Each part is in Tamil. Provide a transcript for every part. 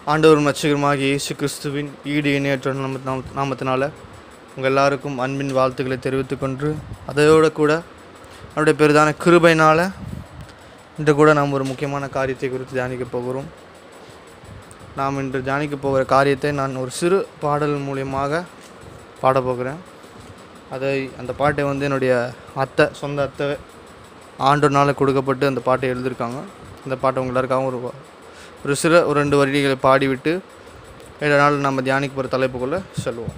ஆண்டவரும் ரட்சகருமாகிய இயேசு கிறிஸ்துவின் ஈடு இணையற்ற நாம நாம- நாமத்தினால உங்கள் எல்லாருக்கும் அன்பின் வாழ்த்துக்களை தெரிவித்துக் கொண்டு அதையோட கூட அவருடைய பெரிதான கிருபையினால் இன்று கூட நாம் ஒரு முக்கியமான காரியத்தை குறித்து தியானிக்க போகிறோம் நாம் இன்று தியானிக்க போகிற காரியத்தை நான் ஒரு சிறு பாடல் மூலியமாக பாடப் போகிறேன் அதை அந்த பாட்டை வந்து என்னுடைய அத்தை சொந்த அத்தை ஆண்டோனால் கொடுக்கப்பட்டு அந்த பாட்டை எழுதியிருக்காங்க இந்த பாட்டை உங்க எல்லாருக்காகவும் ஒரு ஒரு சிறு ஒரு ரெண்டு வரிகளை பாடிவிட்டு ஏழு நாள் நம்ம தியானிக்க போகிற தலைப்புக்குள்ளே செல்வோம்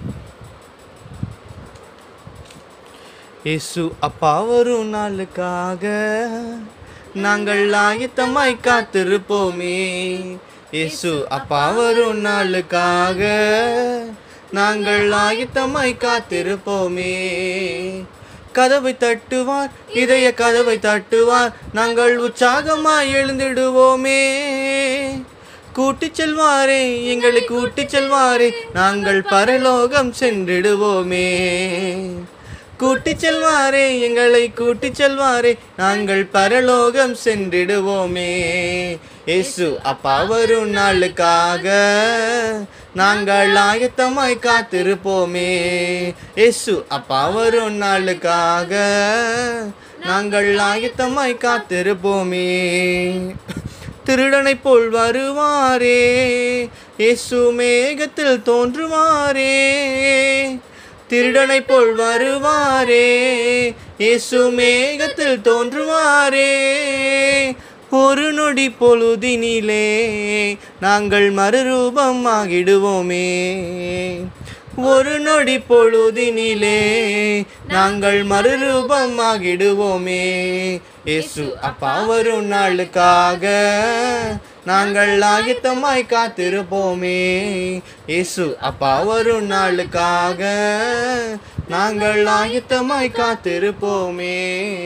இயேசு அப்பா வரும் நாளுக்காக நாங்கள் ஆயத்தமாய் காத்திருப்போமே இயேசு அப்பா வரும் நாளுக்காக நாங்கள் ஆயத்தமாய் காத்திருப்போமே கதவை தட்டுவார் இதய கதவை தட்டுவார் நாங்கள் உற்சாகமாய் எழுந்திடுவோமே கூட்டிச் செல்வாரே எங்களை கூட்டிச் செல்வாரே நாங்கள் பரலோகம் சென்றிடுவோமே கூட்டிச் செல்வாரே எங்களை கூட்டிச் செல்வாரே நாங்கள் பரலோகம் சென்றிடுவோமே இயேசு அப்பா வரும் நாளுக்காக நாங்கள் ஆயத்தமாய் காத்திருப்போமே இயேசு அப்பா வரும் நாளுக்காக நாங்கள் ஆயத்தமாய் காத்திருப்போமே திருடனைப் போல் வருவாரே இயேசு மேகத்தில் தோன்றுவாரே திருடனைப் போல் வருவாரே இயேசு மேகத்தில் தோன்றுவாரே ஒரு நொடி பொழுதினிலே நாங்கள் மறுரூபம் ஆகிடுவோமே ஒரு நொடி பொழுதினிலே நாங்கள் மறுரூபம் ஆகிடுவோமே இயேசு அப்பா வரும் நாளுக்காக நாங்கள் ஆயத்தமாய் காத்திருப்போமே இயேசு அப்பா வரும் நாளுக்காக நாங்கள் ஆயத்தமாய் காத்திருப்போமே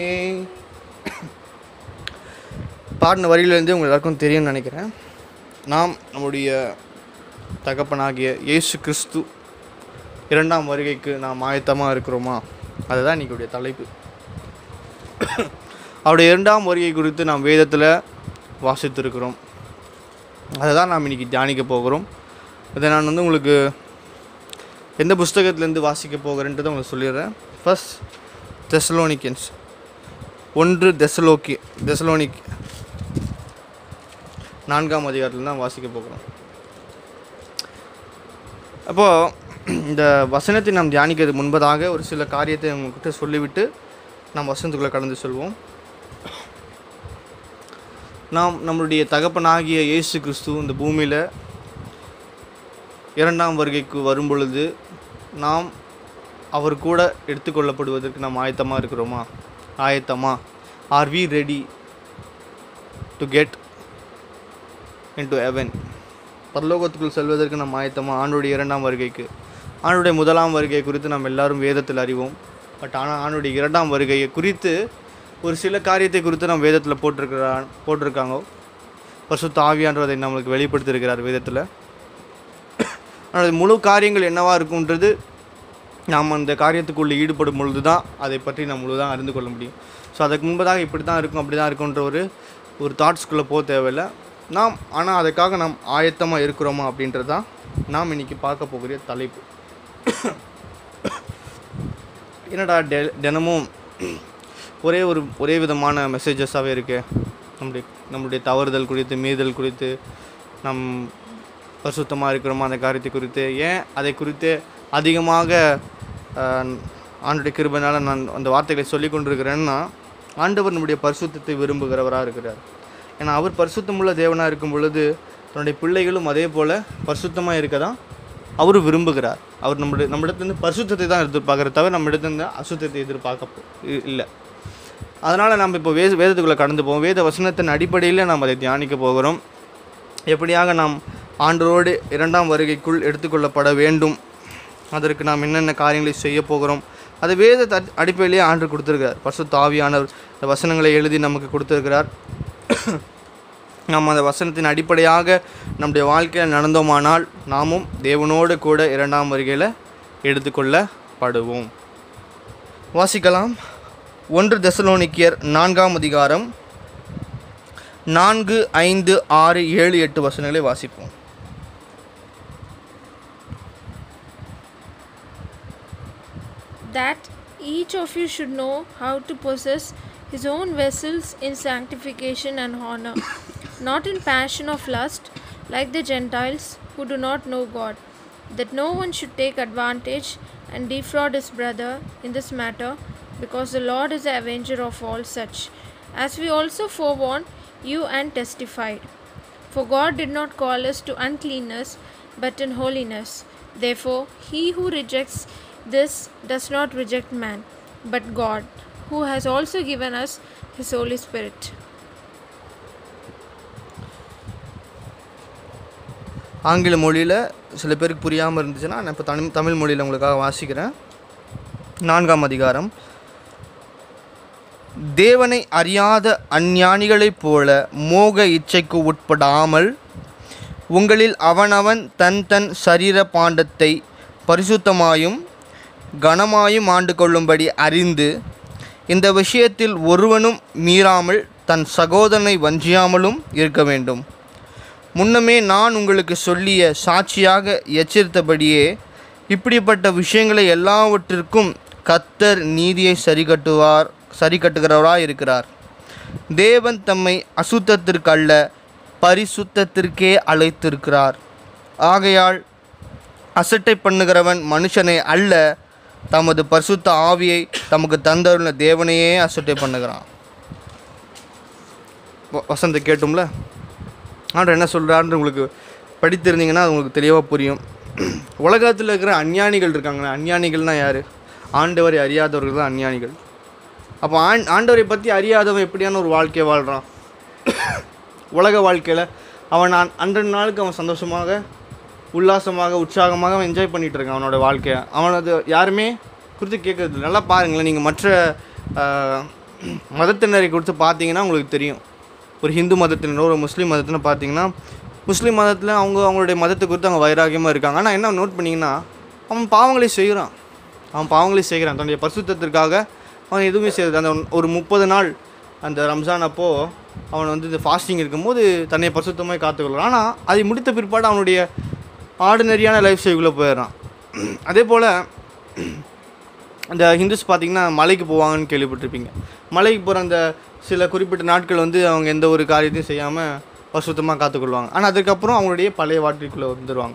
பாடின வரியிலேருந்து உங்கள் எல்லாருக்கும் தெரியும்னு நினைக்கிறேன் நாம் நம்முடைய தகப்பனாகிய இயேசு கிறிஸ்து இரண்டாம் வருகைக்கு நாம் ஆயத்தமாக இருக்கிறோமா அதுதான் இன்றைக்கிடைய தலைப்பு அவருடைய இரண்டாம் வருகை குறித்து நாம் வேதத்தில் வாசித்திருக்கிறோம் அதை தான் நாம் இன்றைக்கி தியானிக்க போகிறோம் இதை நான் வந்து உங்களுக்கு எந்த புஸ்தகத்துலேருந்து வாசிக்க போகிறேன்றதை உங்களுக்கு சொல்லிடுறேன் ஃபர்ஸ்ட் தெசலோனிக்கன்ஸ் ஒன்று தெசலோக்கி தெசலோனிக் நான்காம் அதிகாரத்தில் தான் வாசிக்க போகிறோம் அப்போது இந்த வசனத்தை நாம் தியானிக்கிறது முன்பதாக ஒரு சில காரியத்தை உங்ககிட்ட சொல்லிவிட்டு நாம் வசனத்துக்குள்ளே கடந்து செல்வோம் நாம் நம்மளுடைய தகப்பனாகிய இயேசு கிறிஸ்து இந்த பூமியில் இரண்டாம் வருகைக்கு வரும் பொழுது நாம் அவர் கூட எடுத்துக்கொள்ளப்படுவதற்கு நாம் ஆயத்தமாக இருக்கிறோமா ஆயத்தமா are we ready to get into heaven பரலோகத்துக்குள் செல்வதற்கு நாம் ஆயத்தமா ஆண்டுடைய இரண்டாம் வருகைக்கு ஆண்டுடைய முதலாம் வருகை குறித்து நாம் எல்லாரும் வேதத்தில் அறிவோம் பட் ஆனால் ஆண்டுடைய இரண்டாம் வருகையை குறித்து ஒரு சில காரியத்தை குறித்து நாம் வேதத்தில் போட்டிருக்கிறா போட்டிருக்காங்க பரிசுத்த ஆவியான்றதை நம்மளுக்கு வெளிப்படுத்தியிருக்கிறார் வேதத்தில் ஆனால் முழு காரியங்கள் என்னவா இருக்கும்ன்றது நாம் அந்த காரியத்துக்குள்ளே ஈடுபடும் பொழுது தான் அதை பற்றி நாம் முழுதாக அறிந்து கொள்ள முடியும் ஸோ அதுக்கு முன்பதாக இப்படி தான் இருக்கும் அப்படி தான் இருக்குன்ற ஒரு ஒரு தாட்ஸ்குள்ளே போக தேவையில்லை நாம் ஆனால் அதுக்காக நாம் ஆயத்தமாக இருக்கிறோமா அப்படின்றது தான் நாம் இன்றைக்கி பார்க்க போகிற தலைப்பு என்னடா டெ தினமும் ஒரே ஒரு ஒரே விதமான மெசேஜஸாகவே இருக்கு நம்முடைய நம்முடைய தவறுதல் குறித்து மீதல் குறித்து நம் பரிசுத்தமாக இருக்கிறோமா அந்த காரியத்தை குறித்து ஏன் அதை குறித்து அதிகமாக ஆஹ், ஆண்டுடைய கிருபையினால் நான் அந்த வார்த்தைகளை சொல்லி கொண்டிருக்கிறேன்னா ஆண்டவர் நம்முடைய பரிசுத்தத்தை விரும்புகிறவராக இருக்கிறார் ஏன்னா அவர் பரிசுத்தமுள்ள தேவனாக இருக்கும் பொழுது தன்னுடைய பிள்ளைகளும் அதே போல் பரிசுத்தமாக இருக்க தான் அவர் விரும்புகிறார் அவர் நம்முடைய நம்மிடத்துலேருந்து பரிசுத்தத்தை தான் எதிர்பார்க்குற தவிர நம்மிடத்துலேருந்து அசுத்தத்தை எதிர்பார்க்க போ- இ- இல்லை அதனால் நம்ம இப்போ வேத வேதத்துக்குள்ளே கடந்து போவோம் வேத வசனத்தின் அடிப்படையில் நாம் அதை தியானிக்க போகிறோம் எப்படியாக நாம் ஆண்டரோடு இரண்டாம் வருகைக்குள் எடுத்துக்கொள்ளப்பட வேண்டும் அதற்கு நாம் என்னென்ன காரியங்களை செய்ய போகிறோம் அது வேத தட்- அடிப்படையிலேயே ஆண்டு கொடுத்துருக்கிறார் பரிசுத்த ஆவியானவர் இந்த வசனங்களை எழுதி நமக்கு கொடுத்துருக்கிறார் நாம் அந்த வசனத்தின் அடிப்படையாக நம்முடைய வாழ்க்கையில் நடந்தோமானால் நாமும் தேவனோடு கூட இரண்டாம் வருகையில் எடுத்துக்கொள்ளப்படுவோம் வாசிக்கலாம் ஒன்று தெசலோனிக்கியர் நான்காம் அதிகாரம் நான்கு ஐந்து ஆறு ஏழு எட்டு வசனங்களை வாசிப்போம் that each of you should know how to possess his own vessels in sanctification and honor, not in passion of lust, like the Gentiles who do not know God, that no one should take advantage and defraud his brother in this matter, because the Lord is the avenger of all such, as we also forewarned you and testified. For God did not call us to uncleanness, but in holiness. Therefore, he who rejects this does not reject man, but God, who has also given us his Holy Spirit. ஆங்கில மொழியில் சில பேருக்கு புரியாமல் இருந்துச்சுன்னா நான் இப்போ தமிழ் தமிழ் மொழியில் உங்களுக்காக வாசிக்கிறேன் நான்காம் அதிகாரம் தேவனை அறியாத அஞ்ஞானிகளைப் போல மோக இச்சைக்கு உட்படாமல் உங்களில் அவனவன் தன் தன் சரீர பாண்டத்தை பரிசுத்தமாயும் கனமாயும் ஆண்டு கொள்ளும்படி அறிந்து இந்த விஷயத்தில் ஒருவனும் மீறாமல் தன் சகோதரனை வஞ்சியாமலும் இருக்க வேண்டும் முன்னமே நான் உங்களுக்கு சொல்லிய சாட்சியாக எச்சரித்தபடியே இப்படிப்பட்ட விஷயங்களை எல்லாவற்றிற்கும் கத்தர் நீதியை சரிகட்டுவார் சரிகட்டுகிறவராய் இருக்கிறார் தேவன் தம்மை அசுத்தத்திற்கு அல்ல பரிசுத்தத்திற்கே அழைத்திருக்கிறார் ஆகையால் அசட்டை பண்ணுகிறவன் மனுஷனை அல்ல தமது பரிசுத்த ஆவியை தமக்கு தந்தருள்ள தேவனையே அசட்டை பண்ணுகிறான் வ- வசந்த கேட்டும்ல ஆண்டவர் என்ன சொல்கிறாருன்னு உங்களுக்கு படித்திருந்தீங்கன்னா அது உங்களுக்கு தெளிவாக புரியும் உலகத்தில் இருக்கிற அஞ்ஞானிகள் இருக்காங்களே அஞ்ஞானிகள்னால் யார் ஆண்டவரை அறியாதவர்கள் தான் அஞ்ஞானிகள் அப்போ ஆண் ஆண்டவரை பற்றி அறியாதவன் எப்படியான ஒரு வாழ்க்கையை வாழ்கிறான் உலக வாழ்க்கையில் அவன் நான் அன்றைய நாளுக்கு அவன் சந்தோஷமாக உல்லாசமாக உற்சாகமாக அவன் என்ஜாய் பண்ணிகிட்டு இருக்கான் அவனோட வாழ்க்கையை அவனது யாருமே குறித்து கேட்கறது இல்ல. நல்லா பாருங்களேன் நீங்கள் மற்ற ஆஹ், மதத்தினரை குறித்து பார்த்தீங்கன்னா உங்களுக்கு தெரியும் ஒரு ஹிந்து மதத்தினரோ ஒரு முஸ்லீம் மதத்தினர் பார்த்தீங்கன்னா முஸ்லீம் மதத்தில் அவங்க அவங்களுடைய மதத்தை குறித்து அவங்க வைராகியமாக இருக்காங்க ஆனால் என்ன நோட் பண்ணிங்கன்னா அவன் பாவங்களை செய்கிறான் அவன் பாவங்களை செய்கிறான் தன்னுடைய பரிசுத்தத்திற்காக அவன் எதுவுமே செய்யறது அந்த ஒரு முப்பது நாள் அந்த ரம்ஜான் அப்போது அவன் வந்து இந்த ஃபாஸ்டிங் இருக்கும்போது தன்னை பரிசுத்தமாக காத்துக்கொள்கிறான் ஆனால் அதை முடித்த பிற்பாடு அவனுடைய ஆர்டினரியான லைஃப் ஸ்டைலுக்குள்ளே போயிடுறான் அதே போல் அந்த ஹிந்துஸ் பார்த்தீங்கன்னா மலைக்கு போவாங்கன்னு கேள்விப்பட்டிருப்பீங்க மலைக்கு போகிற அந்த சில குறிப்பிட்ட நாட்கள் வந்து அவங்க எந்த ஒரு காரியத்தையும் செய்யாமல் பரிசுத்தமாக காத்துக்கொள்வாங்க ஆனால் அதுக்கப்புறம் அவங்களுடைய பழைய வாழ்க்கைக்குள்ளே வந்துடுவாங்க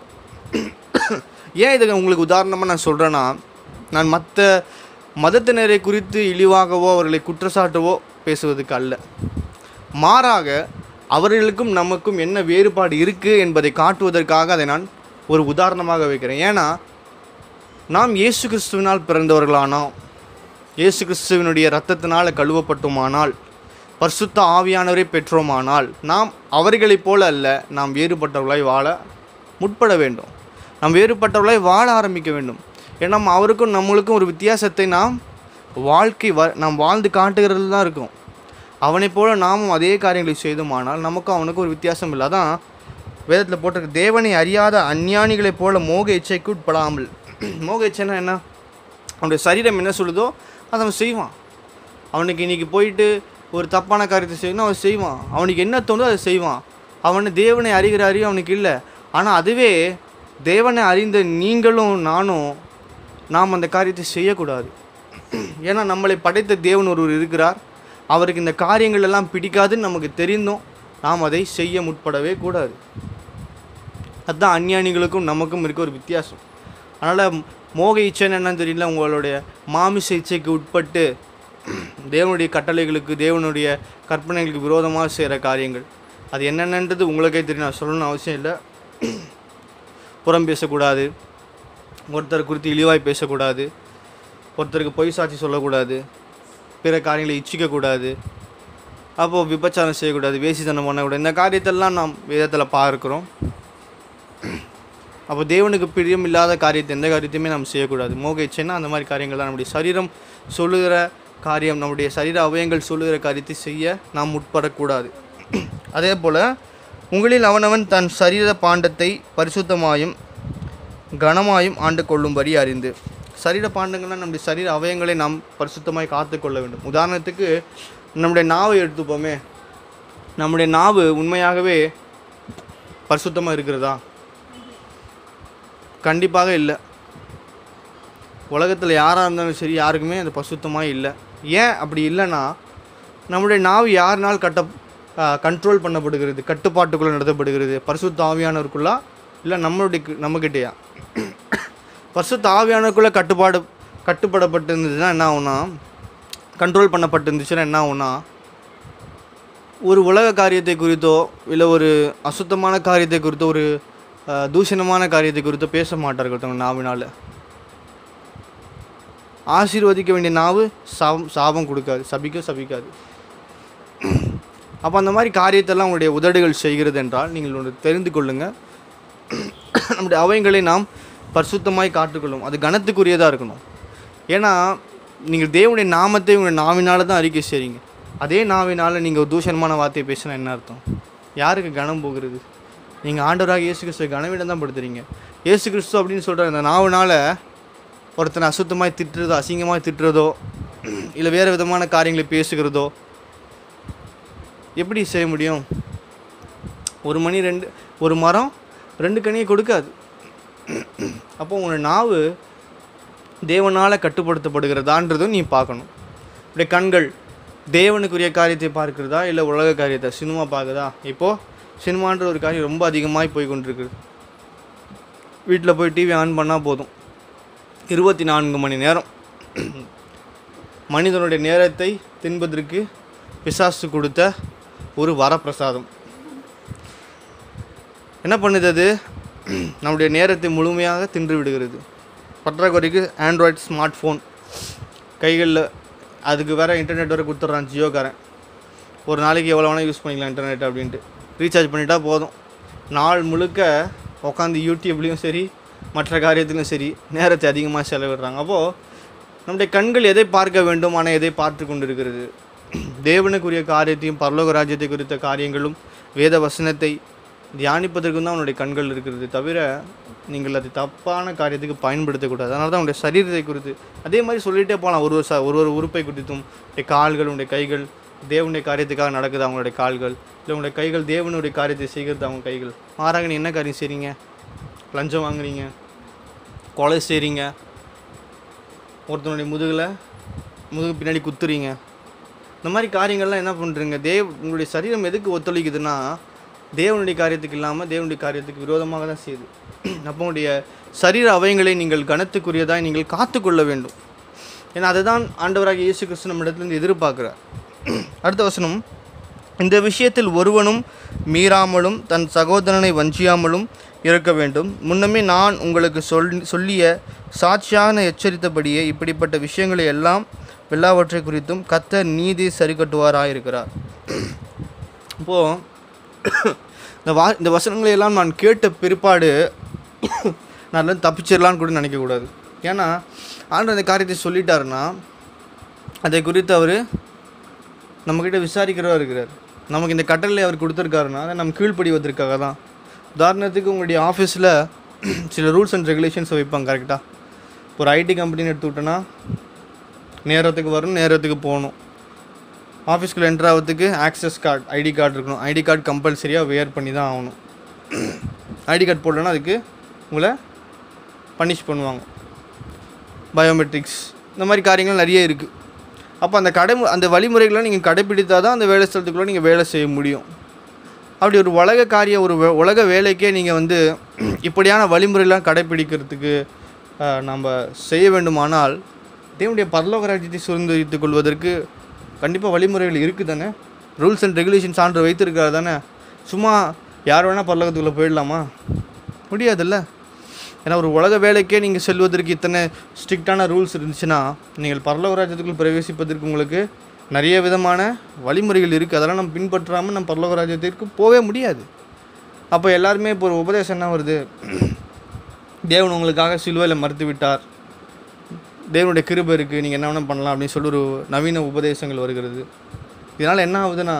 ஏன் இதுக்கு உங்களுக்கு உதாரணமாக நான் சொல்கிறேன்னா நான் மற்ற மதத்தினரை குறித்து இழிவாகவோ அவர்களை குற்றச்சாட்டவோ பேசுவதற்கு அல்ல மாறாக அவர்களுக்கும் நமக்கும் என்ன வேறுபாடு இருக்குது என்பதை காட்டுவதற்காக அதை நான் ஒரு உதாரணமாக வைக்கிறேன் ஏன்னா நாம் இயேசு கிறிஸ்துவினால் பிறந்தவர்களானோம் இயேசு கிறிஸ்துவினுடைய இரத்தத்தினால் கழுவப்பட்டோமானால் பரிசுத்த ஆவியானவரை பெற்றோமானால் நாம் அவர்களைப் போல அல்ல நாம் வேறுபட்டவர்களாய் வாழ முற்பட வேண்டும் நாம் வேறுபட்டவர்களாய் வாழ ஆரம்பிக்க வேண்டும் ஏன்னா அவருக்கும் நம்மளுக்கும் ஒரு வித்தியாசத்தை நாம் வாழ்க்கை வ நாம் வாழ்ந்து காட்டுகிறது தான் இருக்கும் அவனைப் போல நாமும் அதே காரியங்களை செய்தோமானால் நமக்கும் அவனுக்கும் ஒரு வித்தியாசம் இல்லை அதான் வேதத்தில் போட்டிருக்கு தேவனை அறியாத அஞ்ஞானிகளைப் போல மோக இச்சைக்கு உட்படாமல் மோக இச்சைன்னா என்ன அவனுடைய சரீரம் என்ன சொல்லுதோ அதை அவன் செய்வான் அவனுக்கு இன்றைக்கி போயிட்டு ஒரு தப்பான காரியத்தை செய்யணும் அவன் செய்வான் அவனுக்கு என்ன தோணுதோ அதை செய்வான் அவனை தேவனை அறிகிற அறிவு அவனுக்கு இல்லை ஆனால் அதுவே தேவனை அறிந்த நீங்களும் நானும் நாம் அந்த காரியத்தை செய்யக்கூடாது ஏன்னா நம்மளை படைத்த தேவன் ஒருவர் இருக்கிறார் அவருக்கு இந்த காரியங்கள் எல்லாம் பிடிக்காதுன்னு நமக்கு தெரிந்தும் நாம் அதை செய்ய முற்படவே கூடாது அதுதான் அஞ்ஞானிகளுக்கும் நமக்கும் இருக்க ஒரு வித்தியாசம் அதனால் மோக இச்சைன்னு என்னன்னு தெரியல உங்களுடைய மாமிச இச்சைக்கு உட்பட்டு தேவனுடைய கட்டளைகளுக்கு தேவனுடைய கற்பனைகளுக்கு விரோதமாக செய்கிற காரியங்கள் அது என்னென்னன்றது உங்களுக்கே தெரியும் நான் சொல்லணும்னு அவசியம் இல்லை புறம் பேசக்கூடாது ஒருத்தர் குறித்து இழிவாய் பேசக்கூடாது ஒருத்தருக்கு பொய் சாட்சி சொல்லக்கூடாது பிற காரியங்களை இச்சிக்கக்கூடாது அப்போது விபச்சாரம் செய்யக்கூடாது வேசித்தனம் பண்ணக்கூடாது இந்த காரியத்தெல்லாம் நாம் வேதத்தில் பார்க்குறோம் அப்போ தேவனுக்கு பிரியம் இல்லாத காரியத்தை எந்த காரியத்தையுமே நாம் செய்யக்கூடாது மோக இச்சைன்னா அந்த மாதிரி காரியங்கள் தான் நம்முடைய சரீரம் சொல்லுகிற காரியம் நம்முடைய சரீர அவயங்கள் சொல்லுகிற காரியத்தை செய்ய நாம் முற்படக்கூடாது அதே போல் உங்களில் அவனவன் தன் சரீர பாண்டத்தை பரிசுத்தமாயும் கனமாயும் ஆண்டு கொள்ளும்படி அறிந்து சரீர பாண்டங்கள்லாம் நம்முடைய சரீர அவயங்களை நாம் பரிசுத்தமாய் காத்துக்கொள்ள வேண்டும் உதாரணத்துக்கு நம்முடைய நாவை எடுத்துப்போமே நம்முடைய நாவு உண்மையாகவே பரிசுத்தமாக இருக்கிறதா கண்டிப்பாக இல்லை உலகத்தில் யாராக இருந்தாலும் சரி யாருக்குமே அது பசுத்தமாக இல்லை ஏன் அப்படி இல்லைன்னா நம்முடைய நாவு யாருனால் கட்ட கண்ட்ரோல் பண்ணப்படுகிறது கட்டுப்பாட்டுக்குள்ளே நடத்தப்படுகிறது பரிசுத்த ஆவியானவருக்குள்ளா இல்லை நம்மளுடைய நம்மக்கிட்டேயா பரிசுத்த ஆவியானவருக்குள்ளே கட்டுப்பாடு கட்டுப்படப்பட்டிருந்ததுன்னா என்ன ஆகும்னா கண்ட்ரோல் பண்ணப்பட்டிருந்துச்சுன்னா என்ன ஆகும்னா ஒரு உலக காரியத்தை குறித்தோ இல்லை ஒரு அசுத்தமான காரியத்தை குறித்தோ ஒரு அஹ், தூஷணமான காரியத்தை குறித்தோ பேச மாட்டார்கள் தங்கள் நாவினால் ஆசீர்வதிக்க வேண்டிய நாவு சாபம் சாபம் கொடுக்காது சபிக்க சபிக்காது அப்போ அந்த மாதிரி காரியத்தெல்லாம் உங்களுடைய உதடுகள் செய்கிறது என்றால் நீங்கள் ஒன்று தெரிந்து கொள்ளுங்கள் நம்முடைய அவயங்களை நாம் பரிசுத்தமாய் காட்டுக்கொள்ளும் அது கனத்துக்குரியதாக இருக்கணும் ஏன்னா நீங்கள் தேவனுடைய நாமத்தை உங்களுடைய நாவினால தான் அறிக்கை செய்றீங்க அதே நாவினால் நீங்கள் ஒரு தூஷணமான வார்த்தையை பேசினா என்ன அர்த்தம் யாருக்கு கனம் போகிறது நீங்கள் ஆண்டவராக இயேசு கிறிஸ்துவை கனவிடம் தான் படுத்துறீங்க இயேசு கிறிஸ்து அப்படின்னு சொல்கிற அந்த நாவினால ஒருத்தனை அசுத்தமாய் திட்டுறதோ அசிங்கமாக திட்டுறதோ இல்லை வேறு விதமான காரியங்களை பேசுகிறதோ எப்படி செய்ய முடியும் ஒரு மணி ரெண்டு ஒரு மரம் ரெண்டு கனியை கொடுக்காது அப்போ உங்களோட நாவு தேவனால் கட்டுப்படுத்தப்படுகிறதான்றதும் நீ பார்க்கணும் இப்படி கண்கள் தேவனுக்குரிய காரியத்தை பார்க்கிறதா இல்லை உலக காரியத்தை சினிமா பார்க்குதா இப்போது சினிமான்ற ஒரு காரியம் ரொம்ப அதிகமாகி போய் கொண்டிருக்குது வீட்டில் போய் டிவி ஆன் பண்ணால் போதும் இருபத்தி நான்கு மணி நேரம் மனிதனுடைய நேரத்தை தின்பதற்கு பிசாசு கொடுத்த ஒரு வரப்பிரசாதம் என்ன பண்ணுது அது நம்முடைய நேரத்தை முழுமையாக தின்று விடுகிறது பற்றாக்குறைக்கு ஆண்ட்ராய்ட் ஸ்மார்ட் ஃபோன் கைகளில் அதுக்கு வேறு இன்டர்நெட் வேறு கொடுத்துட்றான் ஜியோக்காரன் ஒரு நாளைக்கு எவ்வளோ வேணால் யூஸ் பண்ணிக்கலாம் இன்டர்நெட் அப்படின்ட்டு ரீசார்ஜ் பண்ணிட்டா போதும் நாள் முழுக்க உட்காந்து யூடியூப்லேயும் சரி மற்ற காரியத்திலும் சரி நேரத்தை அதிகமாக செலவிடுறாங்க அப்போது நம்முடைய கண்கள் எதை பார்க்க வேண்டும் ஆனால் எதை பார்த்து கொண்டு இருக்கிறது தேவனுக்குரிய காரியத்தையும் பரலோக ராஜ்யத்தை குறித்த காரியங்களும் வேத வசனத்தை தியானிப்பதற்கும் தான் அவனுடைய கண்கள் இருக்கிறது தவிர நீங்கள் அதை தப்பான காரியத்துக்கு பயன்படுத்தக்கூடாது அதனால தான் உங்களுடைய சரீரத்தை குறித்து அதே மாதிரி சொல்லிகிட்டே போகலாம் ஒரு ஒரு ச ஒரு ஒரு உறுப்பை குறித்தும் உடைய கால்கள் உங்களுடைய கைகள் தேவனுடைய காரியத்துக்காக நடக்குது அவங்களுடைய கால்கள் இல்லை உங்களுடைய கைகள் தேவனுடைய காரியத்தை செய்கிறது அவங்க கைகள் மாறாக நீ என்ன காரியம் செய்கிறீங்க லஞ்சம் வாங்குறீங்க கொலை செய்கிறீங்க ஒருத்தனுடைய முதுகில் முதுகு பின்னாடி குத்துறீங்க இந்த மாதிரி காரியங்கள்லாம் என்ன பண்ணுறீங்க தேவ் உங்களுடைய சரீரம் எதுக்கு ஒத்துழைக்குதுன்னா தேவனுடைய காரியத்துக்கு இல்லாமல் தேவனுடைய காரியத்துக்கு விரோதமாக தான் செய்யுது அப்போ உங்களுடைய சரீர அவயங்களை நீங்கள் கனத்துக்குரியதாக நீங்கள் காத்துக்கொள்ள வேண்டும் ஏன்னா அதுதான் ஆண்டவராக இயேசு கிறிஸ்து நம்மிடத்திலிருந்து எதிர்பார்க்குறார் அடுத்த வசனம் இந்த விஷயத்தில் ஒருவனும் மீறாமலும் தன் சகோதரனை வஞ்சியாமலும் இருக்க வேண்டும் முன்னமே நான் உங்களுக்கு சொல் சொல்லிய சாட்சியான எச்சரித்தபடியே இப்படிப்பட்ட விஷயங்களை எல்லாம் எல்லாவற்றை குறித்தும் கத்தர் நீதி சரி கட்டுவாராயிருக்கிறார் இப்போது இந்த வா இந்த வசனங்களை எல்லாம் நான் கேட்ட பிற்பாடு நான் எல்லாம் தப்பிச்சிடலான்னு கூட நினைக்கக்கூடாது ஏன்னா ஆண்டு அந்த காரியத்தை சொல்லிட்டாருன்னா அதை குறித்து அவர் நம்மக்கிட்ட விசாரிக்கிறவா இருக்கிறார் நமக்கு இந்த கட்டளை அவர் கொடுத்துருக்காருன்னா அதை நம்ம கீழ்ப்படிவதற்காக தான் உதாரணத்துக்கு உங்களுடைய ஆஃபீஸில் சில ரூல்ஸ் அண்ட் ரெகுலேஷன்ஸ் வைப்பாங்க கரெக்டாக ஒரு ஐடி கம்பெனின்னு எடுத்துக்கிட்டோன்னா நேரத்துக்கு வரணும் நேரத்துக்கு போகணும் ஆஃபீஸ்க்குள்ள என்ட்ரு ஆகிறதுக்கு ஆக்சஸ் கார்டு ஐடி கார்டு இருக்கணும் ஐடி கார்டு கம்பல்சரியாக வேர் பண்ணி தான் ஆகணும் ஐடி கார்டு போடலன்னா அதுக்கு உங்களை பனிஷ் பண்ணுவாங்க பயோமெட்ரிக்ஸ் இந்த மாதிரி காரியங்கள் நிறைய இருக்குது அப்போ அந்த கடை அந்த வழிமுறைகளை நீங்கள் கடைப்பிடித்தால் தான் அந்த வேலை ஸ்தலத்துக்குள்ளே நீங்கள் வேலை செய்ய முடியும் அப்படி ஒரு உலக காரிய ஒரு வே- உலக வேலைக்கே நீங்கள் வந்து இப்படியான வழிமுறைலாம் கடைப்பிடிக்கிறதுக்கு அஹ், நம்ம செய்ய வேண்டுமானால் தேவனுடைய பரலோக ராஜ்யத்தை சுதந்திரித்துக் கொள்வதற்கு கண்டிப்பாக வழிமுறைகள் இருக்குது தானே ரூல்ஸ் அண்ட் ரெகுலேஷன் சான்று வைத்திருக்காரு தானே சும்மா யார் வேணால் பரலோகத்துக்குள்ளே போயிடலாமா முடியாதுல்ல ஏன்னா ஒரு உலக வேலைக்கே நீங்கள் செல்வதற்கு இத்தனை ஸ்ட்ரிக்டான ரூல்ஸ் இருந்துச்சுன்னா நீங்கள் பரலோக ராஜ்யத்துக்குள் பிரவேசிப்பதற்கு உங்களுக்கு நிறைய விதமான வழிமுறைகள் இருக்குது அதெல்லாம் நம்ம பின்பற்றாமல் நம்ம பரலோக ராஜ்யத்திற்கு போகவே முடியாது அப்போ எல்லாருமே இப்போ ஒரு உபதேசம் என்ன வருது தேவன் உங்களுக்காக சிலுவையில் மறுத்து விட்டார் தேவனுடைய கிருபை இருக்குது நீங்கள் என்ன வேணால் பண்ணலாம் அப்படின்னு சொல்லி ஒரு நவீன உபதேசங்கள் வருகிறது இதனால் என்ன ஆகுதுன்னா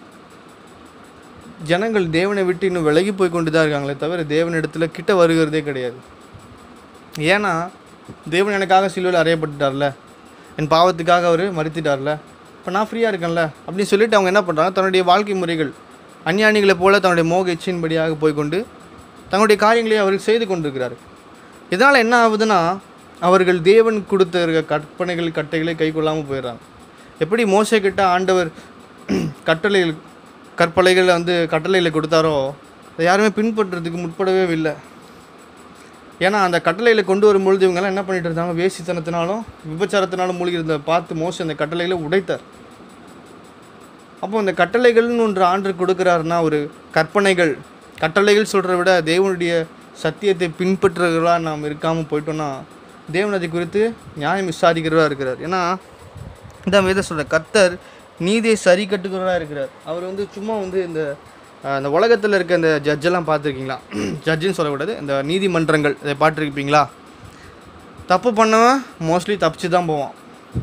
ஜனங்கள் தேவனை விட்டு இன்னும் விலகி போய் கொண்டு தான் இருக்காங்களே தவிர தேவனிடத்துல கிட்ட வருகிறதே கிடையாது ஏன்னா தேவன் எனக்காக சிலுவையில் அறையப்பட்டுட்டார்ல என் பாவத்துக்காக அவர் மறுத்திட்டார்ல இப்போ நான் ஃப்ரீயாக இருக்கேன்ல அப்படின்னு சொல்லிட்டு அவங்க என்ன பண்ணுறாங்க தன்னுடைய வாழ்க்கை முறைகள் அஞ்ஞானிகளைப் போல தன்னுடைய மோக இச்சையின்படியாக போய்க்கொண்டு தங்களுடைய காரியங்களை அவர் செய்து கொண்டிருக்கிறார் இதனால் என்ன ஆகுதுன்னா அவர்கள் தேவன் கொடுத்த இருக்க கற்பனைகள் கட்டைகளை கை கொள்ளாமல் போயிடுறாங்க எப்படி மோசை கிட்ட ஆண்டவர் கட்டளைகள் கற்பலைகளை வந்து கட்டளைகளை கொடுத்தாரோ அதை யாருமே பின்பற்றுறதுக்கு முற்படவே இல்லை ஏன்னா அந்த கட்டளைகளை கொண்டு வரும்பொழுது இவங்கெல்லாம் என்ன பண்ணிட்டு இருந்தாங்க வேசித்தனத்தினாலும் விபச்சாரத்தினாலும் மூழ்கி இருந்த பார்த்து மோச அந்த கட்டளைகளை உடைத்தார் அப்போ அந்த கட்டளைகள்னு ஒன்று ஆண்டு கொடுக்குறாருன்னா ஒரு கற்பனைகள் கட்டளைகள் சொல்கிறத விட தேவனுடைய சத்தியத்தை பின்பற்றுகிறவர்களாக நாம் இருக்காமல் போயிட்டோம்னா தேவன் அதை குறித்து நியாயம் விசாரிக்கிறவராக இருக்கிறார் ஏன்னா இந்த வேத சொல்கிற கர்த்தர் நீதியை சரி கட்டுகிறவராக இருக்கிறார் அவர் வந்து சும்மா வந்து இந்த அஹ், இந்த உலகத்தில் இருக்க இந்த ஜட்ஜெல்லாம் பார்த்துருக்கீங்களா ஜட்ஜுன்னு சொல்லக்கூடாது இந்த நீதிமன்றங்கள் இதை பார்த்துருப்பீங்களா தப்பு பண்ணவன் மோஸ்ட்லி தப்பிச்சு தான் போவான்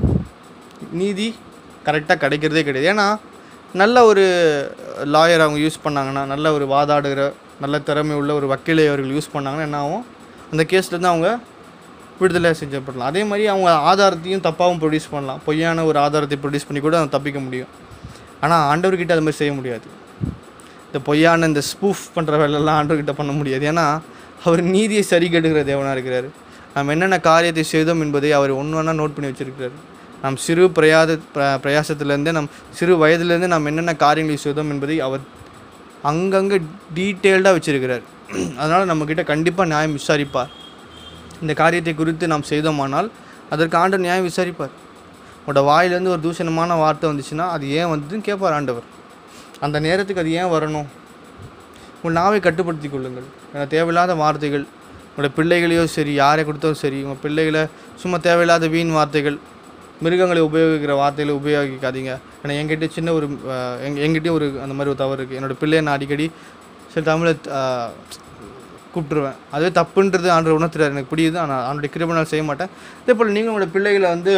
நீதி கரெக்டாக கிடைக்கிறதே கிடையாது ஏன்னா நல்ல ஒரு லாயர் அவங்க யூஸ் பண்ணாங்கன்னா நல்ல ஒரு வாதாடுகிற நல்ல திறமை உள்ள ஒரு வக்கீலை அவர்கள் யூஸ் பண்ணாங்கன்னா என்ன ஆகும் அந்த கேஸ்லேருந்து அவங்க விடுதலை செஞ்சப்படலாம் அதே மாதிரி அவங்க ஆதாரத்தையும் தப்பாகவும் ப்ரொடியூஸ் பண்ணலாம் பொய்யான ஒரு ஆதாரத்தை ப்ரொடியூஸ் பண்ணி கூட அவங்க தப்பிக்க முடியும் ஆனால் ஆண்டவர்கிட்ட அது மாதிரி செய்ய முடியாது இந்த பொய்யான இந்த ஸ்பூஃப் பண்ணுற வேலையெல்லாம் ஆண்டவர்கிட்ட பண்ண முடியாது ஏன்னா அவர் நீதியை சரி கட்டுகிற தேவனாக இருக்கிறார் நாம் என்னென்ன காரியத்தை செய்தோம் என்பதை அவர் ஒன்று ஒன்றா நோட் பண்ணி வச்சிருக்கிறார் நாம் சிறு பிரயாத பிர- பிரயாசத்திலேருந்தே நம் சிறு வயதிலேருந்து நாம் என்னென்ன காரியங்களை செய்தோம் என்பதை அவர் அங்கங்கே டீட்டெயில்டாக வச்சிருக்கிறார் அதனால் நம்மக்கிட்ட கண்டிப்பாக நியாயம் விசாரிப்பார் இந்த காரியத்தை குறித்து நாம் செய்தோமானால் அதற்கு ஆண்டவர் நியாயம் விசாரிப்பார் உங்களோட வாயிலேருந்து ஒரு தூஷணமான வார்த்தை வந்துச்சுன்னா அது ஏன் வந்ததுன்னு கேட்பார் ஆண்டவர் அந்த நேரத்துக்கு அது ஏன் வரணும் உங்கள் நாவை கட்டுப்படுத்திக் கொள்ளுங்கள் ஏன்னா தேவையில்லாத வார்த்தைகள் உங்களோட பிள்ளைகளையோ சரி யாரை கொடுத்தாலும் சரி உங்கள் பிள்ளைகளை சும்மா தேவையில்லாத வீண் வார்த்தைகள் மிருகங்களை உபயோகிக்கிற வார்த்தைகளை உபயோகிக்காதீங்க ஏன்னா என்கிட்ட சின்ன ஒரு அஹ், எங்க எங்கிட்டயும் ஒரு அந்த மாதிரி ஒரு தவறு இருக்குது என்னோடய பிள்ளையை நான் அடிக்கடி சில தமிழை அஹ், கூப்பிட்டுருவேன் அதுவே தப்புன்றது ஆண்டு உணர்த்துறாரு எனக்கு புரியுது ஆனால் அவனுடைய கிருபை நான் செய்ய மாட்டேன் அதே போல் நீங்கள் உங்களோட பிள்ளைகளை வந்து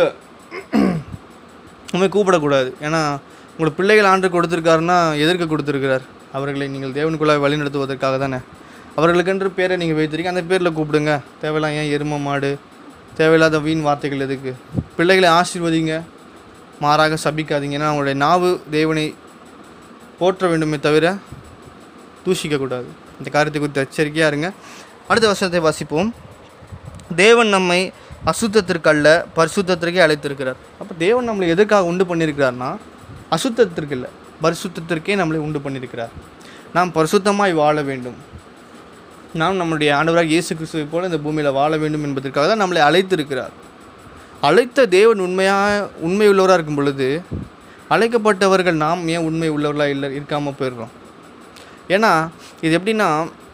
உண்மை கூப்பிடக்கூடாது ஏன்னா உங்களோட பிள்ளைகள் ஆண்டு கொடுத்துருக்காருன்னா எதற்கு கொடுத்துருக்கிறார் அவர்களை நீங்கள் தேவனுக்குள்ளாக வழிநடத்துவதற்காக தானே அவர்களுக்கென்று பேரை நீங்கள் வைத்திருக்கீங்க அந்த பேரில் கூப்பிடுங்க தேவையில்லாம் ஏன் எரும மாடு தேவையில்லாத வீண் வார்த்தைகள் எதுக்கு பிள்ளைகளை ஆசீர்வதிங்க மாறாக சபிக்காதீங்க ஏன்னா அவங்களுடைய நாவு தேவனை போற்ற வேண்டுமே தவிர தூஷிக்கக்கூடாது இந்த காரியத்தை குறித்து எச்சரிக்கையாக இருங்க அடுத்த வசனத்தை வாசிப்போம் தேவன் நம்மை அசுத்தத்திற்கு அல்ல பரிசுத்தத்திற்கே அழைத்திருக்கிறார் அப்போ தேவன் நம்மளை எதற்காக உண்டு பண்ணியிருக்கிறார்னா அசுத்தத்திற்கு இல்லை பரிசுத்தத்திற்கே நம்மளை உண்டு பண்ணியிருக்கிறார் நாம் பரிசுத்தமாய் வாழ வேண்டும் நாம் நம்முடைய ஆண்டவராக இயேசு கிறிஸ்துவை போல இந்த பூமியில் வாழ வேண்டும் என்பதற்காக தான் நம்மளை அழைத்திருக்கிறார் அழைத்த தேவன் உண்மையாக உண்மை உள்ளவராக இருக்கும் பொழுது அழைக்கப்பட்டவர்கள் நாம் ஏன் உண்மை உள்ளவர்களாக இல்லை இருக்காமல் போயிடுறோம் ஏன்னா இது எப்படின்னா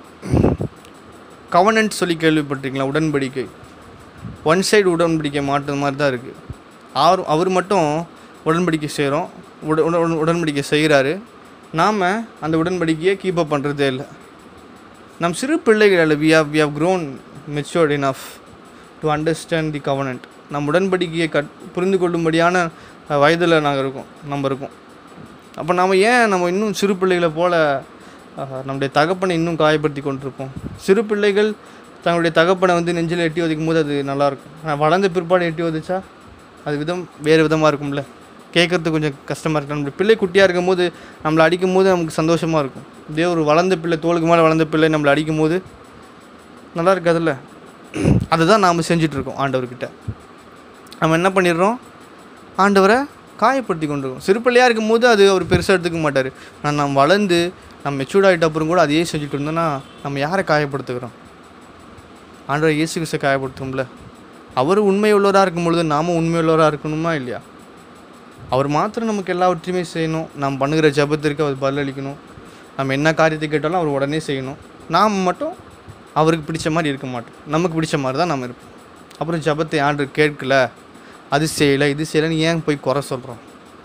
கவனன்ட் சொல்லி கேள்விப்பட்டிருக்கீங்களா உடன்படிக்கை ஒன் சைடு உடன்படிக்கை மாட்டுற மாதிரி தான் இருக்குது அவர் அவர் மட்டும் உடன்படிக்கை செய்கிறோம் உட உட- உட- உடன்படிக்கை செய்கிறாரு நாம் அந்த உடன்படிக்கையை கீப் அப் பண்ணுறதே இல்லை நம் சிறு பிள்ளைகள் we have we have grown matured enough to understand the covenant நம் உடன்படிக்கையை கட் புரிந்து கொள்ளும்படியான வயதில் நாங்கள் இருக்கோம் நம்ம இருக்கோம் அப்போ நாம் ஏன் நம்ம இன்னும் சிறு பிள்ளைகளை போல அஹ், நம்முடைய தகப்பனை இன்னும் காயப்படுத்தி கொண்டிருப்போம் சிறு பிள்ளைகள் தங்களுடைய தகப்பனை வந்து நெஞ்சில் எட்டி ஒதைக்கும் போது அது நல்லாயிருக்கும் ஆனால் வளர்ந்த பிற்பாடு எட்டி ஒதைச்சா அது விதம் வேறு விதமாக இருக்கும்ல கேட்குறதுக்கு கொஞ்சம் கஷ்டமாக இருக்கும் நம்மளுடைய பிள்ளை குட்டியாக இருக்கும்போது நம்மளை அடிக்கும் போது நமக்கு சந்தோஷமாக இருக்கும் இதே ஒரு வளர்ந்த பிள்ளை தோளுக்கு மேலே வளர்ந்த பிள்ளை நம்மளை அடிக்கும் போது நல்லா இருக்காதுல்ல அதுதான் நாம் செஞ்சிட்ருக்கோம் ஆண்டவர்கிட்ட நம்ம என்ன பண்ணிடுறோம் ஆண்டவரை காயப்படுத்தி கொண்டிருக்கோம் சிறு பிள்ளையாக இருக்கும்போது அது அவர் பெருசாக எடுத்துக்க மாட்டார் ஆனால் நாம் வளர்ந்து நம்ம மெச்சூர்ட் ஆகிட்ட அப்புறம் கூட அதையே செஞ்சுட்டு இருந்தோம்னா நம்ம யாரை காயப்படுத்துகிறோம் ஆண்டவர் இயேசு கிறிஸ்தை காயப்படுத்துறோம்ல அவர் உண்மை உள்ளவராக இருக்கும் பொழுது நாமும் உண்மை உள்ளவராக இருக்கணுமா இல்லையா அவர் மாத்திரம் நமக்கு எல்லாவற்றையுமே செய்யணும் நாம் பண்ணுகிற ஜெபத்திற்கு அவர் பதிலளிக்கணும் நம்ம என்ன காரியத்தை கேட்டாலும் அவர் உடனே செய்யணும் நாம் மட்டும் அவருக்கு பிடிச்ச மாதிரி இருக்க மாட்டோம் நமக்கு பிடிச்ச மாதிரி தான் நம்ம இருப்போம் அப்புறம் ஜெபத்தை ஆண்டு கேட்கல அது செய்யலை இது செய்யலைன்னு ஏன் போய் குறை சொல்கிறோம்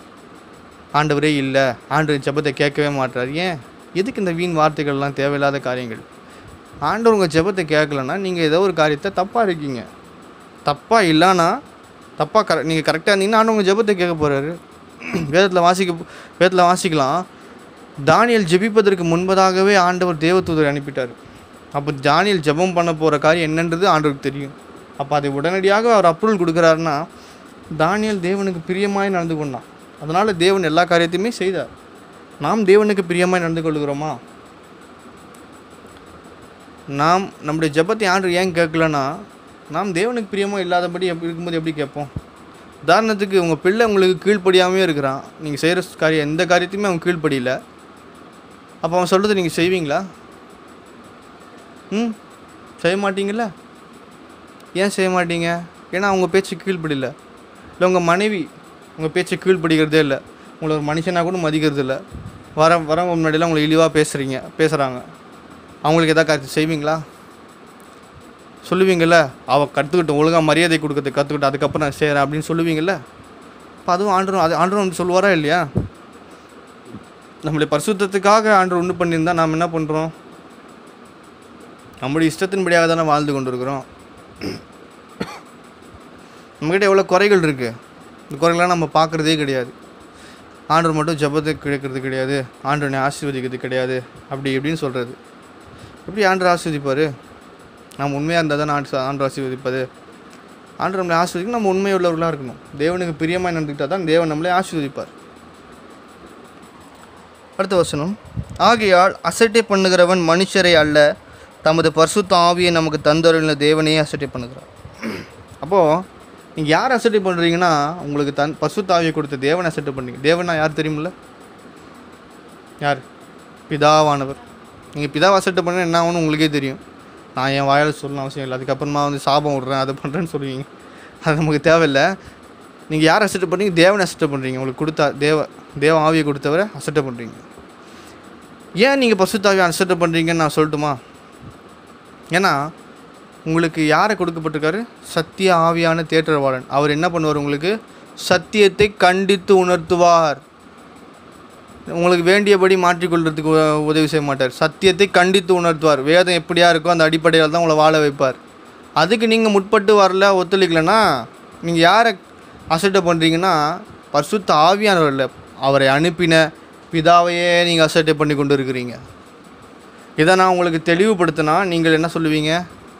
ஆண்டவரே இல்லை ஆண்டு ஜெபத்தை கேட்கவே மாட்டார் ஏன் எதுக்கு இந்த வீண் வார்த்தைகள்லாம் தேவையில்லாத காரியங்கள் ஆண்டவர் உங்கள் ஜெபத்தை கேட்கலன்னா நீங்கள் ஏதோ ஒரு காரியத்தை தப்பாக இருக்கீங்க தப்பாக இல்லைன்னா தப்பாக கரெக்ட் நீங்கள் கரெக்டாக இருந்தீங்கன்னா ஆண்டு உங்கள் ஜெபத்தை கேட்க போகிறாரு வேதத்தில் வாசிக்க வேதத்தில் வாசிக்கலாம் தானியல் ஜெபிப்பதற்கு முன்பதாகவே ஆண்டவர் தேவதூதரை அனுப்பிட்டார் அப்போ தானியல் ஜெபம் பண்ண போகிற காரியம் என்னன்றது ஆண்டவருக்கு தெரியும் அப்போ அதை உடனடியாக அவர் அப்ரூவல் கொடுக்குறாருன்னா தானியல் தேவனுக்கு பிரியமாய் நடந்து கொண்டான் அதனால் தேவன் எல்லா காரியத்தையுமே செய்தார் நாம் தேவனுக்கு பிரியமாய் நடந்து கொள்கிறோமா நாம் நம்முடைய ஜெபத்தை ஆண்டு ஏன் கேட்கலன்னா நாம் தேவனுக்கு பிரியமாக இல்லாதபடி எப்படி இருக்கும்போது எப்படி கேட்போம் உதாரணத்துக்கு உங்கள் பிள்ளை உங்களுக்கு கீழ்ப்படியாமே இருக்கிறான் நீங்கள் செய்கிற காரியம் எந்த காரியத்தையுமே அவன் கீழ்ப்படியில அப்போ அவன் சொல்கிறது நீங்கள் செய்வீங்களா ம் செய்ய மாட்டீங்களா ஏன் செய்ய மாட்டீங்க ஏன்னா அவங்க பேச்சு கீழ்ப்படியில இல்லை உங்கள் மனைவி உங்கள் பேச்சை கீழ்ப்படிக்கிறதே இல்லை உங்களை ஒரு மனுஷனாக கூட மதிக்கிறது இல்லை வர வரவங்க முன்னாடியெல்லாம் உங்களை இழிவாக பேசுகிறீங்க பேசுகிறாங்க அவங்களுக்கு எதாவது கருத்து செய்வீங்களா சொல்லுவீங்கள்ல அவள் கற்றுக்கிட்டு ஒழுங்காக மரியாதை கொடுக்கறதுக்கு கற்றுக்கிட்டு அதுக்கப்புறம் நான் செய்கிறேன் அப்படின்னு சொல்லுவீங்கள்ல இப்போ அதுவும் ஆண்டரும் அது ஆண்டரும் வந்து சொல்லுவாரா இல்லையா நம்மளுடைய பரிசுத்தத்துக்காக ஆண்டவர் உண்டு பண்ணியிருந்தா நாம் என்ன பண்ணுறோம் நம்முடைய இஷ்டத்தின்படியாக தானே வாழ்ந்து கொண்டு இருக்கிறோம் நம்மக்கிட்ட எவ்வளோ குறைகள் இருக்குது இந்த குறைகள்லாம் நம்ம பார்க்குறதே கிடையாது ஆண்டவர் மட்டும் ஜெபத்தை கிடைக்கிறது கிடையாது ஆண்டவனை ஆசீர்வதிக்கிறது கிடையாது அப்படி இப்படின்னு சொல்கிறது எப்படி ஆண்டவர் ஆசீர்வதிப்பார் நாம் உண்மையாக இருந்தால் தான் ஆண்டு ஆண்டு ஆசீர்வதிப்பது ஆண்டு நம்மளை ஆசீர்வதிக்க நம்ம உண்மை உள்ளவர்களாக இருக்கணும் தேவனுக்கு பிரியமாக நடந்துக்கிட்டால் தான் தேவன் நம்மளை ஆசீர்வதிப்பார் அடுத்த வசனம் ஆகையால் அசட்டை பண்ணுகிறவன் மனுஷரை அல்ல தமது பரிசுத்த ஆவியை நமக்கு தந்தருளின தேவனையே அசட்டை பண்ணுகிறார் அப்போது நீங்கள் யார் அசட்டை பண்ணுறீங்கன்னா உங்களுக்கு தன் பரிசுத்த ஆவியை கொடுத்த தேவனை அசட்டை பண்ணுறீங்க தேவனா யார் தெரியுமில்ல யார் பிதாவானவர் நீங்கள் பிதாவை அசட்டை பண்ண என்ன ஆகும்னு உங்களுக்கே தெரியும் நான் என் வாயால் சொல்லணும் அவசியம் இல்லை அதுக்கப்புறமா வந்து சாபம் விட்றேன் அதை பண்ணுறேன்னு சொல்லுவீங்க அது நமக்கு தேவையில்லை நீங்கள் யார் அசட்டை பண்ணுறீங்க தேவனை அசட்டை பண்ணுறீங்க உங்களுக்கு கொடுத்தா தேவ தேவ ஆவியை கொடுத்தவரை அசட்டை பண்ணுறீங்க ஏன் நீங்கள் பசுத்தாவியை அசட்டை பண்ணுறீங்கன்னு நான் சொல்லட்டுமா ஏன்னா உங்களுக்கு யாரை கொடுக்கப்பட்டிருக்காரு சத்திய ஆவியான தேற்றவாளன் அவர் என்ன பண்ணுவார் உங்களுக்கு சத்தியத்தை கண்டித்து உணர்த்துவார் உங்களுக்கு வேண்டியபடி மாற்றிக்கொள்றதுக்கு உ- உதவி செய்ய மாட்டார் சத்தியத்தை கண்டித்து உணர்த்துவார் வேதம் எப்படியா இருக்கோ அந்த அடிப்படையில் தான் உங்களை வாழ வைப்பார் அதுக்கு நீங்கள் முற்பட்டு வரல ஒத்துழைக்கலைன்னா நீங்கள் யாரை அசட்டை பண்ணுறீங்கன்னா பரிசுத்த ஆவியானவர் இல்லை அவரை அனுப்பின பிதாவையே நீங்கள் அசட்டை பண்ணி கொண்டு இருக்கிறீங்க இதை நான் உங்களுக்கு தெளிவுபடுத்தினா நீங்கள் என்ன சொல்லுவீங்க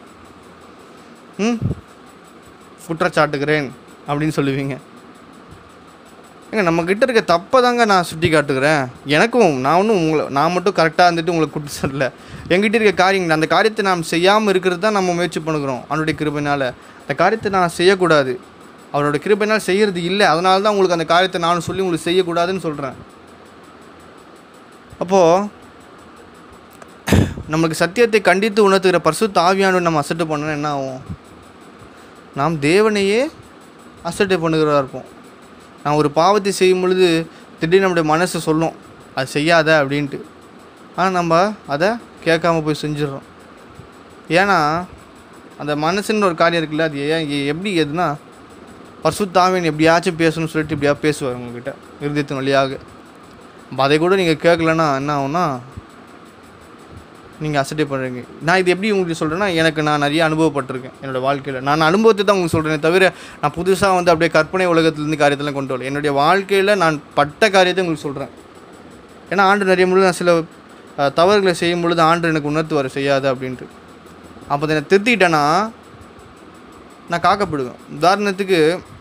ம் குற்றச்சாட்டுகிறேன் அப்படின்னு சொல்லுவீங்க ஏங்க நம்ம கிட்ட இருக்க தப்பை தாங்க நான் சுட்டி காட்டுகிறேன் எனக்கும் நான் ஒன்றும் உங்களை நான் மட்டும் கரெக்டாக இருந்துட்டு உங்களுக்கு குற்றம் சொல்லல என்கிட்ட இருக்க காரியங்கள் அந்த காரியத்தை நாம் செய்யாமல் இருக்கிறது தான் நம்ம முயற்சி பண்ணுகிறோம் அவனுடைய கிருபைனால் அந்த காரியத்தை நான் செய்யக்கூடாது அவரோட கிருபைனால் செய்கிறது இல்லை அதனால தான் உங்களுக்கு அந்த காரியத்தை நானும் சொல்லி உங்களுக்கு செய்யக்கூடாதுன்னு சொல்கிறேன் அப்போது நமக்கு சத்தியத்தை கண்டித்து உணர்த்துகிற பரிசுத்த ஆவியானவர் நம்ம அசட்டு பண்ணோன்னா என்ன ஆகும் நாம் தேவனையே அசட்டை பண்ணுகிறதா இருப்போம் நான் ஒரு பாவத்தை செய்யும் பொழுது திடீர்னு நம்முடைய மனசு சொல்லும் அது செய்யாத அப்படின்ட்டு ஆனால் நம்ம அதை கேட்காம போய் செஞ்சிடறோம் ஏன்னா அந்த மனசுன்னு ஒரு காரியம் இருக்குல்ல அது ஏன் எ- எப்படி எதுனா பரிசுத்தாவின் எப்படியாச்சும் பேசணும்னு சொல்லிட்டு இப்படியா பேசுவார் உங்ககிட்ட இருதயத்தின் வழியாக அப்ப அதை கூட நீங்கள் கேட்கலன்னா என்ன ஆகும்னா நீங்கள் அசட்டை பண்ணுறீங்க நான் இது எப்படி உங்களுக்கு சொல்கிறேன்னா எனக்கு நான் நிறைய அனுபவப்பட்டிருக்கேன் என்னோட வாழ்க்கையில் நான் அனுபவத்தை தான் உங்களுக்கு சொல்கிறேனே தவிர நான் புதுசாக வந்து அப்படியே கற்பனை உலகத்துலேருந்து காரியத்தெல்லாம் கொண்டு வரல என்னுடைய வாழ்க்கையில் நான் பட்ட காரியத்தை உங்களுக்கு சொல்கிறேன் ஏன்னா ஆண்டு நிறைய பொழுது நான் சில அஹ், தவறுகளை செய்யும் பொழுது ஆண்டு எனக்கு உணர்த்துவார் செய்யாது அப்படின்ட்டு அப்போ அதை நான் திருத்திக்கிட்டேன்னா நான் காக்கப்படுவேன் உதாரணத்துக்கு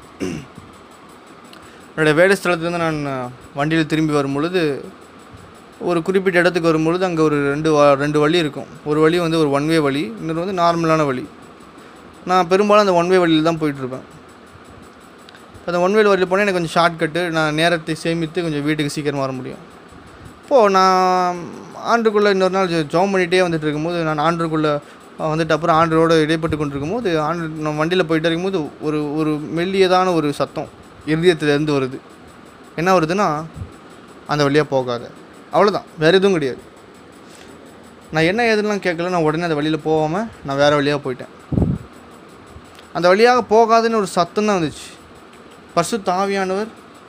என்னோடய வேலை ஸ்தலத்துலேருந்து நான் வண்டியில் திரும்பி வரும் பொழுது ஒரு குறிப்பிட்ட இடத்துக்கு வரும்பொழுது அங்கே ஒரு ரெண்டு வ- ரெண்டு வழி இருக்கும் ஒரு வழி வந்து ஒரு ஒன் வே வழி இன்னொரு வந்து நார்மலான வழி நான் பெரும்பாலும் அந்த ஒன் வே வழியில் தான் போயிட்டுருப்பேன் அந்த ஒன் வே வழியில் போனால் எனக்கு கொஞ்சம் ஷார்ட்கட்டு நான் நேரத்தை சேமித்து கொஞ்சம் வீட்டுக்கு சீக்கிரமாக வர முடியும் இப்போது நான் ஆண்டுக்குள்ளே இன்னொரு நாள் ஜோம் பண்ணிகிட்டே வந்துட்டு இருக்கும்போது நான் ஆண்டுக்குள்ளே வந்துட்டு அப்புறம் ஆண்டரோட இடைப்பட்டு கொண்டு இருக்கும்போது ஆண்டு நான் வண்டியில் போயிட்டே இருக்கும்போது ஒரு ஒரு மெல்லியதான ஒரு சத்தம் இருதயத்துலேருந்து வருது என்ன வருதுன்னா அந்த வழியாக போகாத அவ்வளோதான் வேறு எதுவும் கிடையாது நான் என்ன ஏதுலாம் கேட்கல நான் உடனே அந்த வழியில் போகாமல் நான் வேறு வழியாக போயிட்டேன் அந்த வழியாக போகாதுன்னு ஒரு சத்தம் தான் வந்துச்சு பசு தாவியானவர்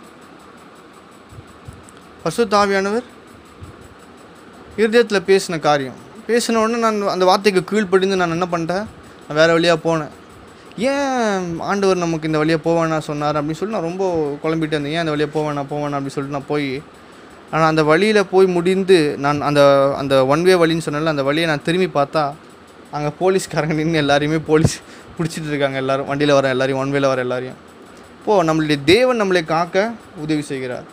பசு தாவியானவர் இருதயத்தில் பேசின காரியம் பேசின உடனே நான் அந்த வார்த்தைக்கு கீழ்ப்படிந்து நான் என்ன பண்ணிட்டேன் நான் வேறு வழியாக போனேன் ஏன் ஆண்டவர் நமக்கு இந்த வழியாக போவேனா சொன்னார் அப்படின்னு சொல்லி நான் ரொம்ப குழம்பிட்டு இருந்தேன் ஏன் அந்த வழியாக போவேனா போவேனா அப்படின்னு சொல்லிட்டு நான் போய் ஆனால் அந்த வழியில் போய் முடிந்து நான் அந்த அந்த ஒன் வே வழின்னு சொன்னேன்ல அந்த வழியை நான் திரும்பி பார்த்தா அங்கே போலீஸ்காரங்க நின்று எல்லாரையுமே போலீஸ் பிடிச்சிட்டு இருக்காங்க எல்லாரும் வண்டியில் வர எல்லாரையும் ஒன் வேல வர எல்லாரையும் இப்போது நம்மளுடைய தேவன் நம்மளை காக்க உதவி செய்கிறார்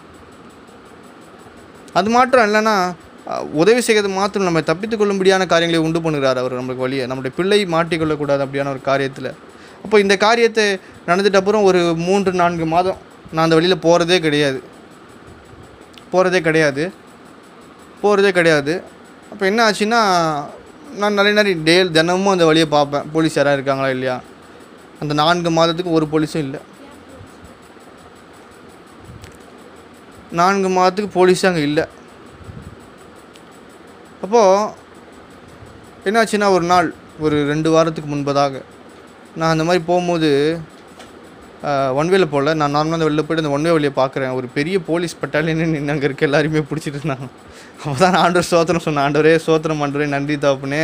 அது மாத்திரம் இல்லைன்னா அஹ், உதவி செய்கிறது மாத்திரம் நம்ம தப்பித்துக் கொள்ளும்படியான காரியங்களை உண்டு பண்ணுகிறார் அவர் நம்மளுக்கு வழியை நம்முடைய பிள்ளை மாட்டிக்கொள்ளக்கூடாது அப்படியான ஒரு காரியத்தில் அப்போ இந்த காரியத்தை நடந்துட்ட அப்புறம் ஒரு மூன்று நான்கு மாதம் நான் அந்த வழியில் போகிறதே கிடையாது போகிறதே கிடையாது போகிறதே கிடையாது அப்போ என்ன ஆச்சுன்னா நான் நிறைய நிறைய டே தினமும் அந்த வழியை பார்ப்பேன் போலீஸ் யாராவது இருக்காங்களா இல்லையா அந்த நான்கு மாதத்துக்கு ஒரு போலீஸும் இல்லை நான்கு மாதத்துக்கு போலீஸே அங்கே இல்லை அப்போது என்னாச்சுன்னா ஒரு நாள் ஒரு ரெண்டு வாரத்துக்கு முன்பதாக நான் அந்த மாதிரி போகும்போது ஒன்வேல போகல நான் நார்மலாக வெளில போய்ட்டு அந்த ஒன்வே வழியை பார்க்குறேன் ஒரு பெரிய போலீஸ் பட்டாலியன் நின்று அங்கே இருக்க எல்லாருமே பிடிச்சிட்டு இருந்தாங்க அப்போ தான் நான் ஆண்டவர் சோத்திரம் சொன்னேன் ஆண்டவரே சோத்திரம் ஆண்டவரே நன்றி தாப்புனே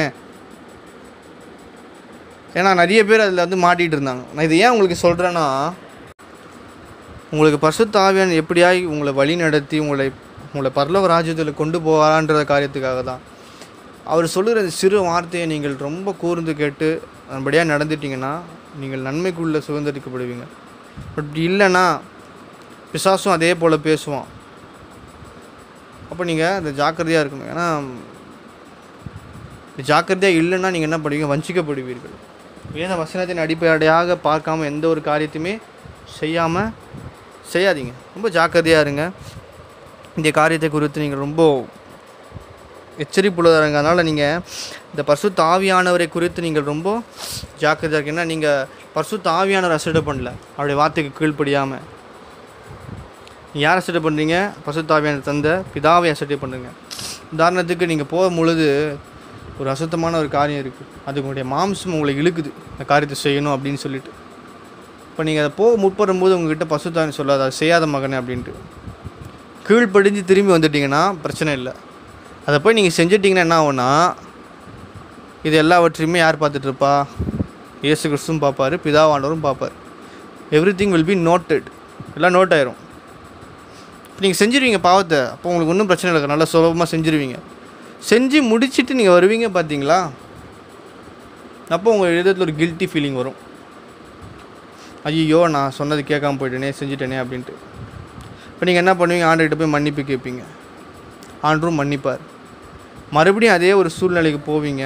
ஏன்னா நிறைய பேர் அதில் வந்து மாட்டிகிட்டு இருந்தாங்க நான் இது ஏன் உங்களுக்கு சொல்கிறேன்னா உங்களுக்கு பரிசுத்த ஆவியான் எப்படியாய் உங்களை வழி நடத்தி உங்களை உங்களை பரலோக ராஜ்யத்தில் கொண்டு போவாரான்ற காரியத்துக்காக தான் அவர் சொல்லுகிற இந்த சிறு வார்த்தையை நீங்கள் ரொம்ப கூர்ந்து கேட்டு அதன்படியாக நடந்துட்டீங்கன்னா நீங்கள் நன்மைக்குள்ளே சுதந்திரிக்கப்படுவீங்க பட் இல்லைன்னா பிசாசும் அதே போல் பேசுவான் அப்போ நீங்கள் அந்த ஜாக்கிரதையாக இருக்கணும் ஏன்னா ஜாக்கிரதையாக இல்லைன்னா நீங்கள் என்ன பண்ணுவீங்க வஞ்சிக்கப்படுவீர்கள் வேத வசனத்தின் அடிப்படையாக பார்க்காம எந்த ஒரு காரியத்தையுமே செய்யாமல் செய்யாதீங்க ரொம்ப ஜாக்கிரதையாக இருங்க இந்த காரியத்தை குறித்து நீங்கள் ரொம்ப எச்சரிப்புள்ளதாக இருங்க அதனால் நீங்கள் இந்த பரிசுத்த ஆவியானவரை குறித்து நீங்கள் ரொம்ப ஜாக்கிரதையாக இருக்கு ஏன்னா நீங்கள் பரிசுத்த ஆவியானவர் அசட்டை பண்ணல அவருடைய வார்த்தைக்கு கீழ்ப்படியாமல் நீ யார் அசட்டை பண்ணுறீங்க பரிசுத்த ஆவியானவர் தந்த பிதாவை அசட்டை பண்ணுங்க உதாரணத்துக்கு நீங்கள் போகும் பொழுது ஒரு அசுத்தமான ஒரு காரியம் இருக்குது அது உங்களுடைய மாம்சம் உங்களை இழுக்குது அந்த காரியத்தை செய்யணும் அப்படின்னு சொல்லிட்டு இப்போ நீங்கள் அதை போக முற்படும்போது உங்ககிட்ட பசுத்தானி சொல்லாது அதை செய்யாத மகனே அப்படின்ட்டு கீழ்ப்படிஞ்சு திரும்பி வந்துட்டீங்கன்னா பிரச்சனை இல்லை அதை போய் நீங்கள் செஞ்சிட்டிங்கன்னா என்ன ஆகும்னா இது எல்லாவற்றையுமே யார் பார்த்துட்டு இருப்பா இயேசு கிறிஸ்துவும் பார்ப்பார் பிதாவானவரும் பார்ப்பார் everything will be noted எல்லாம் நோட் ஆயிரும் இப்போ நீங்கள் செஞ்சிருவீங்க பாவத்தை அப்போ உங்களுக்கு ஒன்றும் பிரச்சனை இல்லை நல்லா சுலபமாக செஞ்சிருவீங்க செஞ்சு முடிச்சிட்டு நீங்கள் வருவீங்க பார்த்தீங்களா அப்போ உங்கள் இதயத்தில் ஒரு கில்ட்டி ஃபீலிங் வரும் ஐயோ நான் சொன்னது கேட்காம போயிட்டேனே செஞ்சுட்டேனே அப்படின்ட்டு இப்போ நீங்கள் என்ன பண்ணுவீங்க ஆண்டுகிட்ட போய் மன்னிப்பு கேட்பீங்க ஆண்டும் மன்னிப்பார் மறுபடியும் அதே ஒரு சூழ்நிலைக்கு போவீங்க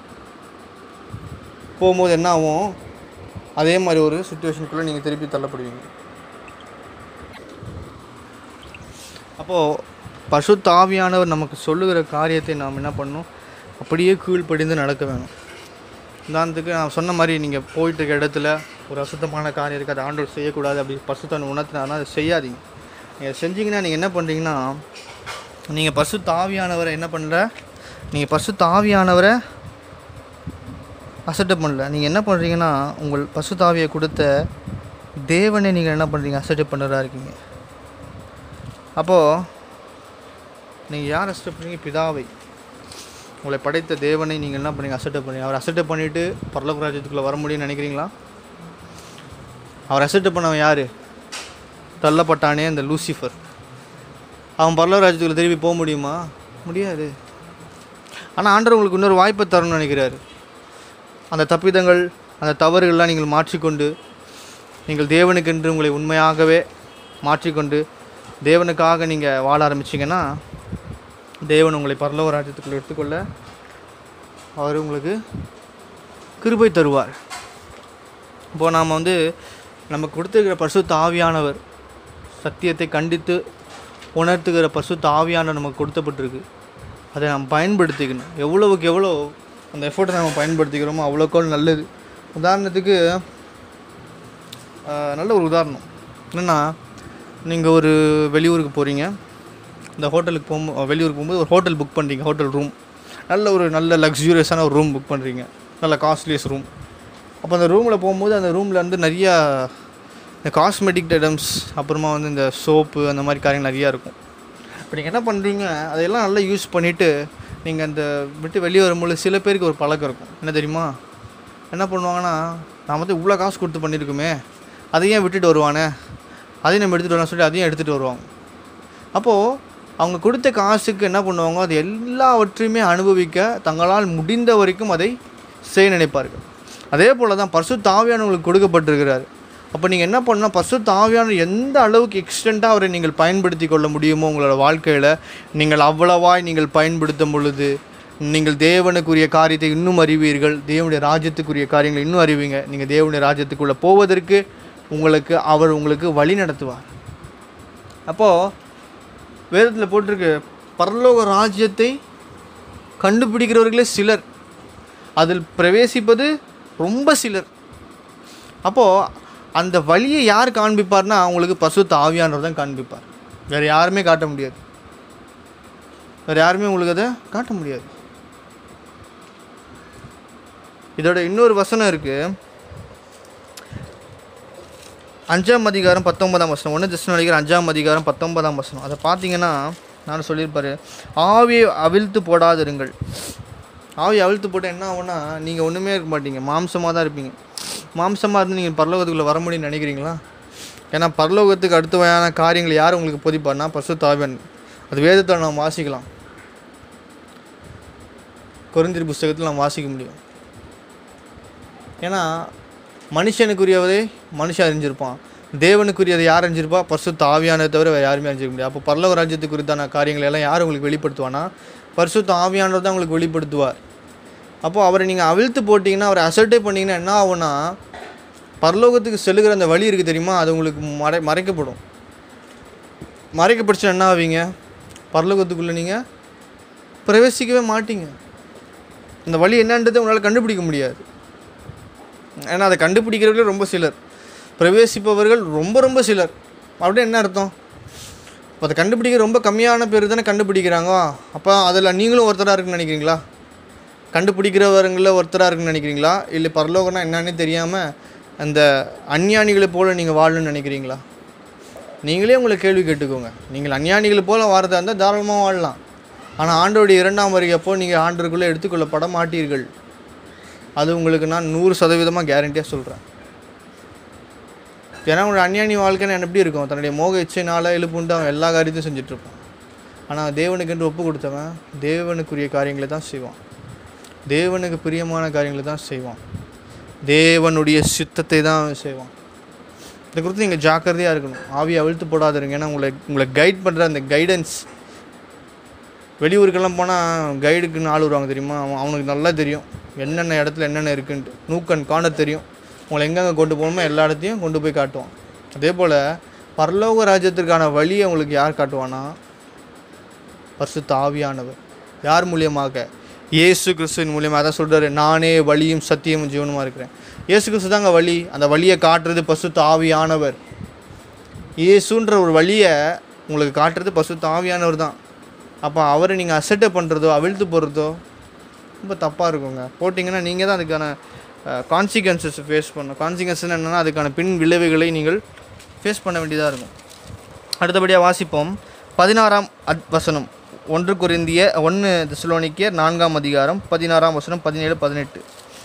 போகும்போது என்ன ஆகும் அதே மாதிரி ஒரு சுச்சுவேஷனுக்குள்ளே நீங்கள் திருப்பி தள்ளப்படுவீங்க அப்போது பசுத்த ஆவியானவர் நமக்கு சொல்லுகிற காரியத்தை நாம் என்ன பண்ணணும் அப்படியே கீழ்ப்படிந்து நடக்க வேணும் உதாரணத்துக்கு நான் சொன்ன மாதிரி நீங்கள் போயிட்டு இருக்க இடத்துல ஒரு அசுத்தமான காரியம் இருக்குது அதை ஆண்டவர் செய்யக்கூடாது அப்படி பசுத்தன் உணர்த்தினாருன்னா அதை செய்யாதீங்க நீங்கள் செஞ்சீங்கன்னா நீங்கள் என்ன பண்ணுறீங்கன்னா நீங்கள் பசு தாவியானவரை என்ன பண்ணல நீங்கள் பசு தாவியானவரை அசட்டை பண்ணல நீங்கள் என்ன பண்ணுறீங்கன்னா உங்கள் பசு தாவியை கொடுத்த தேவனை நீங்கள் என்ன பண்ணுறீங்க அசட்டை பண்ணுறதா இருக்கீங்க அப்போது நீங்கள் யார் அசட்டை பண்ணுறீங்க பிதாவை உங்களை படைத்த தேவனை நீங்கள் என்ன பண்ணீங்க அசட்டை பண்ணீங்க அவர் அசட்டை பண்ணிவிட்டு பரலோக ராஜ்யத்துக்குள்ளே வர முடியும்னு நினைக்கிறீங்களா அவர் அசட்டை பண்ணவன் யார் தள்ளப்பட்டானே அந்த லூசிஃபர் அவன் பரலோக ராஜ்யத்துக்குள்ள திரும்பி போக முடியுமா முடியாது ஆனால் ஆண்டவர் உங்களுக்கு இன்னொரு வாய்ப்பை தரணும்னு நினைக்கிறாரு அந்த தப்பிதங்கள் அந்த தவறுகள்லாம் நீங்கள் மாற்றிக்கொண்டு நீங்கள் தேவனுக்கென்று உங்களை உண்மையாகவே மாற்றிக்கொண்டு தேவனுக்காக நீங்கள் வாழ ஆரம்பிச்சிங்கன்னா தேவன் உங்களை பரலோக ராஜ்யத்துக்குள்ள எடுத்துக்கொள்ள அவர் உங்களுக்கு கிருபை தருவார் இப்போது நாம் வந்து நமக்கு கொடுத்துருக்கிற பரிசுத்த ஆவியானவர் சத்தியத்தை கண்டித்து உணர்த்துகிற பரிசுத்த ஆவியானவர் நமக்கு கொடுத்தப்பட்டிருக்கு அதை நாம் பயன்படுத்திக்கணும் எவ்வளவுக்கு எவ்வளோ அந்த எஃபோர்ட்டை நம்ம பயன்படுத்திக்கிறோமோ அவ்வளோக்கோ நல்லது உதாரணத்துக்கு ஆஹ், நல்ல ஒரு உதாரணம் என்னென்னா நீங்கள் ஒரு வெளியூருக்கு போகிறீங்க இந்த ஹோட்டலுக்கு போகும்போது வெளியூருக்கு போகும்போது ஒரு ஹோட்டல் புக் பண்ணுறீங்க ஹோட்டல் ரூம் நல்ல ஒரு நல்ல லக்ஸூரியஸான ஒரு ரூம் புக் பண்ணுறீங்க நல்ல காஸ்ட்லியஸ் ரூம் அப்போ அந்த ரூமில் போகும்போது அந்த ரூமில் வந்து நிறையா இந்த காஸ்மெட்டிக் ஐட்டம்ஸ் அப்புறமா வந்து இந்த சோப்பு அந்த மாதிரி காரியங்கள் நிறையா இருக்கும் இப்போ நீங்கள் என்ன பண்ணுறீங்க அதையெல்லாம் நல்லா யூஸ் பண்ணிவிட்டு நீங்கள் அந்த விட்டு வெளியே வரும்போது சில பேருக்கு ஒரு பழக்கம் இருக்கும் என்ன தெரியுமா என்ன பண்ணுவாங்கன்னா நான் வந்து இவ்வளோ காசு கொடுத்து பண்ணியிருக்குமே அதையும் விட்டுட்டு வருவானே அதையும் நம்ம எடுத்துகிட்டு வரலாம் சொல்லி அதையும் எடுத்துகிட்டு வருவாங்க அப்போது அவங்க கொடுத்த காசுக்கு என்ன பண்ணுவாங்க அது எல்லாவற்றையுமே அனுபவிக்க தங்களால் முடிந்த வரைக்கும் அதை செய்ய நினைப்பார்கள் அதே போல் தான் பசு தாவியானவங்களுக்கு கொடுக்கப்பட்டிருக்கிறார் அப்போ நீங்கள் என்ன பண்ணால் பசு தாவியான எந்த அளவுக்கு எக்ஸ்டெண்ட்டாக அவரை நீங்கள் பயன்படுத்தி கொள்ள முடியுமோ உங்களோட வாழ்க்கையில் நீங்கள் அவ்வளவாய் நீங்கள் பயன்படுத்தும் பொழுது நீங்கள் தேவனுக்குரிய காரியத்தை இன்னும் அறிவீர்கள் தேவனுடைய ராஜ்யத்துக்குரிய காரியங்களை இன்னும் அறிவீங்க நீங்கள் தேவனுடைய ராஜ்யத்துக்குள்ளே போவதற்கு உங்களுக்கு அவர் உங்களுக்கு வழி நடத்துவார் அப்போது வேதத்தில் போட்டிருக்கு பரலோக ராஜ்யத்தை கண்டுபிடிக்கிறவர்களே சிலர் அதில் பிரவேசிப்பது ரொம்ப சிலர் அப்போது அந்த வழியை யார் காண்பிப்பார்னா அவங்களுக்கு பசுத்த ஆவியானவர் தான் காண்பிப்பார் வேறு யாருமே காட்ட முடியாது வேறு யாருமே உங்களுக்கு அதை காட்ட முடியாது இதோட இன்னொரு வசனம் இருக்குது அஞ்சாம் அதிகாரம் பத்தொன்பதாம் வசனம் ஒன்று ஜஸ்ட் நடிகர் அஞ்சாம் அதிகாரம் பத்தொன்பதாம் வசனம் அதை பார்த்தீங்கன்னா நான் சொல்லியிருப்பாரு ஆவியை அவிழ்த்து போடாதிருங்கள் ஆவி அவிழ்த்து போட்டால் என்ன ஆகும்னா நீங்கள் ஒன்றுமே இருக்க மாட்டீங்க மாம்சமாக தான் இருப்பீங்க மாம்சமாக இருந்து நீங்கள் பரலோகத்துக்குள்ளே வர முடியும்னு நினைக்கிறீங்களா ஏன்னா பரலோகத்துக்கு அடுத்த வகையான காரியங்களை யார் உங்களுக்கு பொதிப்பார்னா பசு தாவன் அது வேதத்தை நாம் வாசிக்கலாம் குறைந்திரி புஸ்தகத்தில் நாம் வாசிக்க முடியும் ஏன்னா மனுஷனுக்குரியவதை மனுஷன் அறிஞ்சிருப்பான் தேவனுக்குரியதை யார் அறிஞ்சிருப்பா பரிசுத்த ஆவியானதை தவிர வேறு யாருமே அறிஞ்சிருக்க முடியாது அப்போ பரலோக ராஜ்யத்து குறித்தான காரியங்களை எல்லாம் யார் உங்களுக்கு வெளிப்படுத்துவானா பரிசுத்த ஆவியானவர் தான் உங்களுக்கு வெளிப்படுத்துவார் அப்போது அவரை நீங்கள் அவிழ்த்து போட்டிங்கன்னா அவரை அசல்ட்டே பண்ணிங்கன்னா என்ன ஆகும்னா பரலோகத்துக்கு செல்லுகிற அந்த வழி இருக்குது தெரியுமா அது உங்களுக்கு மறை மறைக்கப்படும் மறைக்கப்பட்டுச்சுன்னா என்ன ஆவீங்க பரலோகத்துக்குள்ளே நீங்கள் பிரவேசிக்கவே மாட்டீங்க இந்த வழி என்னன்றதை உங்களால் கண்டுபிடிக்க முடியாது ஏன்னா அதை கண்டுபிடிக்கிறவர்களே ரொம்ப சிலர் பிரவேசிப்பவர்கள் ரொம்ப ரொம்ப சிலர் அப்படியே என்ன அர்த்தம் இப்போ அதை கண்டுபிடிக்க ரொம்ப கம்மியான பேர் தானே கண்டுபிடிக்கிறாங்க அப்போ அதில் நீங்களும் ஒருத்தராக இருக்குன்னு நினைக்கிறீங்களா கண்டுபிடிக்கிறவங்களில் ஒருத்தராக இருக்குன்னு நினைக்கிறீங்களா இல்லை பரலோகம்னா என்னன்னே தெரியாமல் அந்த அஞ்ஞானிகளை போல் நீங்கள் வாழணும்னு நினைக்கிறீங்களா நீங்களே உங்களை கேள்வி கேட்டுக்கோங்க நீங்கள் அஞ்ஞானிகளை போல் வாரதா இருந்தால் தாராளமாக வாழலாம் ஆனால் ஆண்டோடைய இரண்டாம் வருகை அப்போ நீங்கள் ஆண்டருக்குள்ளே எடுத்துக்கொள்ளப்பட மாட்டீர்கள் அது உங்களுக்கு நான் நூறு சதவீதமாக கேரண்டியாக சொல்கிறேன் ஏன்னா உங்களோட அந்நியானி வாழ்க்கைன்னு என்ன எப்படி இருக்கும் தன்னுடைய மோக இச்சைனால எழுப்புண்டு அவன் எல்லா காரியத்தையும் செஞ்சிட்ருப்பான் ஆனால் தேவனுக்கென்று ஒப்பு கொடுத்தவன் தேவனுக்குரிய காரியங்களை தான் செய்வான் தேவனுக்கு பிரியமான காரியங்களை தான் செய்வான் தேவனுடைய சித்தத்தை தான் அவன் செய்வான் இதை குறித்து நீங்கள் ஜாக்கிரதையாக இருக்கணும் ஆவியை அவிழ்த்து போடாதுருங்க ஏன்னா உங்களை உங்களை கைட் பண்ணுற அந்த கைடன்ஸ் வெளியூருக்கெல்லாம் போனால் கைடுக்குன்னு ஆள் வருவாங்க தெரியுமா அவன் அவனுக்கு நல்லா தெரியும் என்னென்ன இடத்துல என்னென்ன இருக்குன்ட்டு நூக்கன் காண தெரியும் உங்களை எங்கெங்கே கொண்டு போகணுமோ எல்லா இடத்தையும் கொண்டு போய் காட்டுவான் அதே போல் பரலோக ராஜ்யத்திற்கான வழியை உங்களுக்கு யார் காட்டுவானா பரிசுத்த ஆவியானவர் யார் மூலியமாக இயேசு கிறிஸ்துவின் மூலியமாக தான் சொல்கிறாரு நானே வழியும் சத்தியமும் ஜீவனுமாக இருக்கிறேன் இயேசு கிறிஸ்து தாங்க வழி அந்த வழியை காட்டுறது பசுத்த ஆவியானவர் இயேசுன்ற ஒரு வழியை உங்களுக்கு காட்டுறது பசுத்த ஆவியானவர் தான் அப்போ அவரை நீங்கள் அசட்டை பண்ணுறதோ அவிழ்த்து போடுறதோ ரொம்ப தப்பாக இருக்குங்க போட்டிங்கன்னா நீங்கள் தான் அதுக்கான கான்சிக்வன்சஸ் ஃபேஸ் பண்ணணும் கான்சிக்வன்ஸ் என்னென்னா அதுக்கான பின் விளைவுகளை நீங்கள் ஃபேஸ் பண்ண வேண்டியதாக இருக்கும் அடுத்தபடியாக வாசிப்போம் பதினாறாம் அத் வசனம் ஒன்று குருந்திய ஒன்று திசுலோனிக்கியர் நான்காம் அதிகாரம் பதினாறாம் வசனம் பதினேழு பதினெட்டு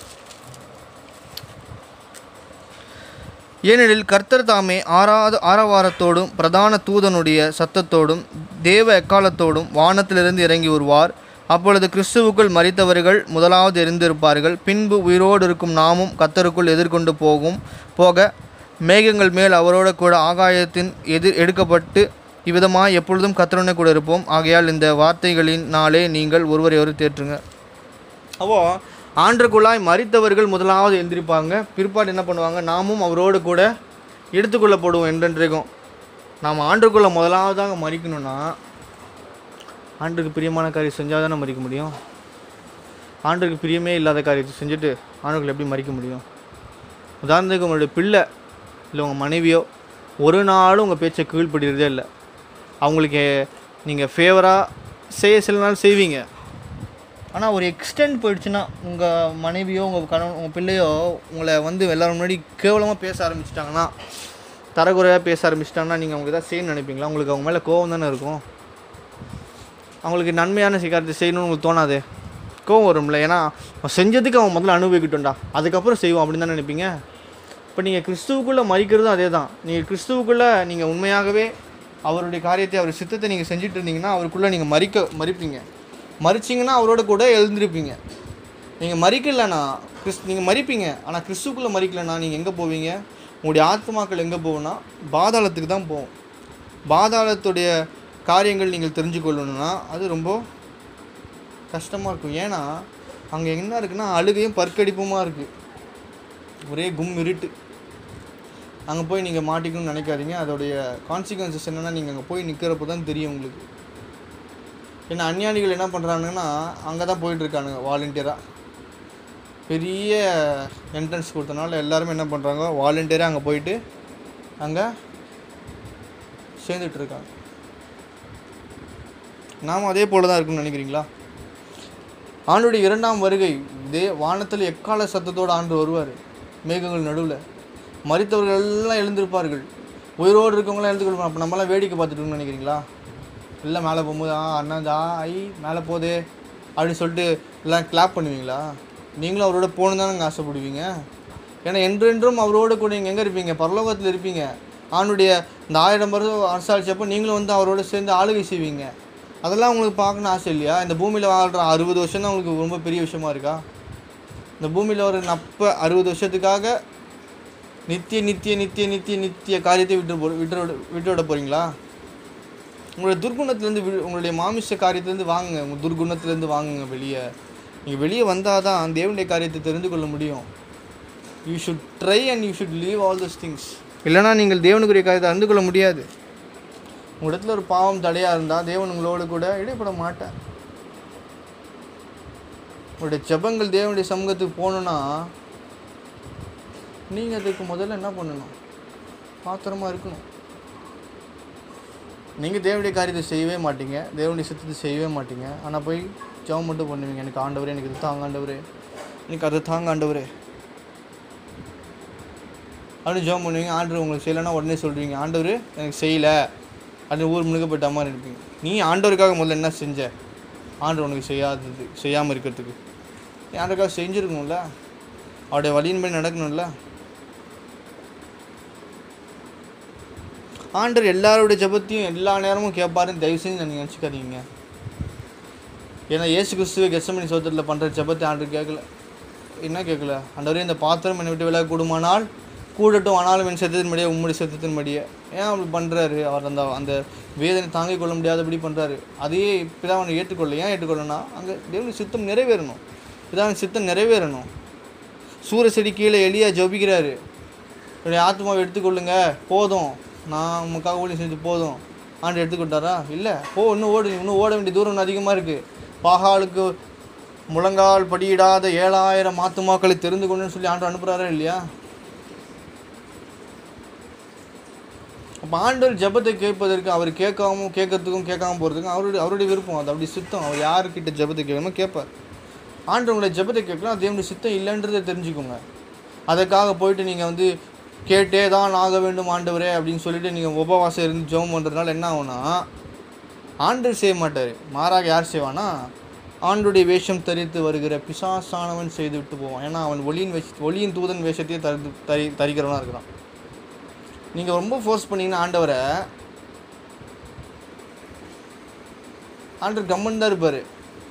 ஏனெனில் கர்த்தர் தாமே ஆறாவது ஆரவாரத்தோடும் பிரதான தூதனுடைய சத்தத்தோடும் தேவ எக்காலத்தோடும் வானத்திலிருந்து இறங்கி வருவார் அப்பொழுது கிறிஸ்துவுக்குள் மரித்தவர்கள் முதலாவது எரிந்திருப்பார்கள் பின்பு உயிரோடு இருக்கும் நாமும் கர்த்தருக்குள் எதிர்கொண்டு போகும் போக மேகங்கள் மேல் அவரோட கூட ஆகாயத்தின் எதிர் எடுக்கப்பட்டு இவ்விதமாய் எப்பொழுதும் கர்த்தருடனே கூட இருப்போம் ஆகையால் இந்த வார்த்தைகளின் நாளே நீங்கள் ஒருவரை ஒரு தேற்றுங்க அப்போ ஆண்டுக்குள்ளாய் மறித்தவர்கள் முதலாவது எந்திரிப்பாங்க பிற்பாடு என்ன பண்ணுவாங்க நாமும் அவரோடு கூட எடுத்துக்கொள்ளப்படுவோம் என்றென்றைக்கும் நாம் ஆண்டுக்குள்ளே முதலாவதாக மறிக்கணும்னா ஆண்டுக்கு பிரியமான காரியம் செஞ்சால் தானே மறிக்க முடியும் ஆண்டுக்கு பிரியமே இல்லாத காரியத்தை செஞ்சுட்டு ஆண்டுக்குள்ள எப்படி மறிக்க முடியும் உதாரணத்துக்கு உங்களுடைய பிள்ளை இல்லை உங்கள் மனைவியோ ஒரு நாளும் உங்கள் பேச்சை கீழ்ப்படுகிறதே இல்லை அவங்களுக்கு நீங்கள் ஃபேவராக செய்ய சில நாள் செய்வீங்க ஆனால் ஒரு எக்ஸ்டெண்ட் போயிடுச்சுன்னா உங்கள் மனைவியோ உங்கள் கணவன் உங்கள் பிள்ளையோ உங்களை வந்து எல்லாரும் முன்னாடி கேவலமாக பேச ஆரம்பிச்சிட்டாங்கன்னா தரக்குறையாக பேச ஆரம்பிச்சிட்டாங்கன்னா நீங்கள் அவங்களுக்கு தான் செய்யணும்னு நினைப்பீங்களா உங்களுக்கு அவங்க மேலே கோவம் தானே இருக்கும் அவங்களுக்கு நன்மையான சிகாரத்தை செய்யணும்னு உங்களுக்கு தோணாது கோவம் வரும்ல ஏன்னா அவன் செஞ்சதுக்கு அவன் முதல்ல அனுபவிக்கட்டும்டா அதுக்கப்புறம் செய்வோம் அப்படின்னு தானே நினைப்பீங்க இப்போ நீங்கள் கிறிஸ்துவுக்குள்ளே மறிக்கிறதும் அதே தான் நீங்கள் கிறிஸ்துவுக்குள்ளே நீங்கள் உண்மையாகவே அவருடைய காரியத்தை அவர் சித்தத்தை நீங்கள் செஞ்சுட்டு இருந்தீங்கன்னா அவருக்குள்ளே நீங்கள் மறிக்க மறிப்பீங்க மறிச்சிங்கன்னா அவரோட கூட எழுந்திருப்பீங்க நீங்கள் மறிக்கலைன்னா கிறிஸ் நீங்கள் மறிப்பீங்க ஆனால் கிறிஸ்துக்குள்ளே மறிக்கலைன்னா நீங்கள் எங்கே போவீங்க உங்களுடைய ஆத்மாக்கள் எங்கே போகும்னா பாதாளத்துக்கு தான் போகும் பாதாளத்துடைய காரியங்கள் நீங்கள் தெரிஞ்சு கொள்ளணும்னா அது ரொம்ப கஷ்டமாக இருக்கும் ஏன்னா அங்கே என்ன இருக்குன்னா அழுகையும் பற்கடிப்புமாக இருக்குது ஒரே கும் இருட்டு அங்கே போய் நீங்கள் மாட்டிக்கணும்னு நினைக்காதீங்க அதோடைய கான்சிக்வன்சஸ் என்னென்னா நீங்கள் அங்கே போய் நிற்கிறப்ப தான் தெரியும் உங்களுக்கு ஏன்னா அஞ்ஞானிகள் என்ன பண்ணுறாங்கன்னா அங்கே தான் போயிட்டுருக்கானுங்க வாலண்டியராக பெரிய என்ட்ரன்ஸ் கொடுத்தனால எல்லாருமே என்ன பண்ணுறாங்க வாலண்டியராக அங்கே போயிட்டு அங்கே சேர்ந்துட்டு இருக்காங்க நாம் அதே போல தான் இருக்குன்னு நினைக்கிறீங்களா ஆண்டுடைய இரண்டாம் வருகை இதே வானத்தில் எக்கால சத்தத்தோடு ஆண்டு வருவார் மேகங்கள் நடுவில் மறித்தவர்கள் எல்லாம் எழுந்திருப்பார்கள் உயிரோடு இருக்கவங்களாம் எழுந்து கொள்வாங்க அப்போ நம்மளாம் வேடிக்கை பார்த்துட்டு இருக்கோம்னு நினைக்கிறீங்களா இல்லை மேலே போகும்போது ஆ அண்ணா ஜா ஐ மேலே போதே அப்படின்னு சொல்லிட்டு எல்லாம் கிளாப் பண்ணுவீங்களா நீங்களும் அவரோட போகணும் தானே ஆசைப்படுவீங்க ஏன்னா என்றென்றும் அவரோட கூட நீங்கள் எங்கே இருப்பீங்க பரலோகத்தில் இருப்பீங்க ஆணுடைய இந்த ஆயிரம் வருஷம் அரசாட்சியப்போ நீங்களும் வந்து அவரோட சேர்ந்து ஆளுகை செய்வீங்க அதெல்லாம் உங்களுக்கு பார்க்கணும்னு ஆசை இல்லையா இந்த பூமியில் வாழ்கிற அறுபது வருஷம் தான் உங்களுக்கு ரொம்ப பெரிய விஷயமா இருக்கா இந்த பூமியில் ஒரு நப்ப அறுபது வருஷத்துக்காக நித்திய நித்திய நித்திய நித்திய நித்திய காரியத்தை விட்டு போ விட்டு விட- விட்டு விட போகிறீங்களா உங்களுடைய துர்குணத்துலேருந்து வி உங்களுடைய மாமிச காரியத்துலேருந்து வாங்குங்க உங்கள் துர்குணத்துலேருந்து வாங்குங்க வெளியே நீங்கள் வெளியே வந்தால் தான் தேவனுடைய காரியத்தை தெரிந்து கொள்ள முடியும் you should try and you should leave all those things இல்லைனா நீங்கள் தேவனுக்குரிய காரியத்தை அறிந்து கொள்ள முடியாது உங்கள் இடத்துல ஒரு பாவம் தடையாக இருந்தால் தேவன் உங்களோடு கூட இடைப்பட மாட்டார் உங்களுடைய ஜெபங்கள் தேவனுடைய சமூகத்துக்கு போகணுன்னா நீங்கள் அதுக்கு முதல்ல என்ன பண்ணணும் பாத்திரமாக இருக்கணும் நீங்கள் தேவனுடைய காரியத்தை செய்யவே மாட்டீங்க தேவனுடைய சித்தத்தை செய்யவே மாட்டீங்க ஆனால் போய் ஜெபம் மட்டும் பண்ணுவீங்க எனக்கு ஆண்டவரே எனக்கு இது தாங்க ஆண்டவரே எனக்கு அதை தாங்க ஆண்டவரே அப்படின்னு ஜெபம் பண்ணுவீங்க ஆண்டவர் உங்களுக்கு செய்யலைன்னா உடனே சொல்கிறீங்க ஆண்டவர் எனக்கு செய்யலை அப்படின்னு ஊர் முழுக்க போயிட்ட மாதிரி இருப்பீங்க நீ ஆண்டவருக்காக முதல்ல என்ன செஞ்ச ஆண்டவர் உனக்கு செய்யாதது செய்யாமல் இருக்கிறதுக்கு நீ ஆண்டவருக்காக செஞ்சுருக்கணும்ல அவருடைய வழியின்படி நடக்கணும்ல ஆண்டவர் எல்லாருடைய ஜெபத்தையும் எல்லா நேரமும் கேட்பாருன்னு தயவு செஞ்சு நீங்கள் நினச்சிக்காதீங்க ஏன்னா இயேசு கிறிஸ்துவ கெசமணி சோத்திரத்தில் பண்ணுற ஜெபத்தை ஆண்டவர் கேட்கல என்ன கேட்கல ஆண்டவரே இந்த பாத்திரம் என்னை விட்டு விலக கூடுமானால் கூடட்டும் ஆனாலும் என் சத்தத்தின் மடியே உம்முடைய சத்தத்தின் மடியே ஏன் அப்படி பண்ணுறாரு அவர் அந்த அந்த வேதனை தாங்கிக் கொள்ள முடியாதபடி பண்ணுறாரு அதையே பிதாவனை ஏற்றுக்கொள்ள ஏன் ஏற்றுக்கொள்ளனா அங்கே தேவனுடைய சித்தம் நிறைவேறணும் பிதாவின் சித்தம் நிறைவேறணும் சூர செடி கீழே எளியா ஜபிக்கிறாரு என்னுடைய ஆத்மாவை எடுத்துக்கொள்ளுங்க போதும் நான் உமக்காக ஊழியம் செஞ்சு போதும் ஆண்டு எடுத்துக்கிட்டாரா இல்லை போ இன்னும் ஓடு இன்னும் ஓட வேண்டிய தூரம் இன்னும் அதிகமாக இருக்குது பாகாலுக்கு முழங்கால் படியிடாத ஏழாயிரம் ஆத்துமாக்களை தெரிந்து கொண்டுன்னு சொல்லி ஆண்டு அனுப்புகிறாரா இல்லையா அப்போ ஆண்டவர் ஜெபத்தை கேட்பதற்கு அவர் கேட்காம கேட்கறதுக்கும் கேட்காம போகிறதுக்கும் அவருடைய அவருடைய விருப்பம் அது அப்படி சித்தம் அவர் யாருக்கிட்ட ஜெபத்தை கேட்கணுமோ கேட்பார் ஆண்டவர் உங்களை ஜெபத்தை கேட்கலாம் அது தேவனுடைய சித்தம் இல்லைன்றதை தெரிஞ்சுக்கோங்க அதுக்காக போயிட்டு நீங்கள் வந்து கேட்டே தான் ஆக வேண்டும் ஆண்டவரே அப்படின்னு சொல்லிட்டு நீங்கள் உபவாசம் இருந்து ஜெபம் பண்ணுறதுனால என்ன ஆகும்னா ஆண்டவர் செய்ய மாட்டார் மாறாக யார் செய்வானா ஆண்டுடைய வேஷம் தரித்து வருகிற பிசாசானவன் செய்து விட்டு போவான் ஏன்னா அவன் ஒளியின் வேஷ ஒளியின் தூதன் வேஷத்தையே தரி தரி தரிக்கிறவனாக இருக்கிறான் நீங்கள் ரொம்ப ஃபோர்ஸ் பண்ணீங்கன்னா ஆண்டவரை ஆண்டவர் கம்மன் தான் இருப்பார்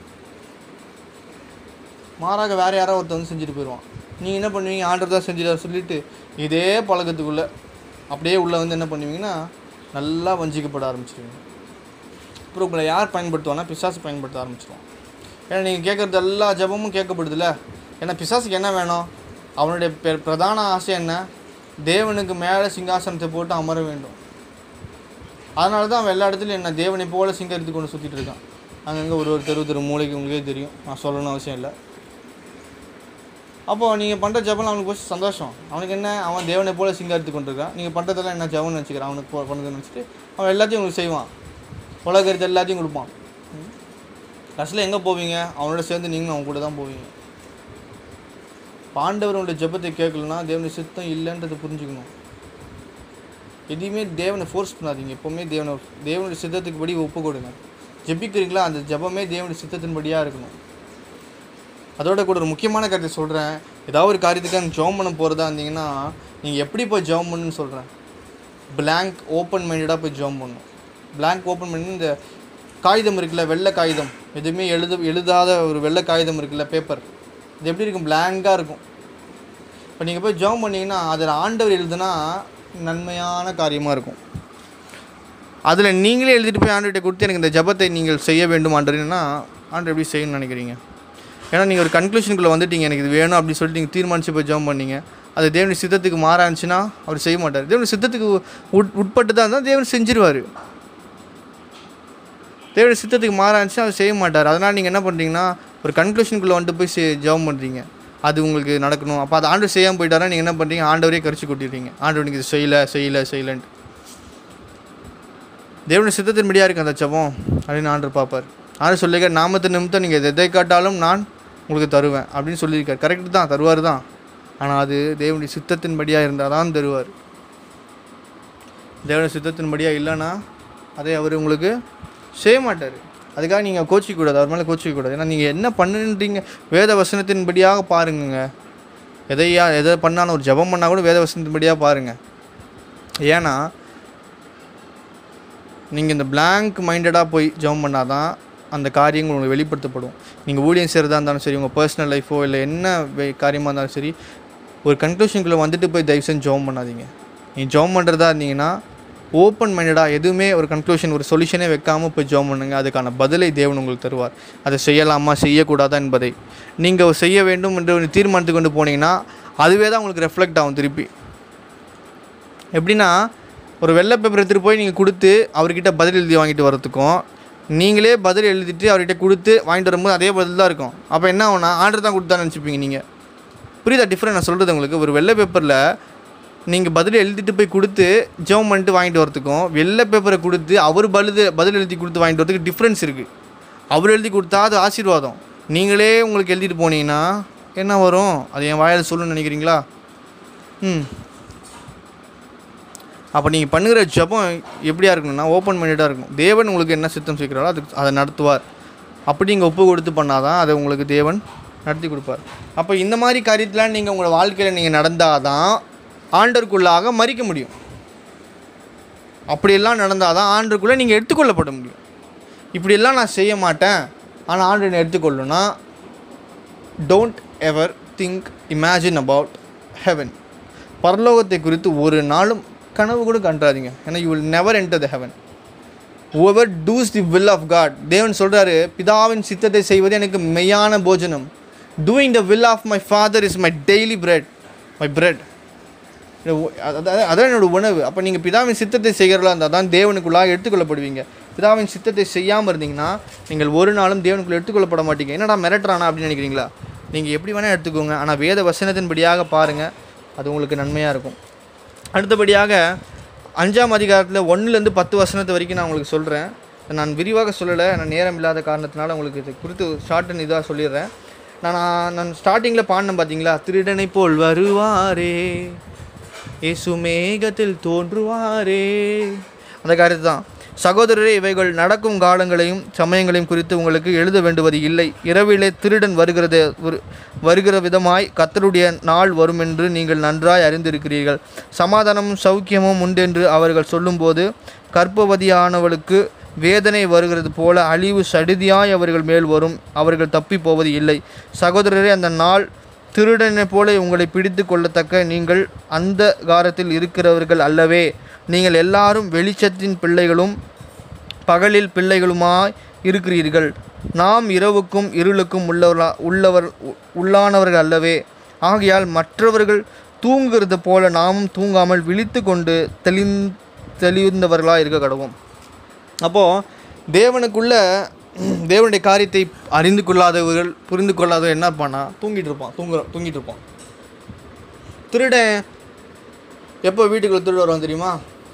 மாறாக வேறு யாரோ ஒருத்தர் வந்து செஞ்சுட்டு போயிடுவான் நீங்கள் என்ன பண்ணுவீங்க ஆண்டர் தான் செஞ்சுட்டார் சொல்லிட்டு இதே பழக்கத்துக்குள்ளே அப்படியே உள்ளே வந்து என்ன பண்ணுவீங்கன்னா நல்லா வஞ்சிக்கப்பட ஆரம்பிச்சிடுவீங்க அப்புறம் உங்களை யார் பயன்படுத்துவானா பிசாசு பயன்படுத்த ஆரம்பிச்சிடுவான் ஏன்னா நீங்கள் கேட்குறது எல்லா ஜெபமும் கேட்கப்படுதுல்ல ஏன்னா பிசாசுக்கு என்ன வேணும் அவனுடைய பெ- பிரதான ஆசை என்ன தேவனுக்கு மேலே சிங்காசனத்தை போட்டு அமர வேண்டும் அதனால தான் அவன் எல்லா இடத்துலையும் என்ன தேவனை போல சிங்கரித்து கொண்டு சுற்றிட்டு இருக்கான் அங்கங்கே ஒரு ஒரு தெரு தெரு மூளைக்கு உங்களுக்கே தெரியும் நான் சொல்லணும்னு அவசியம் இல்லை அப்போது நீங்கள் பண்ணுற ஜெபம் அவனுக்கு போச்சு சந்தோஷம் அவனுக்கு என்ன அவன் தேவனை போல சிங்காரித்து கொண்டிருக்கான் நீங்கள் பண்ணுறதெல்லாம் என்ன ஜெபம்னு வச்சுக்கிறான் அவனுக்கு போ பண்ணுறதுன்னு வச்சுட்டு அவன் எல்லாத்தையும் உங்களுக்கு செய்வான் உலகரித்து எல்லாத்தையும் கொடுப்பான் கடைசியில் எங்கே போவீங்க அவனோட சேர்ந்து நீங்களும் அவன் கூட தான் போவீங்க பாண்டவருடைய ஜெபத்தை கேட்கலன்னா தேவனுடைய சித்தம் இல்லைன்றதை புரிஞ்சுக்கணும் எதையுமே தேவனை ஃபோர்ஸ் பண்ணாதீங்க எப்போவுமே தேவனை தேவனுடைய சித்தத்துக்கு படி ஒப்பு கொடுங்க ஜெபிக்கிறீங்களா அந்த ஜெபமே தேவனுடைய சித்தத்தின்படியாக இருக்கணும் அதோட கூட ஒரு முக்கியமான கருத்தை சொல்கிறேன் ஏதாவது ஒரு காரியத்துக்காக ஜெபம் பண்ண போகிறதா இருந்தீங்கன்னா நீங்கள் எப்படி போய் ஜெபம் பண்ணுன்னு சொல்கிறேன் blank ஓப்பன் மைண்டடாக போய் ஜெபம் பண்ணணும் blank ஓப்பன் பண்ணி இந்த காகிதம் இருக்குல்ல வெள்ளை காகிதம் எதுவுமே எழுத எழுதாத ஒரு வெள்ளை காகிதம் இருக்குல்ல பேப்பர் இது எப்படி இருக்கும் blank-ஆ இருக்கும் இப்போ நீங்கள் போய் ஜெபம் பண்ணீங்கன்னா அதில் ஆண்டவர் எழுதுனா நன்மையான காரியமாக இருக்கும் அதில் நீங்களே எழுதிட்டு போய் ஆண்டவர்கிட்ட கொடுத்து எனக்கு இந்த ஜெபத்தை நீங்கள் செய்ய வேண்டும் ஆண்டவர்னா ஆண்டவர் எப்படி செய்யணும்னு நினைக்கிறீங்க ஏன்னா நீங்கள் ஒரு கன்க்ளூஷனுக்குள்ளே வந்துட்டீங்க எனக்கு இது வேணும் அப்படின்னு சொல்லிட்டு நீங்கள் தீர்மானிச்சு போய் ஜெபம் பண்ணீங்க அது தேவனுடைய சித்தத்துக்கு மாறா இருந்துச்சுன்னா அவர் செய்ய மாட்டார் தேவனுடைய சித்தத்துக்கு உட் உட்பட்டு தான் இருந்தால் தேவன் செஞ்சிருவார் தேவனுடைய சித்தத்துக்கு மாறா இருந்துச்சுன்னா அவர் செய்ய மாட்டார் அதனால் நீங்கள் என்ன பண்ணுறீங்கன்னா ஒரு கன்க்ளூஷனுக்குள்ளே வந்துட்டு போய் செ- ஜெபம் பண்ணுறீங்க அது உங்களுக்கு நடக்கணும் அப்போ அது ஆண்டவர் செய்யாமல் போயிட்டாரா நீங்கள் என்ன பண்ணுறீங்க ஆண்டவரே கரிச்சு கொட்டிடுறீங்க ஆண்டவர் நீங்கள் இது செய்யலை செய்யலை செய்யலைன்ட்டு தேவனுடைய சித்தத்தின்படியாக இருக்கு அந்த ஜெபம் அப்படின்னு ஆண்டவர் பார்ப்பார் ஆண்டவர் சொல்லிக்க நாமத்து நிமித்தம் நீங்கள் எதை காட்டாலும் நான் உங்களுக்கு தருவேன் அப்படின்னு சொல்லியிருக்கார் கரெக்டு தான் தருவார் தான் ஆனால் அது தேவனுடைய சித்தத்தின்படியாக இருந்தால் தான் தருவார் தேவனுடைய சித்தத்தின்படியாக இல்லைன்னா அதை அவர் உங்களுக்கு செய்ய மாட்டார் அதுக்காக நீங்கள் கோச்சிக்க கூடாது அவர் மேலே கோச்சிக்க கூடாது ஏன்னா நீங்கள் என்ன பண்ணுன்றீங்க வேத வசனத்தின்படியாக பாருங்கங்க எதையா எதை பண்ணாலும் ஒரு ஜெபம் பண்ணால் கூட வேத வசனத்தின்படியாக பாருங்கள் ஏன்னா நீங்கள் இந்த blank மைண்டடாக போய் ஜெபம் பண்ணால் தான் அந்த காரியங்கள் உங்களுக்கு வெளிப்படுத்தப்படும் நீங்கள் ஊழியம் செய்கிறதா இருந்தாலும் சரி உங்கள் பர்சனல் லைஃபோ இல்லை என்ன வே- காரியமாக இருந்தாலும் சரி ஒரு கன்க்ளூஷனுக்குள்ளே வந்துட்டு போய் தயவு செஞ்சு ஜெபம் பண்ணாதீங்க நீங்கள் ஜெபம் பண்ணுறதா இருந்தீங்கன்னா ஓப்பன் மைண்டடாக எதுவுமே ஒரு கன்க்ளூஷன் ஒரு சொல்யூஷனே வைக்காமல் போய் ஜெபம் பண்ணுங்க அதுக்கான பதிலை தேவன் உங்களுக்கு தருவார் அதை செய்யலாமா செய்யக்கூடாதா என்பதை நீங்கள் செய்ய வேண்டும் என்று ஒரு தீர்மானத்துக்கு கொண்டு போனீங்கன்னா அதுவே தான் உங்களுக்கு ரெஃப்ளெக்ட் ஆகும் திருப்பி எப்படின்னா ஒரு வெள்ளை பேப்பர் எடுத்துகிட்டு போய் நீங்கள் கொடுத்து அவர்கிட்ட பதில் எழுதி வாங்கிட்டு வரதுக்கும் நீங்களே பதில் எழுதிட்டு அவர்கிட்ட கொடுத்து வாங்கிட்டு வரும்போது அதே பதில் தான் இருக்கும் அப்போ என்ன ஆகும்னா ஆர்டர் தான் கொடுத்தா நினச்சிப்பீங்க நீங்கள் புரியுதா டிஃப்ரெண்ட் நான் சொல்கிறது உங்களுக்கு ஒரு வெள்ளை பேப்பரில் நீங்கள் பதில் எழுதிட்டு போய் கொடுத்து ஜெபம் பண்ணிட்டு வாங்கிட்டு வரதுக்கும் வெள்ளை பேப்பரை கொடுத்து அவர் பதில் பதில் எழுதி கொடுத்து வாங்கிட்டு வரதுக்கு டிஃப்ரென்ஸ் இருக்குது அவர் எழுதி கொடுத்தா அது ஆசீர்வாதம் நீங்களே உங்களுக்கு எழுதிட்டு போனீங்கன்னா என்ன வரும் அது என் வாயால் சொல்லணும்னு நினைக்கிறீங்களா ம் அப்போ நீங்கள் பண்ணுகிற ஜெபம் எப்படியா இருக்கணும்னா ஓப்பன் மைண்டடாக இருக்கும் தேவன் உங்களுக்கு என்ன சித்தம் செய்கிறாரோ அதுக்கு அதை நடத்துவார் அப்படி நீங்கள் ஒப்பு கொடுத்து பண்ணாதான் அதை உங்களுக்கு தேவன் நடத்தி கொடுப்பார் அப்போ இந்த மாதிரி காரியத்தில் நீங்கள் உங்களோட வாழ்க்கையில் நீங்கள் நடந்தால் தான் ஆண்டருக்குள்ளாக மறிக்க முடியும் அப்படியெல்லாம் நடந்தால் தான் ஆண்டருக்குள்ளே நீங்கள் எடுத்துக்கொள்ளப்பட முடியும் இப்படியெல்லாம் நான் செய்ய மாட்டேன் ஆனால் ஆண்டு என்னை எடுத்துக்கொள்ளுன்னா don't ever think imagine about heaven பரலோகத்தை குறித்து ஒரு நாளும் கனவு கூட கண்டாதீங்க ஏன்னா you will never enter the heaven whoever does the will of God தேவன் சொல்கிறாரு பிதாவின் சித்தத்தை செய்வது எனக்கு மெய்யான போஜனம் doing the will of my father is my daily bread my bread அதான் என்னோட உணவு அப்போ நீங்கள் பிதாவின் சித்தத்தை செய்கிறதா இருந்தால் தான் தேவனுக்குள்ளாக எடுத்துக்கொள்ளப்படுவீங்க பிதாவின் சித்தத்தை செய்யாமல் இருந்தீங்கன்னா நீங்கள் ஒரு நாளும் தேவனுக்குள்ள எடுத்துக்கொள்ளப்பட மாட்டீங்க என்னடா மிரட்டுறானா அப்படின்னு நினைக்கிறீங்களா நீங்கள் எப்படி வேணால் எடுத்துக்கோங்க ஆனால் வேத வசனத்தின்படியாக பாருங்கள் அது உங்களுக்கு நன்மையாக இருக்கும் அடுத்தபடியாக அஞ்சாம் அதிகாரத்தில் ஒன்றுலேருந்து பத்து வசனத்து வரைக்கும் நான் உங்களுக்கு சொல்கிறேன் நான் விரிவாக சொல்லலை நான் நேரம் இல்லாத காரணத்தினால உங்களுக்கு இது குறித்து ஷார்ட் அண்ட் இதாக சொல்லிடுறேன் நான் நான் ஸ்டார்டிங்கில் பாடினேன் பார்த்தீங்களா திருடனை போல் வருவாரே இயேசு மேகத்தில் தோன்றுவாரே அந்த காரியத்தை தான் சகோதரரே இவைகள் நடக்கும் காலங்களையும் சமயங்களையும் குறித்து உங்களுக்கு எழுத வேண்டுவது இல்லை இரவிலே திருடன் வருகிறது ஒரு- வருகிற விதமாய் கர்த்தருடைய நாள் வரும் என்று நீங்கள் நன்றாய் அறிந்திருக்கிறீர்கள் சமாதானமும் சௌக்கியமும் உண்டென்று அவர்கள் சொல்லும்போது கர்ப்பவதியானவளுக்கு வேதனை வருகிறது போல அழிவு சடிதியாய் அவர்கள் மேல் வரும் அவர்கள் தப்பி போவது இல்லை சகோதரரே அந்த நாள் திருடனைப் போல உங்களை பிடித்து கொள்ளத்தக்க நீங்கள் அந்த காரத்தில் இருக்கிறவர்கள் அல்லவே நீங்கள் எல்லாரும் வெளிச்சத்தின் பிள்ளைகளும் பகலில் பிள்ளைகளுமாய் இருக்கிறீர்கள் நாம் இரவுக்கும் இருளுக்கும் உள்ளவர்களா உள்ளவர் உ- உள்ளானவர்கள் அல்லவே ஆகையால் மற்றவர்கள் தூங்குகிறது போல நாமும் தூங்காமல் விழித்து கொண்டு தெளிந் தெளிந்தவர்களாக இருக்க கடவோம் அப்போது தேவனுக்குள்ள தேவனுடைய காரியத்தை அறிந்து கொள்ளாதவர்கள் புரிந்து கொள்ளாதவர்கள் என்ன இருப்பான்னா தூங்கிட்டு இருப்பான் தூங்குற தூங்கிட்டு இருப்பான் திருடன் எப்போ வீட்டுக்குள்ள திருட வருவான் தெரியுமா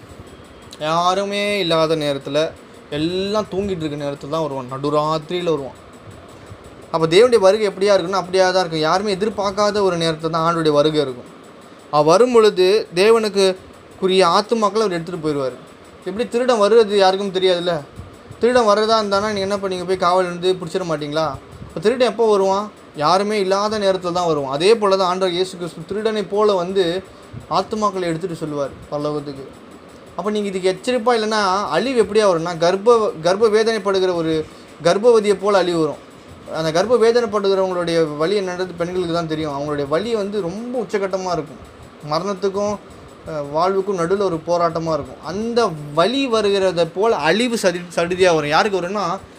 யாருமே இல்லாத நேரத்தில் எல்லாம் தூங்கிட்டு இருக்க நேரத்தில் தான் வருவான் நடுராத்திரியில் வருவான் அப்போ தேவனுடைய வருகை எப்படியா இருக்குன்னா அப்படியா தான் இருக்கும் யாருமே எதிர்பார்க்காத ஒரு நேரத்தில் தான் ஆண்டுடைய வருகை இருக்கும் அவர் வரும் பொழுது தேவனுக்கு குறிய ஆத்துமாக்களை அவர் எடுத்துகிட்டு போயிடுவார் எப்படி திருடன் வருவது யாருக்கும் தெரியாதுல்ல திருடன் வர்றதா இருந்தானா நீங்கள் என்ன பண்ணீங்க போய் காவல் இருந்து பிடிச்சிட மாட்டீங்களா இப்போ திருடன் எப்போ வருவான் யாருமே இல்லாத நேரத்தில் தான் வருவான் அதே போல் தான் ஆண்டவர் இயேசு கிறிஸ்து திருடனை போல வந்து ஆத்துமாக்களை எடுத்துகிட்டு சொல்லுவார் பரலோகத்துக்கு அப்போ நீங்கள் இதுக்கு எச்சரிப்பாக இல்லைன்னா அழிவு எப்படியா வரும்னா கர்ப்ப கர்ப்ப வேதனைப்படுகிற ஒரு கர்ப்பவதியை போல் அழிவு வரும் அந்த கர்ப்ப வேதனைப்படுகிறவங்களுடைய வலி என்னன்றது பெண்களுக்கு தான் தெரியும் அவங்களுடைய வலி வந்து ரொம்ப உச்சக்கட்டமாக இருக்கும் மரணத்துக்கும் அஹ், வாழ்வுக்கும் நடுவில் ஒரு போராட்டமாக இருக்கும் அந்த வலி வருகிறத போல் அழிவு சதி சடுதியாக வரும் யாருக்கு வரும்னா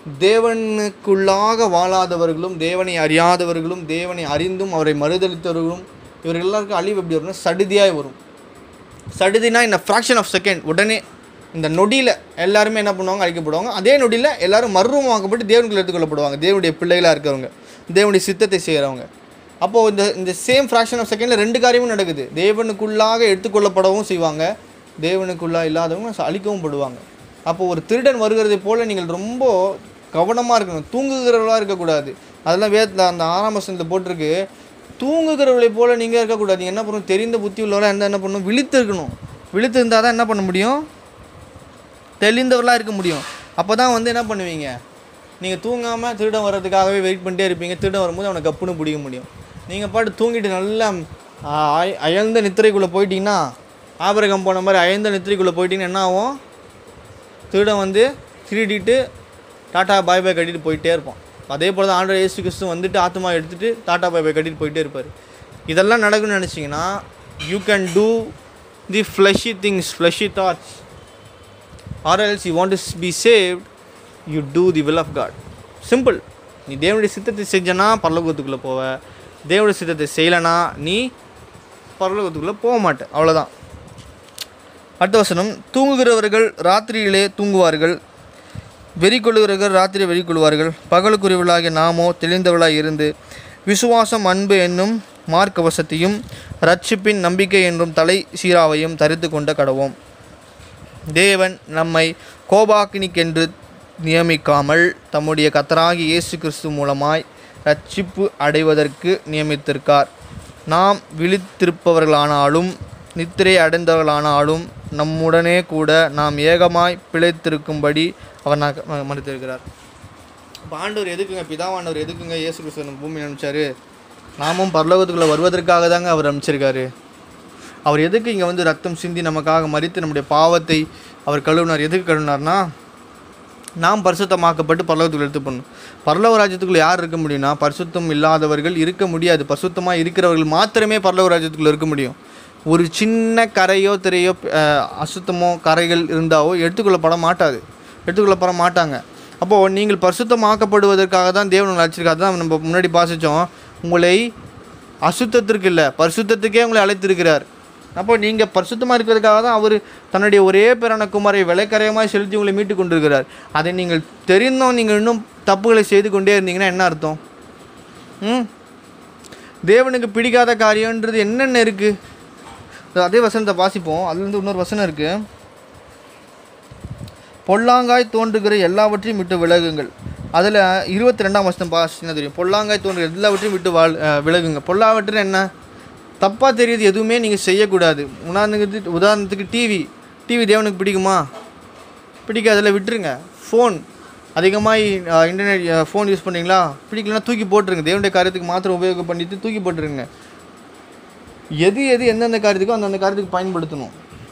தேவனுக்குள்ளாக வாழாதவர்களும் தேவனை அறியாதவர்களும் தேவனை அறிந்தும் அவரை மறுதளித்தவர்களும் இவர்கள் எல்லாருக்கும் அழிவு எப்படி வரும்னா சடுதியாய் வரும் சடுதினா இந்த ஃப்ராக்ஷன் ஆஃப் செகண்ட் உடனே இந்த நொடியில் எல்லாருமே என்ன பண்ணுவாங்க அழிக்கப்படுவாங்க அதே நொடியில் எல்லாரும் மர்வமாக்கப்பட்டு தேவனுக்குள்ள எடுத்துக்கொள்ளப்படுவாங்க தேவனுடைய பிள்ளைகளாக இருக்கிறவங்க தேவனுடைய சித்தத்தை செய்கிறவங்க அப்போது இந்த இந்த சேம் ஃப்ராக்ஷன் ஆஃப் செகண்டில் ரெண்டு காரியமும் நடக்குது தேவனுக்குள்ளாக எடுத்துக்கொள்ளப்படவும் செய்வாங்க தேவனுக்குள்ளா இல்லாதவங்க ச- அழிக்கவும் படுவாங்க அப்போது ஒரு திருடன் வருகிறதை போல் நீங்கள் ரொம்ப கவனமாக இருக்கணும் தூங்குகிறவர்களாக இருக்கக்கூடாது அதெல்லாம் வேதத்தில் அந்த ஆறாம் வசனத்தில் போட்டிருக்கு தூங்குகிறவர்களை போல நீங்கள் இருக்கக்கூடாது நீங்க என்ன பண்ணணும் தெரிந்த புத்தி உள்ளவராக இருந்தால் என்ன பண்ணணும் விழித்து இருக்கணும் விழித்து இருந்தால் தான் என்ன பண்ண முடியும் தெளிந்தவர்களாக இருக்க முடியும் அப்போ தான் வந்து என்ன பண்ணுவீங்க நீங்கள் தூங்காமல் திருடன் வர்றதுக்காகவே வெயிட் பண்ணிட்டே இருப்பீங்க திருடன் வரும்போது அவனை கப்புன்னு பிடிக்க முடியும் நீங்கள் பாட்டு தூங்கிட்டு நல்லா ஆ, அய- அயர்ந்த நித்திரைக்குள்ளே போயிட்டீங்கன்னா ஆபரகம் போன மாதிரி அயர்ந்த நித்திரைக்குள்ளே போயிட்டீங்கன்னா என்ன ஆகும் திருடன் வந்து திருடிட்டு டாட்டா பாய் பாய் கட்டிட்டு போயிட்டே இருப்பான் அதே போல் தான் ஆண்டவர் இயேசு கிறிஸ்து வந்துட்டு ஆத்மா எடுத்துட்டு டாட்டா பாய் பாய் கட்டிட்டு போயிட்டே இருப்பார் இதெல்லாம் நடக்கும்னு நினச்சிங்கன்னா you can do the fleshy things fleshy thoughts or else you want to be saved you do the will of God simple நீ தேவனுடைய சித்தத்தை செஞ்சனா பரலோகத்துக்குள்ளே போவ தேவனுடைய சித்தத்தை செய்யலைனா நீ பரலோகத்துக்குள்ளே போக மாட்ட அவ்வளோதான் அடுத்த வசனம் தூங்குகிறவர்கள் ராத்திரியிலே தூங்குவார்கள் வெறி கொள்ளுகிறவர்கள் ராத்திரி வெறி கொள்வார்கள் பகலுக்குரியவர்களாகிய நாமோ தெளிந்தவர்களாய் இருந்து விசுவாசம் அன்பு என்னும் மார்க்கவசத்தையும் ரட்சிப்பின் நம்பிக்கை என்றும் தலை சீராவையும் தரித்து கொண்ட கடவோம் தேவன் நம்மை கோபாக்கினிக்கென்று நியமிக்காமல் தம்முடைய கத்தராகி இயேசு கிறிஸ்து மூலமாய் ரட்சிப்பு அடைவதற்கு நியமித்திருக்கார் நாம் விழித்திருப்பவர்களானாலும் நித்திரை அடைந்தவர்களானாலும் நம்முடனே கூட நாம் ஏகமாய் பிழைத்திருக்கும்படி அவர் நான் மறுத்திருக்கிறார் இப்போ ஆண்டவர் எதுக்குங்க பிதாவானவர் எதுக்குங்க இயேசு கிறிஸ்து நம்ம பூமி அனுப்பிச்சாரு நாமும் பரலோகத்துக்குள்ளே வருவதற்காக தாங்க அவர் அனுப்பிச்சிருக்காரு அவர் எதுக்கு இங்கே வந்து ரத்தம் சிந்தி நமக்காக மறித்து நம்முடைய பாவத்தை அவர் கழுவினார் எதுக்கு கழுவினார்னா நாம் பரிசுத்தமாக்கப்பட்டு பரலோகத்துக்குள்ள எடுத்து பண்ணணும் பரலோக ராஜ்யத்துக்குள்ள யார் இருக்க முடியும்னா பரிசுத்தம் இல்லாதவர்கள் இருக்க முடியாது பரிசுத்தமாக இருக்கிறவர்கள் மாத்திரமே பரலோக ராஜ்யத்துக்குள்ள இருக்க முடியும் ஒரு சின்ன கரையோ திரையோ அஹ், அசுத்தமோ கரைகள் இருந்தாவோ எடுத்துக்கொள்ளப்பட மாட்டாது எடுத்துக்கொள்ளப்பட மாட்டாங்க அப்போது நீங்கள் பரிசுத்தமாக்கப்படுவதற்காக தான் தேவன் உங்களை அழைச்சிருக்காரு தான் நம்ம முன்னாடி பாசித்தோம் உங்களை அசுத்தத்திற்கு இல்லை பரிசுத்தத்துக்கே உங்களை அழைத்திருக்கிறார் அப்போ நீங்கள் பரிசுத்தமாக இருக்கிறதுக்காக தான் அவர் தன்னுடைய ஒரே பேரான குமாரை விலைக்கரையமாக செலுத்தி உங்களை மீட்டு கொண்டிருக்கிறார் அதை நீங்கள் தெரிந்தும் நீங்கள் இன்னும் தப்புகளை செய்து கொண்டே இருந்தீங்கன்னா என்ன அர்த்தம் ம் தேவனுக்கு பிடிக்காத காரியன்றது என்னென்ன இருக்குது அதே வசனத்தை வாசிப்போம் அதுலேருந்து இன்னொரு வசனம் இருக்குது பொல்லாங்காய் தோன்றுகிற எல்லாவற்றையும் விட்டு விலகுங்கள் அதில் இருபத்தி ரெண்டாம் வசனம் பாசினா தெரியும் பொல்லாங்காய் தோன்றுகிற எல்லாவற்றையும் விட்டு வாழ் அஹ், விலகுங்க பொல்லாவற்று என்ன தப்பாக தெரியுது எதுவுமே நீங்கள் செய்யக்கூடாது உதாரணத்துக்கு உதாரணத்துக்கு டிவி டிவி தேவனுக்கு பிடிக்குமா பிடிக்காதில் விட்டுருங்க ஃபோன் அதிகமாக இன்டர்நெட் ஃபோன் யூஸ் பண்ணீங்களா பிடிக்கலனா தூக்கி போட்டுருங்க தேவனுடைய காரியத்துக்கு மாத்திரம் உபயோகம் பண்ணிட்டு தூக்கி போட்டுருங்க எது எது எந்தெந்த காரியத்துக்கோ அந்தந்த காரியத்துக்கு பயன்படுத்தணும்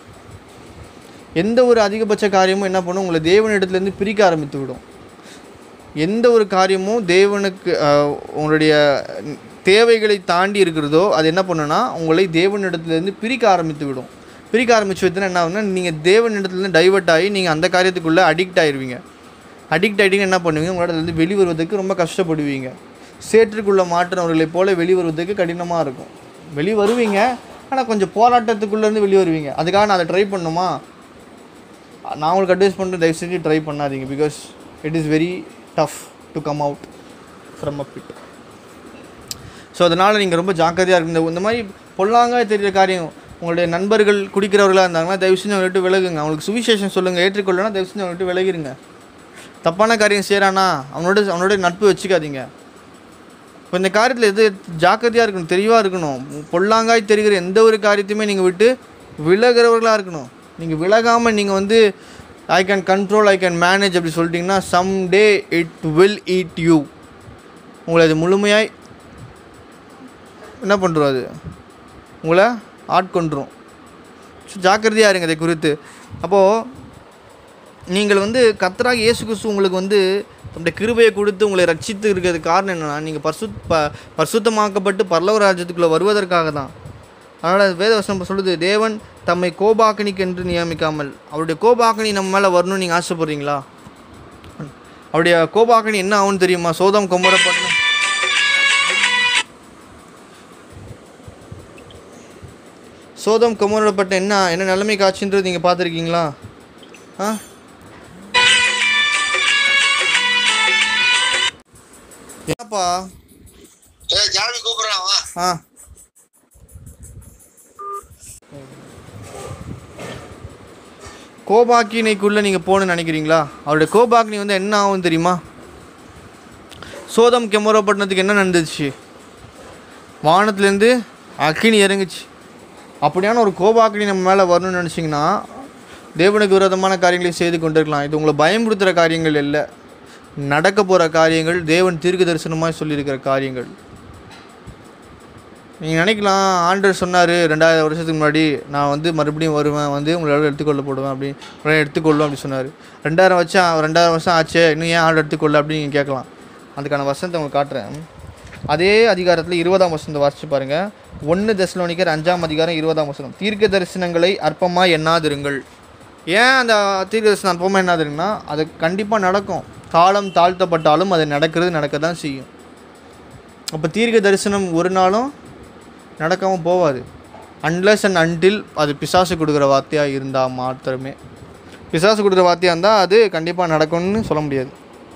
எந்த ஒரு அதிகபட்ச காரியமும் என்ன பண்ணும் உங்களை தேவனிடத்துலேருந்து பிரிக்க ஆரம்பித்து விடும் எந்த ஒரு காரியமும் தேவனுக்கு அஹ், உங்களுடைய தேவைகளை தாண்டி இருக்கிறதோ அது என்ன பண்ணுன்னா உங்களை தேவனிடத்துலேருந்து பிரிக்க ஆரம்பித்து விடும் பிரிக்க ஆரம்பிச்சு வைத்தனா என்ன ஆகுதுன்னா நீங்கள் தேவனிடத்துலேருந்து டைவர்ட் ஆகி நீங்கள் அந்த காரியத்துக்குள்ளே அடிக்ட் ஆயிடுவீங்க அடிக்ட் ஆகிட்டீங்க என்ன பண்ணுவீங்க உங்களோட அதுலேருந்து வெளிவருவதற்கு ரொம்ப கஷ்டப்படுவீங்க சேற்றுக்குள்ளே மாற்றினவர்களைப் போல வெளிவருவதற்கு கடினமாக இருக்கும் வெளி வருவீங்க ஆனால் கொஞ்சம் போராட்டத்துக்குள்ளேருந்து வெளியே வருவீங்க அதுக்காக நான் அதை ட்ரை பண்ணுமா நான் உங்களுக்கு அட்வைஸ் பண்ணுறேன் தயவு செஞ்சு ட்ரை பண்ணாதீங்க because it is very tough to come out from a pit so அதனால் நீங்கள் ரொம்ப ஜாக்கிரதையாக இருக்கு இந்த- இந்த மாதிரி பொல்லாங்க தெரிகிற காரியம் உங்களுடைய நண்பர்கள் குடிக்கிறவர்களாக இருந்தாங்கன்னா தயவு செஞ்சு அவங்கள்ட்ட விலகுங்க அவங்களுக்கு சுவிசேஷம் சொல்லுங்கள் ஏற்றுக்கொள்ளனா தயவு செஞ்சு அவங்கள்ட்ட விலகிருங்க தப்பான காரியம் செய்கிறானா அவனோட அவனோட நட்பு வச்சுக்காதீங்க இப்போ இந்த காரியத்தில் எது ஜாக்கிரதையாக இருக்கணும் தெளிவாக இருக்கணும் பொல்லாங்காய் தெரிகிற எந்த ஒரு காரியத்தையுமே நீங்கள் விட்டு விலகிறவர்களாக இருக்கணும் நீங்கள் விலகாமல் நீங்கள் வந்து I can control I can manage அப்படி சொல்லிட்டீங்கன்னா some day it will eat you உங்களை அது முழுமையாய் என்ன பண்ணுறோம் அது உங்களை ஆட்கொண்டுரும் ஸோ ஜாக்கிரதையாக இருங்க இதை குறித்து அப்போது நீங்கள் வந்து கத்தராக இயேசு கிறிஸ்து உங்களுக்கு வந்து தம்முடைய கிருபையை கொடுத்து உங்களை ரட்சித்து இருக்கிறதுக்கு காரணம் என்னென்னா நீங்கள் பரிசுத் ப பரிசுத்தமாக்கப்பட்டு பரலோக ராஜ்யத்துக்குள்ளே வருவதற்காக தான் அதனால் வேதவசனம் சொல்லுது தேவன் தம்மை கோபாக்கனிக்கு என்று நியமிக்காமல் அவருடைய கோபாக்கனி நம்ம மேலே வரணும்னு நீங்கள் ஆசைப்படுறீங்களா அவருடைய கோபாக்கனி என்ன ஆகும்னு தெரியுமா சோதம் கொமரப்பட்டணம் சோதம் கொமரப்பட்ட என்ன என்ன நிலைமை காட்சின்றது நீங்கள் பார்த்துருக்கீங்களா ஆ என்னப்பா ஏய் ஜாமி கூப்பிடுறான் வா ஆ கோபாக்கினைக்குள்ளே நீங்கள் போகணும்னு நினைக்கிறீங்களா அவருடைய கோபாக்கினி வந்து என்ன ஆகும் தெரியுமா சோதம் கெமரோப்பட்டினத்துக்கு என்ன நடந்துச்சு வானத்துலேருந்து அக்கினி இறங்குச்சு அப்படியான ஒரு கோபாக்கினி நம்ம மேலே வரணும்னு நினச்சிங்கன்னா தேவனுக்கு விரோதமான காரியங்களை செய்து கொண்டிருக்கலாம் இது உங்களை பயமுறுத்துகிற காரியங்கள் இல்லை நடக்க போகிற காரியங்கள் தேவன் தீர்க்க தரிசனமாக சொல்லியிருக்கிற காரியங்கள் நீங்கள் நினைக்கலாம் ஆண்டர் சொன்னார் ரெண்டாயிரம் வருஷத்துக்கு முன்னாடி நான் வந்து மறுபடியும் வருவேன் வந்து உங்களோட எடுத்துக்கொள்ள போடுவேன் அப்படி உங்களை எடுத்துக்கொள்ளும் அப்படி சொன்னார் ரெண்டாயிரம் வருஷம் ரெண்டாயிரம் வருஷம் ஆச்சே இன்னும் ஏன் ஆண்டர் எடுத்துக்கொள்ள அப்படின்னு நீங்கள் கேட்கலாம் அதுக்கான வசனத்தை உங்களுக்கு காட்டுறேன் அதே அதிகாரத்தில் இருபதாம் வசனத்தை வாசிச்சு பாருங்கள் ஒன்று தெசலோனிக்கர் அஞ்சாம் அதிகாரம் இருபதாம் வசனம் தீர்க்க தரிசனங்களை அற்பமாக எண்ணாதிருங்கள் ஏன் அந்த தீர்க்க தரிசனம் அற்பமாக எண்ணாதிருங்கன்னா அது கண்டிப்பாக நடக்கும் காலம் தாழ்த்தப்பட்டாலும் அது நடக்கிறது நடக்க தான் செய்யும் அப்போ தீர்க்க தரிசனம் ஒரு நாளும் நடக்காமல் போகாது அன்லெஸ் அண்ட் அன்டில் அது பிசாசு கொடுக்குற வார்த்தையாக இருந்தால் மாத்திரமே பிசாசு கொடுக்குற வார்த்தையாக இருந்தால் அது கண்டிப்பாக நடக்கும்னு சொல்ல முடியாது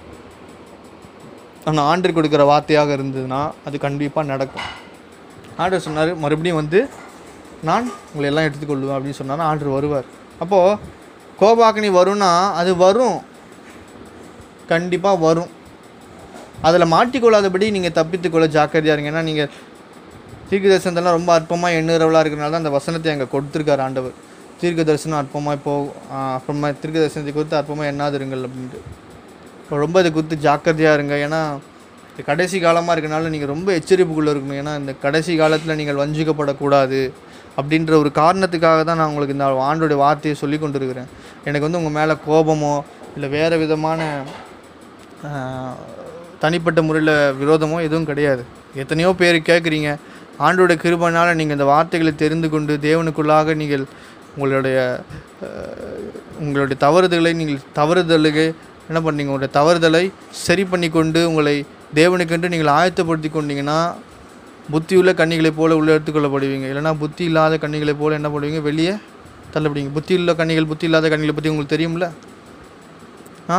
ஆனால் ஆண்டு கொடுக்குற வார்த்தையாக இருந்ததுன்னா அது கண்டிப்பாக நடக்கும் ஆண்டர் சொன்னார் மறுபடியும் வந்து நான் உங்களை எல்லாம் எடுத்துக்கொள்வேன் அப்படின்னு சொன்னார் ஆண்டர் வருவார் அப்போது கோபாக்கினி வரும்னா அது வரும் கண்டிப்பாக வரும் அதில் மாட்டிக்கொள்ளாதபடி நீங்கள் தப்பித்துக்கொள்ள ஜாக்கிரதையாக இருங்க ஏன்னா நீங்கள் தீர்க்க தரிசனத்தெல்லாம் ரொம்ப அற்பமாக எண்ணுறவளாக இருக்கிறனால தான் அந்த வசனத்தை அங்கே கொடுத்துருக்காரு ஆண்டவர் தீர்க்க தரிசனம் அற்பமாக இப்போ அப்புறமா தீர்க்க தரிசனத்தை குறித்து அற்பமாக எண்ணாதிருங்கள் அப்படின்ட்டு இப்போ ரொம்ப இதை குறித்து ஜாக்கிரதையாக இருங்க ஏன்னா இது கடைசி காலமாக இருக்கனால நீங்கள் ரொம்ப எச்சரிப்புக்குள்ளே இருக்கணும் ஏன்னா இந்த கடைசி காலத்தில் நீங்கள் வஞ்சிக்கப்படக்கூடாது அப்படின்ற ஒரு காரணத்துக்காக தான் நான் உங்களுக்கு இந்த ஆண்டோடைய வார்த்தையை சொல்லி கொண்டு இருக்கிறேன் எனக்கு வந்து உங்கள் மேலே கோபமோ இல்லை வேறு விதமான ஆஹ், தனிப்பட்ட முறையில் விரோதமோ எதுவும் கிடையாது எத்தனையோ பேர் கேட்குறீங்க ஆண்டோட கிருபனால் நீங்கள் இந்த வார்த்தைகளை தெரிந்து கொண்டு தேவனுக்குள்ளாக நீங்கள் உங்களுடைய ஆஹ், உங்களுடைய தவறுதலை நீங்கள் தவறுதலுக்கு என்ன பண்ணீங்க உங்களுடைய தவறுதலை சரி பண்ணி கொண்டு உங்களை தேவனுக்கென்று நீங்கள் ஆயத்தப்படுத்தி கொண்டீங்கன்னா புத்தியுள்ள கன்னிகளைப் போல உள்ளே எடுத்துக்கொள்ளப்படுவீங்க இல்லைன்னா புத்தி இல்லாத கன்னிகளைப் போல என்ன பண்ணுவீங்க வெளியே தள்ளப்படுவீங்க புத்தி உள்ள கன்னிகள் புத்தி இல்லாத கன்னிகளை பற்றி உங்களுக்கு தெரியும்ல ஆ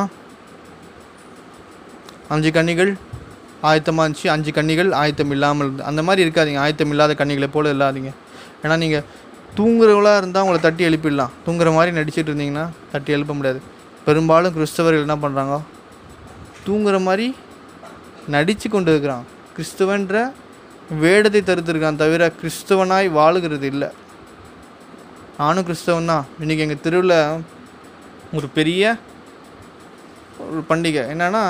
அஞ்சு கன்னிகள் ஆயத்தமாக இருந்துச்சு அஞ்சு கன்னிகள் ஆயத்தம் இல்லாமல் இருந்து அந்த மாதிரி இருக்காதீங்க ஆயத்தம் இல்லாத கன்னிகளை போல இல்லாதீங்க ஏன்னா நீங்கள் தூங்குறவங்களா இருந்தால் உங்களை தட்டி எழுப்பிடலாம் தூங்குற மாதிரி நடிச்சிட்டு இருந்தீங்கன்னா தட்டி எழுப்ப முடியாது பெரும்பாலும் கிறிஸ்தவர்கள் என்ன பண்ணுறாங்க தூங்குற மாதிரி நடித்து கொண்டு இருக்கிறான் கிறிஸ்துவன்ற வேடத்தை தருத்திருக்கான் தவிர கிறிஸ்தவனாய் வாழுகிறது இல்லை நானும் கிறிஸ்தவன் தான் இன்றைக்கி எங்கள் தெருவில் ஒரு பெரிய ஒரு பண்டிகை என்னன்னா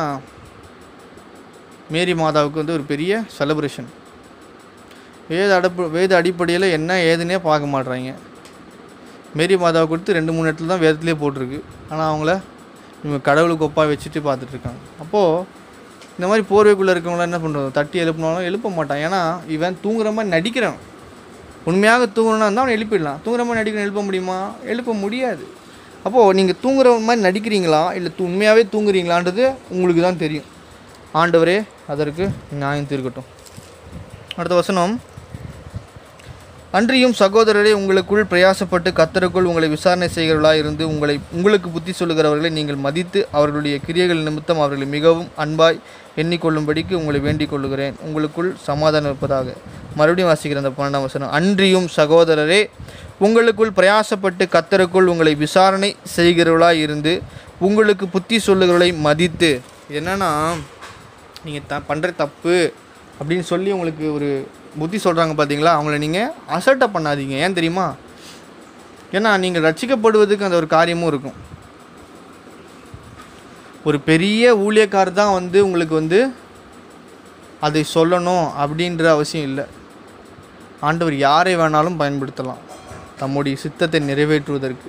மேரி மாதாவுக்கு வந்து ஒரு பெரிய செலிப்ரேஷன் வேத அடப்பு வேத அடிப்படையில் என்ன ஏதுன்னே பார்க்க மாட்றாங்க மேரி மாதாவை கொடுத்து ரெண்டு மூணு இடத்துல தான் வேதத்துலேயே போட்டிருக்கு ஆனால் அவங்கள இவங்க கடவுளுக்கு ஒப்பா வச்சுட்டு பார்த்துட்டு இருக்காங்க அப்போது இந்த மாதிரி போர்வைக்குள்ளே இருக்கவங்களாம் என்ன பண்ணுறது தட்டி எழுப்பினாலும் எழுப்ப மாட்டான் ஏன்னா இவன் தூங்குற மாதிரி நடிக்கிறான் உண்மையாக தூங்கணும்னா இருந்தால் அவனை எழுப்பிடலாம் தூங்குற மாதிரி நடிக்கணும் எழுப்ப முடியுமா எழுப்ப முடியாது அப்போது நீங்கள் தூங்குற மாதிரி நடிக்கிறீங்களா இல்லை தூ- உண்மையாகவே தூங்குறீங்களான்றது உங்களுக்கு தான் தெரியும் ஆண்டவரே அதற்கு நியாயம் தீர்க்கட்டும் அடுத்த வசனம் அன்றியும் சகோதரரே உங்களுக்குள் பிரயாசப்பட்டு கத்தருக்குள் உங்களை விசாரணை செய்கிறவர்களாக இருந்து உங்களை உங்களுக்கு புத்தி சொல்லுகிறவர்களை நீங்கள் மதித்து அவர்களுடைய கிரியைகள் நிமித்தம் அவர்களை மிகவும் அன்பாய் எண்ணிக்கொள்ளும்படிக்கு உங்களை வேண்டிக் கொள்ளுகிறேன் உங்களுக்குள் சமாதானம் இருப்பதாக மறுபடியும் வாசிக்கிற அந்த பன்னெண்டாம் வசனம் அன்றியும் சகோதரரே உங்களுக்குள் பிரயாசப்பட்டு கத்தருக்குள் உங்களை விசாரணை செய்கிறவர்களாக இருந்து உங்களுக்கு புத்தி சொல்லுகிறவர்களை மதித்து இது என்னன்னா நீங்கள் த பண்ணுற தப்பு அப்படின்னு சொல்லி உங்களுக்கு ஒரு புத்தி சொல்கிறாங்க பார்த்தீங்களா அவங்கள நீங்கள் அசட்டை பண்ணாதீங்க ஏன் தெரியுமா ஏன்னா நீங்கள் ரட்சிக்கப்படுவதுக்கு அந்த ஒரு காரியமும் இருக்கும் ஒரு பெரிய ஊழியக்காரர் தான் வந்து உங்களுக்கு வந்து அதை சொல்லணும் அப்படின்ற அவசியம் இல்லை ஆண்டவர் யாரை வேணாலும் பயன்படுத்தலாம் தம்முடைய சித்தத்தை நிறைவேற்றுவதற்கு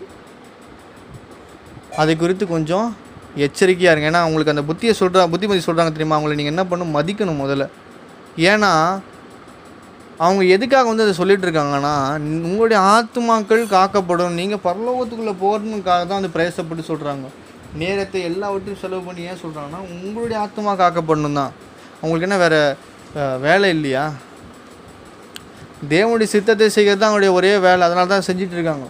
அதை குறித்து கொஞ்சம் எச்சரிக்கையாக இருங்க ஏன்னா அவங்களுக்கு அந்த புத்தியை சொல்கிறா புத்திமதி சொல்கிறாங்க தெரியுமா அவங்கள நீங்கள் என்ன பண்ணணும் மதிக்கணும் முதல்ல ஏன்னா அவங்க எதுக்காக வந்து அதை சொல்லிட்டு இருக்காங்கன்னா உங்களுடைய ஆத்துமாக்கள் காக்கப்படும் நீங்கள் பரலோகத்துக்குள்ளே போகணுக்காக தான் வந்து பிரயாசப்பட்டு சொல்கிறாங்க நேரத்தை எல்லாவற்றையும் செலவு பண்ணி ஏன் சொல்கிறாங்கன்னா உங்களுடைய ஆத்மா காக்கப்படணும் தான் உங்களுக்கு என்ன வேறு வேலை இல்லையா தேவனுடைய சித்தத்தை செய்கிறது தான் அவங்களுடைய ஒரே வேலை அதனால தான் செஞ்சுட்டு இருக்காங்க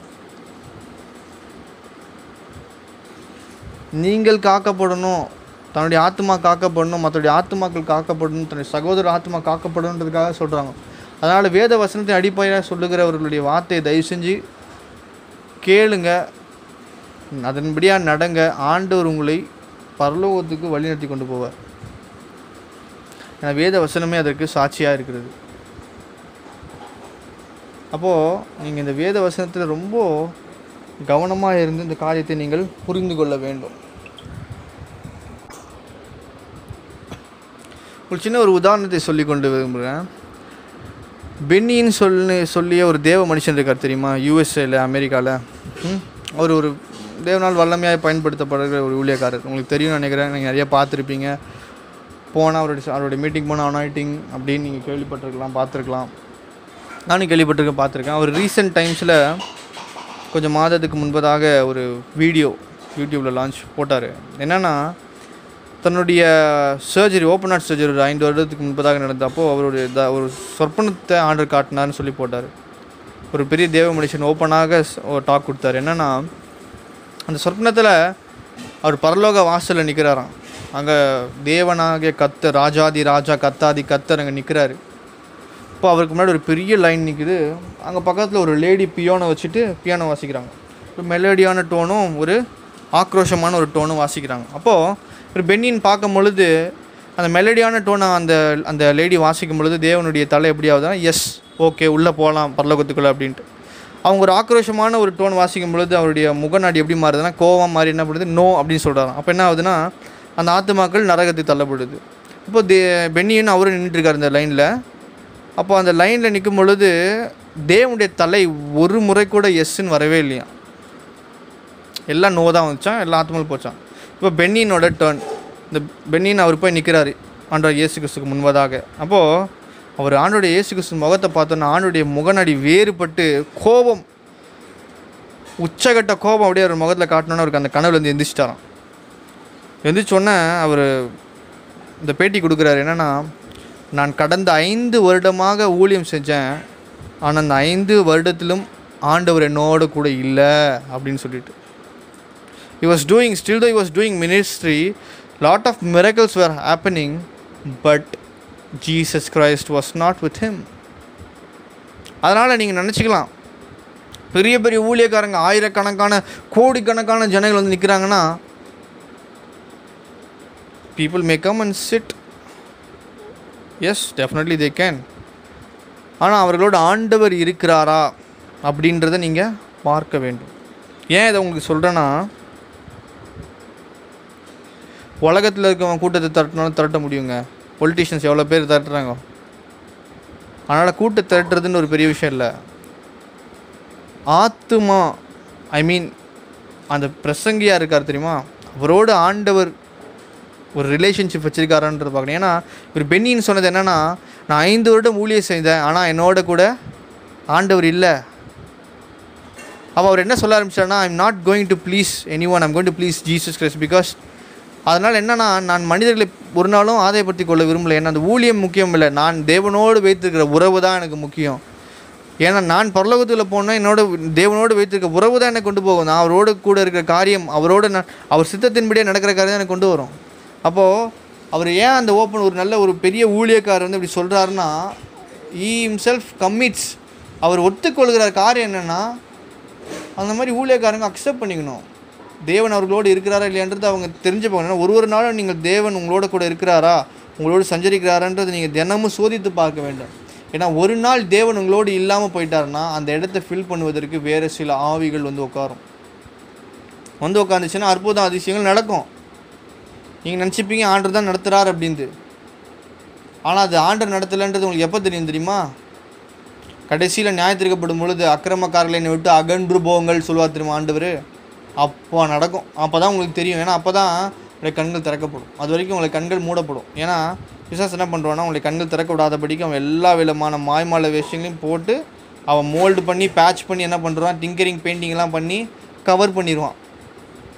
நீங்கள் காக்கப்படணும் தன்னுடைய ஆத்மா காக்கப்படணும் மற்றடைய ஆத்மாக்கள் காக்கப்படணும் தன்னுடைய சகோதர ஆத்மா காக்கப்படணுன்றதுக்காக சொல்கிறாங்க அதனால் வேத வசனத்தை அடிப்படையாக சொல்லுகிறவர்களுடைய வார்த்தையை தயவு செஞ்சு கேளுங்க அதன்படியாக நடங்க ஆண்டவர் உங்களை பரலோகத்துக்கு வழிநடத்தி கொண்டு போவார் ஏன்னா வேத வசனமே அதற்கு சாட்சியாக இருக்கிறது அப்போது நீங்கள் இந்த வேத வசனத்தில் ரொம்ப கவனமாக இருந்து இந்த காரியத்தை நீங்கள் புரிந்து கொள்ள வேண்டும் ஒரு சின்ன ஒரு உதாரணத்தை சொல்லி கொண்டு விரும்புகிறேன் பென்னின்னு சொல்லி சொல்லிய ஒரு தேவ மனுஷன் இருக்கார் தெரியுமா யூஎஸ்ஏல அமெரிக்காவில் அவர் ஒரு தேவனால் வல்லமையாக பயன்படுத்தப்படுகிற ஒரு ஊழியக்காரர் உங்களுக்கு தெரியும் நினைக்கிறேன் நீங்கள் நிறைய பார்த்துருப்பீங்க போனால் அவருடைய அவருடைய மீட்டிங் போனால் அனாயிட்டிங் அப்படின்னு நீங்கள் கேள்விப்பட்டிருக்கலாம் பார்த்துருக்கலாம் நானும் கேள்விப்பட்டிருக்கேன் பார்த்துருக்கேன் அவர் ரீசெண்ட் டைம்ஸில் கொஞ்சம் மாதத்துக்கு முன்பதாக ஒரு வீடியோ யூடியூப்பில் லான்ச் போட்டார் என்னென்னா தன்னுடைய சர்ஜரி ஓப்பன் ஹார்ட் சர்ஜரி ஒரு ஐந்து வருடத்துக்கு முன்பதாக நடந்தப்போ அவருடைய த ஒரு சொற்பனத்தை ஆண்டர் காட்டினார்னு சொல்லி போட்டார் ஒரு பெரிய தேவ மனுஷன் ஓப்பனாக ஒரு டாக் கொடுத்தாரு என்னென்னா அந்த சொற்பனத்தில் அவர் பரலோக வாசலில் நிற்கிறாராம் அங்கே தேவனாகிய கத்த ராஜாதி ராஜா கத்தாதி கத்தர் அங்கே நிற்கிறாரு இப்போ அவருக்கு முன்னாடி ஒரு பெரிய லைன் நிற்குது அங்கே பக்கத்தில் ஒரு லேடி பியானோ வச்சுட்டு பியானோ வாசிக்கிறாங்க ஒரு மெலடியான டோனும் ஒரு ஆக்ரோஷமான ஒரு டோனும் வாசிக்கிறாங்க அப்போது ஒரு பெண்ணின் பார்க்கும் பொழுது அந்த மெலடியான டோனை அந்த அந்த லேடி வாசிக்கும் பொழுது தேவனுடைய தலை எப்படி ஆகுதுன்னா எஸ் ஓகே உள்ளே போகலாம் பரலோகத்துக்குள்ளே அப்படின்ட்டு அவங்க ஒரு ஆக்ரோஷமான ஒரு டோன் வாசிக்கும் பொழுது அவருடைய முகநாடி எப்படி மாறுதுன்னா கோவம் மாதிரி என்ன பண்ணுது நோ அப்படின்னு சொல்கிறாங்க அப்போ என்ன ஆகுதுன்னா அந்த ஆத்துமாக்கள் நரகத்தை தள்ளப்படுது இப்போ தே பென்னின்னு அவரும் நின்றுட்டுருக்காரு இந்த லைனில் அப்போ அந்த லைனில் நிற்கும் பொழுது தேவனுடைய தலை ஒரு முறை கூட எஸ்ன்னு வரவே இல்லையா எல்லாம் நோ தான் வந்துச்சான் எல்லா ஆத்மாவும் போச்சான் இப்போ பென்னினோட டேர்ன் இந்த பென்னின் அவர் போய் நிற்கிறாரு ஆண்டவர் இயேசு கிறிஸ்துக்கு முன்பதாக அப்போது அவர் ஆண்டோடைய இயேசு கிறிஸ்து முகத்தை பார்த்தோன்னா ஆண்டுடைய முகநடி வேறுபட்டு கோபம் உச்சகட்ட கோபம் அப்படியே அவர் முகத்தில் காட்டணுன்னு அவருக்கு அந்த கனவுல இருந்து எந்திரிச்சிட்டாராம் எந்திரிச்சோன்னே அவர் இந்த பேட்டி கொடுக்குறாரு என்னென்னா நான் கடந்த ஐந்து வருடமாக ஊழியம் செஞ்சேன் ஆனால் அந்த ஐந்து வருடத்திலும் ஆண்டவர் என்னோட கூட இல்லை அப்படின்னு சொல்லிட்டு he was doing still though he was doing ministry lot of miracles were happening but jesus christ was not with him அதனால் நீங்கள் நினச்சிக்கலாம் பெரிய பெரிய ஊழியக்காரங்க ஆயிரக்கணக்கான கோடிக்கணக்கான ஜனங்கள் வந்து நிற்கிறாங்கன்னா people may come and sit yes definitely they can ஆனால் அவர்களோட ஆண்டவர் இருக்கிறாரா அப்படின்றத நீங்கள் பார்க்க வேண்டும் ஏன் இதை உங்களுக்கு சொல்கிறேன்னா உலகத்தில் இருக்கவங்க கூட்டத்தை திரட்டினாலும் திரட்ட முடியுங்க பொலிட்டிஷியன்ஸ் எவ்வளோ பேர் திரட்டுறாங்க அதனால் கூட்ட திரட்டுறதுன்னு ஒரு பெரிய விஷயம் இல்லை ஆத்துமா ஐ மீன் அந்த பிரசங்கியாக இருக்கார் தெரியுமா அவரோட ஆண்டவர் ஒரு ரிலேஷன்ஷிப் வச்சுருக்காரான்றது பார்க்கணும் ஏன்னா இவர் பென்னின்னு சொன்னது என்னென்னா நான் ஐந்து வருடம் ஊழியம் செய்தேன் ஆனால் என்னோட கூட ஆண்டவர் இல்லை அப்போ அவர் என்ன சொல்ல ஆரம்பிச்சார்னா I'm not going to please anyone I'm going to please Jesus Christ because அதனால் என்னன்னா நான் மனிதர்களை ஒரு நாளும் ஆதாயப்படுத்திக் கொள்ள விரும்பலை ஏன்னா அந்த ஊழியம் முக்கியம் இல்லை நான் தேவனோடு வைத்திருக்கிற உறவு தான் எனக்கு முக்கியம் ஏன்னா நான் பரலோகத்தில் போனால் என்னோட தேவனோடு வைத்திருக்க உறவு தான் என்னை கொண்டு போகும் நான் அவரோடு கூட இருக்கிற காரியம் அவரோட நான் அவர் சித்தத்தின்படியே நடக்கிற காரியம் தான் எனக்கு கொண்டு வரும் அப்போது அவர் ஏன் அந்த ஓப்பன் ஒரு நல்ல ஒரு பெரிய ஊழியக்காரர் வந்து இப்படி சொல்கிறாருன்னா ஈ himself கம்மிட்ஸ் அவர் ஒத்துக்கொள்கிற காரியம் என்னென்னா அந்த மாதிரி ஊழியக்காரங்க அக்செப்ட் பண்ணிக்கணும் தேவன் அவர்களோடு இருக்கிறாரா இல்லையான்றது அவங்க தெரிஞ்சுப்பாங்க ஏன்னா ஒரு ஒரு நாளும் நீங்கள் தேவன் உங்களோட கூட இருக்கிறாரா உங்களோடு சஞ்சரிக்கிறாரான்றது நீங்கள் தினமும் சோதித்து பார்க்க வேண்டும் ஏன்னா ஒரு நாள் தேவன் உங்களோடு இல்லாமல் போயிட்டாருன்னா அந்த இடத்த ஃபில் பண்ணுவதற்கு வேறு சில ஆவிகள் வந்து உட்காரும் வந்து உட்காந்துச்சுன்னா அற்புதம் அதிசயங்கள் நடக்கும் நீங்கள் நினச்சிப்பீங்க ஆண்டர் தான் நடத்துகிறார் அப்படின்ட்டு ஆனால் அது ஆண்டர் நடத்தலைன்றது உங்களுக்கு எப்போ தெரியும் தெரியுமா கடைசியில் நியாயத்திற்கப்படும் பொழுது அக்கிரமக்காரர்களை என்னை விட்டு அகன்று போங்கள் சொல்லுவார் தெரியுமா ஆண்டவர் அப்போ நடக்கும் அப்போ தான் உங்களுக்கு தெரியும் ஏன்னா அப்போ தான் உங்களுடைய கண்கள் திறக்கப்படும் அது வரைக்கும் உங்களை கண்கள் மூடப்படும் ஏன்னா பிசாஸ் என்ன பண்ணுவான்னா உங்களை கண்கள் திறக்க விடாதபடிக்கு அவன் எல்லா விதமான மாய்மால விஷயங்களையும் போட்டு அவன் மோல்டு பண்ணி பேட்ச் பண்ணி என்ன பண்ணுறான் டிங்கரிங் பெயிண்டிங்லாம் பண்ணி கவர் பண்ணிடுவான்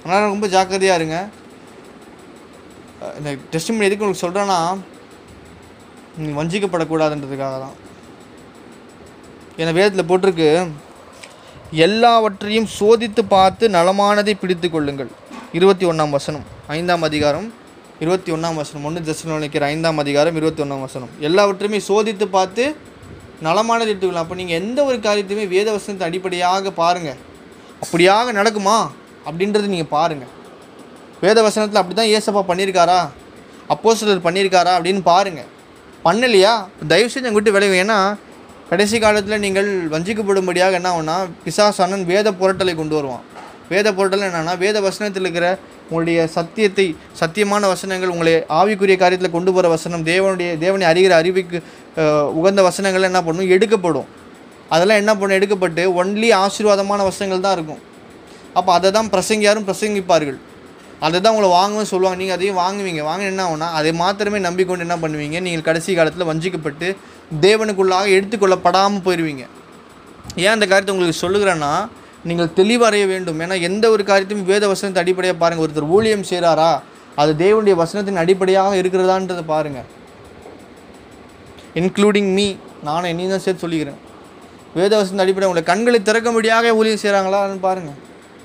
அதனால் ரொம்ப ஜாக்கிரதையாக இருங்க அஹ் இந்த டெஸ்ட் எதுக்கு உங்களுக்கு சொல்கிறேன்னா நீங்கள் வஞ்சிக்கப்படக்கூடாதுன்றதுக்காக தான் ஏன்னா வேதத்தில் போட்டிருக்கு எல்லாவற்றையும் சோதித்து பார்த்து நலமானதை பிடித்து கொள்ளுங்கள் இருபத்தி ஒன்றாம் வசனம் ஐந்தாம் அதிகாரம் இருபத்தி ஒன்றாம் வசனம் ஒன்று தசனோனிக்கிற ஐந்தாம் அதிகாரம் இருபத்தி ஒன்றாம் வசனம் எல்லாவற்றையுமே சோதித்து பார்த்து நலமானதை எடுத்துக்கலாம் அப்போ நீங்கள் எந்த ஒரு காரியத்தையுமே வேத வசனத்தை அடிப்படையாக பாருங்கள் அப்படியாக நடக்குமா அப்படின்றத நீங்கள் பாருங்கள் வேத வசனத்தில் அப்படி தான் ஏசப்பா பண்ணியிருக்காரா அப்போ சிலர் பண்ணியிருக்காரா அப்படின்னு பாருங்கள் பண்ணலையா தயவு செஞ்சு அங்கே விட்டு விளையும் ஏன்னா கடைசி காலத்தில் நீங்கள் வஞ்சிக்கப்படும்படியாக என்ன ஆகும்னா பிசாசானன் வேத புரட்டலை கொண்டு வருவான் வேத புரட்டல் என்னன்னா வேத வசனத்தில் இருக்கிற உங்களுடைய சத்தியத்தை சத்தியமான வசனங்கள் உங்களை ஆவிக்குரிய காரியத்தில் கொண்டு போகிற வசனம் தேவனுடைய தேவனை அறிகிற அறிவுக்கு அஹ், உகந்த வசனங்கள் என்ன பண்ணும் எடுக்கப்படும் அதெல்லாம் என்ன பண்ணும் எடுக்கப்பட்டு ஒன்லி ஆசீர்வாதமான வசனங்கள் தான் இருக்கும் அப்போ அதை தான் பிரசங்கியாரும் பிரசங்கிப்பார்கள் அதை தான் உங்களை வாங்கவும் சொல்லுவாங்க நீங்கள் அதையும் வாங்குவீங்க வாங்க என்ன ஆகும்னா அதை மாத்திரமே நம்பிக்கொண்டு என்ன பண்ணுவீங்க நீங்கள் கடைசி காலத்தில் வஞ்சிக்கப்பட்டு தேவனுக்குள்ளாக எடுத்துக்கொள்ளப்படாமல் போயிடுவீங்க ஏன் அந்த காரியத்தை உங்களுக்கு சொல்லுகிறேன்னா நீங்கள் தெளிவடைய வேண்டும் ஏன்னா எந்த ஒரு காரியத்தையும் வேத வசனத்தை அடிப்படையாக பாருங்கள் ஒருத்தர் ஊழியம் செய்கிறாரா அது தேவனுடைய வசனத்தின் அடிப்படையாக இருக்கிறதான்றதை பாருங்கள் இன்க்ளூடிங் மீ நானும் என்னையும் தான் சேர்த்து சொல்லிக்கிறேன் வேத வசனத்தின் அடிப்படை உங்களை கண்களை திறக்க முடியாத ஊழியம் செய்கிறாங்களான்னு பாருங்கள்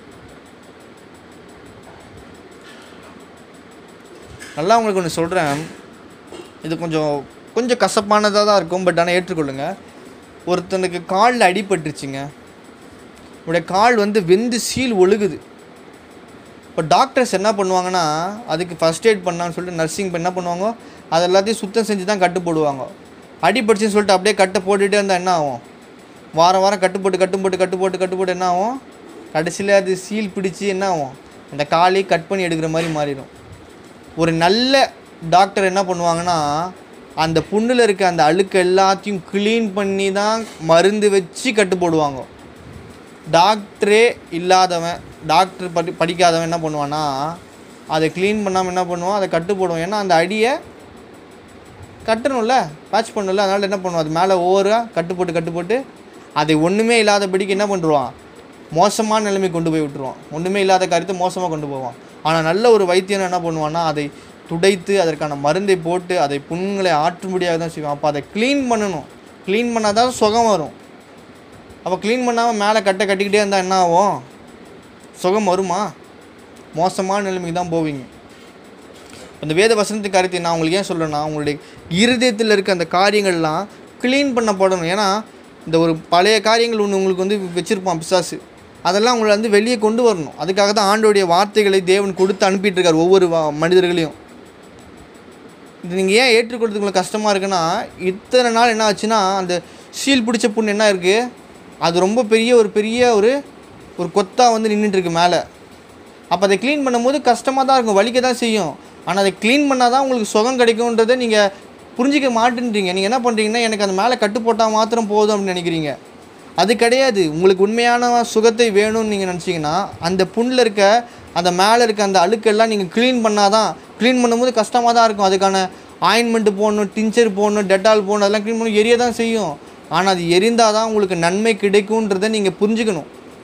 நல்லா உங்களுக்கு ஒன்று சொல்கிறேன் இது கொஞ்சம் கொஞ்சம் கசப்பானதாக தான் இருக்கும் பட் ஆனால் ஏற்றுக்கொள்ளுங்க ஒருத்தனுக்கு காலில் அடிபட்டுருச்சுங்க உடைய கால் வந்து வெந்து சீல் ஒழுகுது இப்போ டாக்டர்ஸ் என்ன பண்ணுவாங்கன்னா அதுக்கு ஃபஸ்ட் எய்ட் பண்ணான்னு சொல்லிட்டு நர்சிங் என்ன பண்ணுவாங்க அது எல்லாத்தையும் சுத்தம் செஞ்சு தான் கட்டு போடுவாங்க அடிபட்டுச்சுன்னு சொல்லிட்டு அப்படியே கட்டை போட்டுகிட்டே இருந்தால் என்ன ஆகும் வாரம் வாரம் கட்டு போட்டு கட்டு போட்டு கட்டு போட்டு கட்டு போட்டு என்ன ஆகும் கடைசியில் அது சீல் பிடிச்சி என்ன ஆகும் அந்த காலையை கட் பண்ணி எடுக்கிற மாதிரி மாறிடும் ஒரு நல்ல டாக்டர் என்ன பண்ணுவாங்கன்னா அந்த புண்ணில் இருக்க அந்த அழுக்கு எல்லாத்தையும் க்ளீன் பண்ணி தான் மருந்து வச்சு கட்டு போடுவாங்க டாக்டரே இல்லாதவன் டாக்டர் படி படிக்காதவன் என்ன பண்ணுவான்னா அதை க்ளீன் பண்ணாமல் என்ன பண்ணுவான் அதை கட்டு போடுவான் ஏன்னா அந்த அடியை கட்டணும்ல பேட்ச் பண்ணணும்ல அதனால் என்ன பண்ணுவான் அது மேலே ஓவராக கட்டு போட்டு கட்டு போட்டு அதை ஒன்றுமே இல்லாதபடிக்கு என்ன பண்ணுவான் மோசமான நிலைமை கொண்டு போய் விட்டுருவான் ஒன்றுமே இல்லாத காரியத்தை மோசமாக கொண்டு போவான் ஆனால் நல்ல ஒரு வைத்தியன் என்ன பண்ணுவான்னா அதை துடைத்து அதற்கான மருந்தை போட்டு அதை புண்களை ஆற்றும்படியாக தான் செய்வான் அப்போ அதை க்ளீன் பண்ணணும் க்ளீன் பண்ணால் தான் சுகம் வரும் அப்போ க்ளீன் பண்ணாமல் மேலே கட்டை கட்டிக்கிட்டே இருந்தால் என்ன ஆகும் சுகம் வருமா மோசமான நிலைமைக்கு தான் போவீங்க அந்த வேத வசனத்தின் காரியத்தை நான் உங்களுக்கு ஏன் சொல்கிறேன்னா உங்களுடைய இருதயத்தில் இருக்க அந்த காரியங்கள்லாம் க்ளீன் பண்ணப்படணும் ஏன்னா இந்த ஒரு பழைய காரியங்கள் ஒன்று உங்களுக்கு வந்து வச்சுருப்பான் பிசாசு அதெல்லாம் உங்களை வந்து வெளியே கொண்டு வரணும் அதுக்காக தான் ஆண்டோடைய வார்த்தைகளை தேவன் கொடுத்து அனுப்பிட்டு இருக்கார் ஒவ்வொரு வா- மனிதர்களையும் இது நீங்கள் ஏன் ஏற்றுக்கொள்றதுக்கு உங்களுக்கு கஷ்டமாக இருக்குன்னா இத்தனை நாள் என்ன ஆச்சுன்னா அந்த சீல் பிடிச்ச புண்ணு என்ன இருக்குது அது ரொம்ப பெரிய ஒரு பெரிய ஒரு ஒரு கொத்தா வந்து நின்றுட்டு இருக்கு மேலே அப்போ அதை க்ளீன் பண்ணும்போது கஷ்டமாக தான் இருக்கும் வலிக்க தான் செய்யும் ஆனால் அதை க்ளீன் பண்ணால் தான் உங்களுக்கு சுகம் கிடைக்கும்ன்றதை நீங்கள் புரிஞ்சிக்க மாட்டேன்றீங்க நீங்கள் என்ன பண்ணுறீங்கன்னா எனக்கு அந்த மேலே கட்டு போட்டால் மாத்திரம் போதும் அப்படின்னு நினைக்கிறீங்க அது கிடையாது உங்களுக்கு உண்மையான சுகத்தை வேணும்னு நீங்கள் நினச்சிங்கன்னா அந்த புண்ணில் இருக்க அந்த மேலே இருக்க அந்த அழுக்கெல்லாம் நீங்கள் க்ளீன் பண்ணால் தான் க்ளீன் பண்ணும்போது கஷ்டமாக தான் இருக்கும் அதுக்கான ஆயின்மெண்ட்டு போடணும் டிஞ்சர் போடணும் டெட்டால் போடணும் அதெல்லாம் க்ளீன் பண்ணணும் எரிய தான் செய்யும் ஆனால் அது எரிந்தால் தான் உங்களுக்கு நன்மை கிடைக்குன்றதை நீங்கள் புரிஞ்சுக்கணும்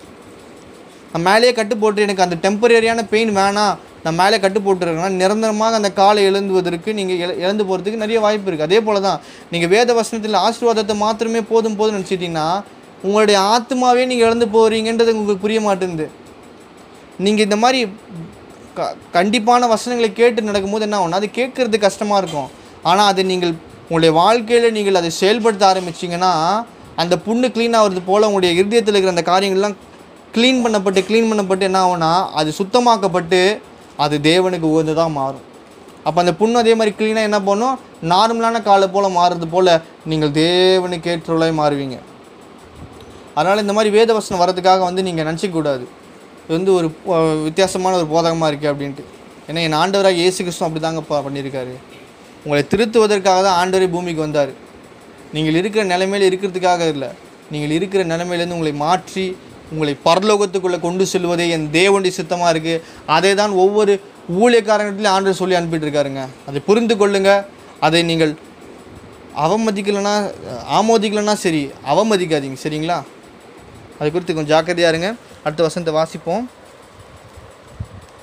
நான் மேலேயே கட்டு போட்டு எனக்கு அந்த டெம்பரரியான பெயின் வேணாம் நான் மேலே கட்டு போட்டுருக்கேன்னா நிரந்தரமாக அந்த காலை எழுந்துவதற்கு நீங்கள் இழ இழந்து போகிறதுக்கு நிறைய வாய்ப்பு இருக்குது அதே போல் தான் நீங்கள் வேத வசனத்தில் ஆசீர்வாதத்தை மாத்திரமே போதும் போதும் நினச்சிட்டிங்கன்னா உங்களுடைய ஆத்மாவே நீங்கள் இழந்து போகிறீங்கன்றது உங்களுக்கு புரிய மாட்டேங்குது நீங்கள் இந்த மாதிரி க கண்டிப்பான வசனங்களை கேட்டு நடக்கும்போது என்ன ஆகும் அது கேட்குறது கஷ்டமாக இருக்கும் ஆனால் அது நீங்கள் உங்களுடைய வாழ்க்கையில் நீங்கள் அதை செயல்படுத்த ஆரம்பிச்சிங்கன்னா அந்த புண்ணு க்ளீன் ஆகிறது போல் உங்களுடைய இருதயத்தில் இருக்கிற அந்த காரியங்கள்லாம் க்ளீன் பண்ணப்பட்டு க்ளீன் பண்ணப்பட்டு என்ன ஆகும்னா அது சுத்தமாக்கப்பட்டு அது தேவனுக்கு உகந்ததாக மாறும் அப்போ அந்த புண்ணு அதே மாதிரி க்ளீனாக என்ன பண்ணும் நார்மலான காலை போல் மாறுறது போல் நீங்கள் தேவனுக்கு ஏற்றவளாய் மாறுவீங்க அதனால் இந்த மாதிரி வேத வசனம் வரதுக்காக வந்து நீங்கள் நினச்சிக்க கூடாது இது வந்து ஒரு அஹ், வித்தியாசமான ஒரு போதகமாக இருக்குது அப்படின்ட்டு ஏன்னா என் ஆண்டவராக இயேசு கிறிஸ்து அப்படி தாங்கப்பா பண்ணியிருக்காரு உங்களை திருத்துவதற்காக தான் ஆண்டவரே பூமிக்கு வந்தார் நீங்கள் இருக்கிற நிலைமையில் இருக்கிறதுக்காக இல்லை நீங்கள் இருக்கிற நிலைமையிலேருந்து உங்களை மாற்றி உங்களை பரலோகத்துக்குள்ளே கொண்டு செல்வதே என் தேவனுடைய சித்தமாக இருக்குது அதை தான் ஒவ்வொரு ஊழியக்காரங்களையும் ஆண்டவர் சொல்லி அனுப்பிட்டு இருக்காருங்க அதை புரிந்து கொள்ளுங்க அதை நீங்கள் அவமதிக்கலைன்னா ஆமோதிக்கலைன்னா சரி அவமதிக்காதீங்க சரிங்களா அது குறித்து கொஞ்சம் ஜாக்கிரதையாக இருங்க அடுத்த வசனத்தை வாசிப்போம்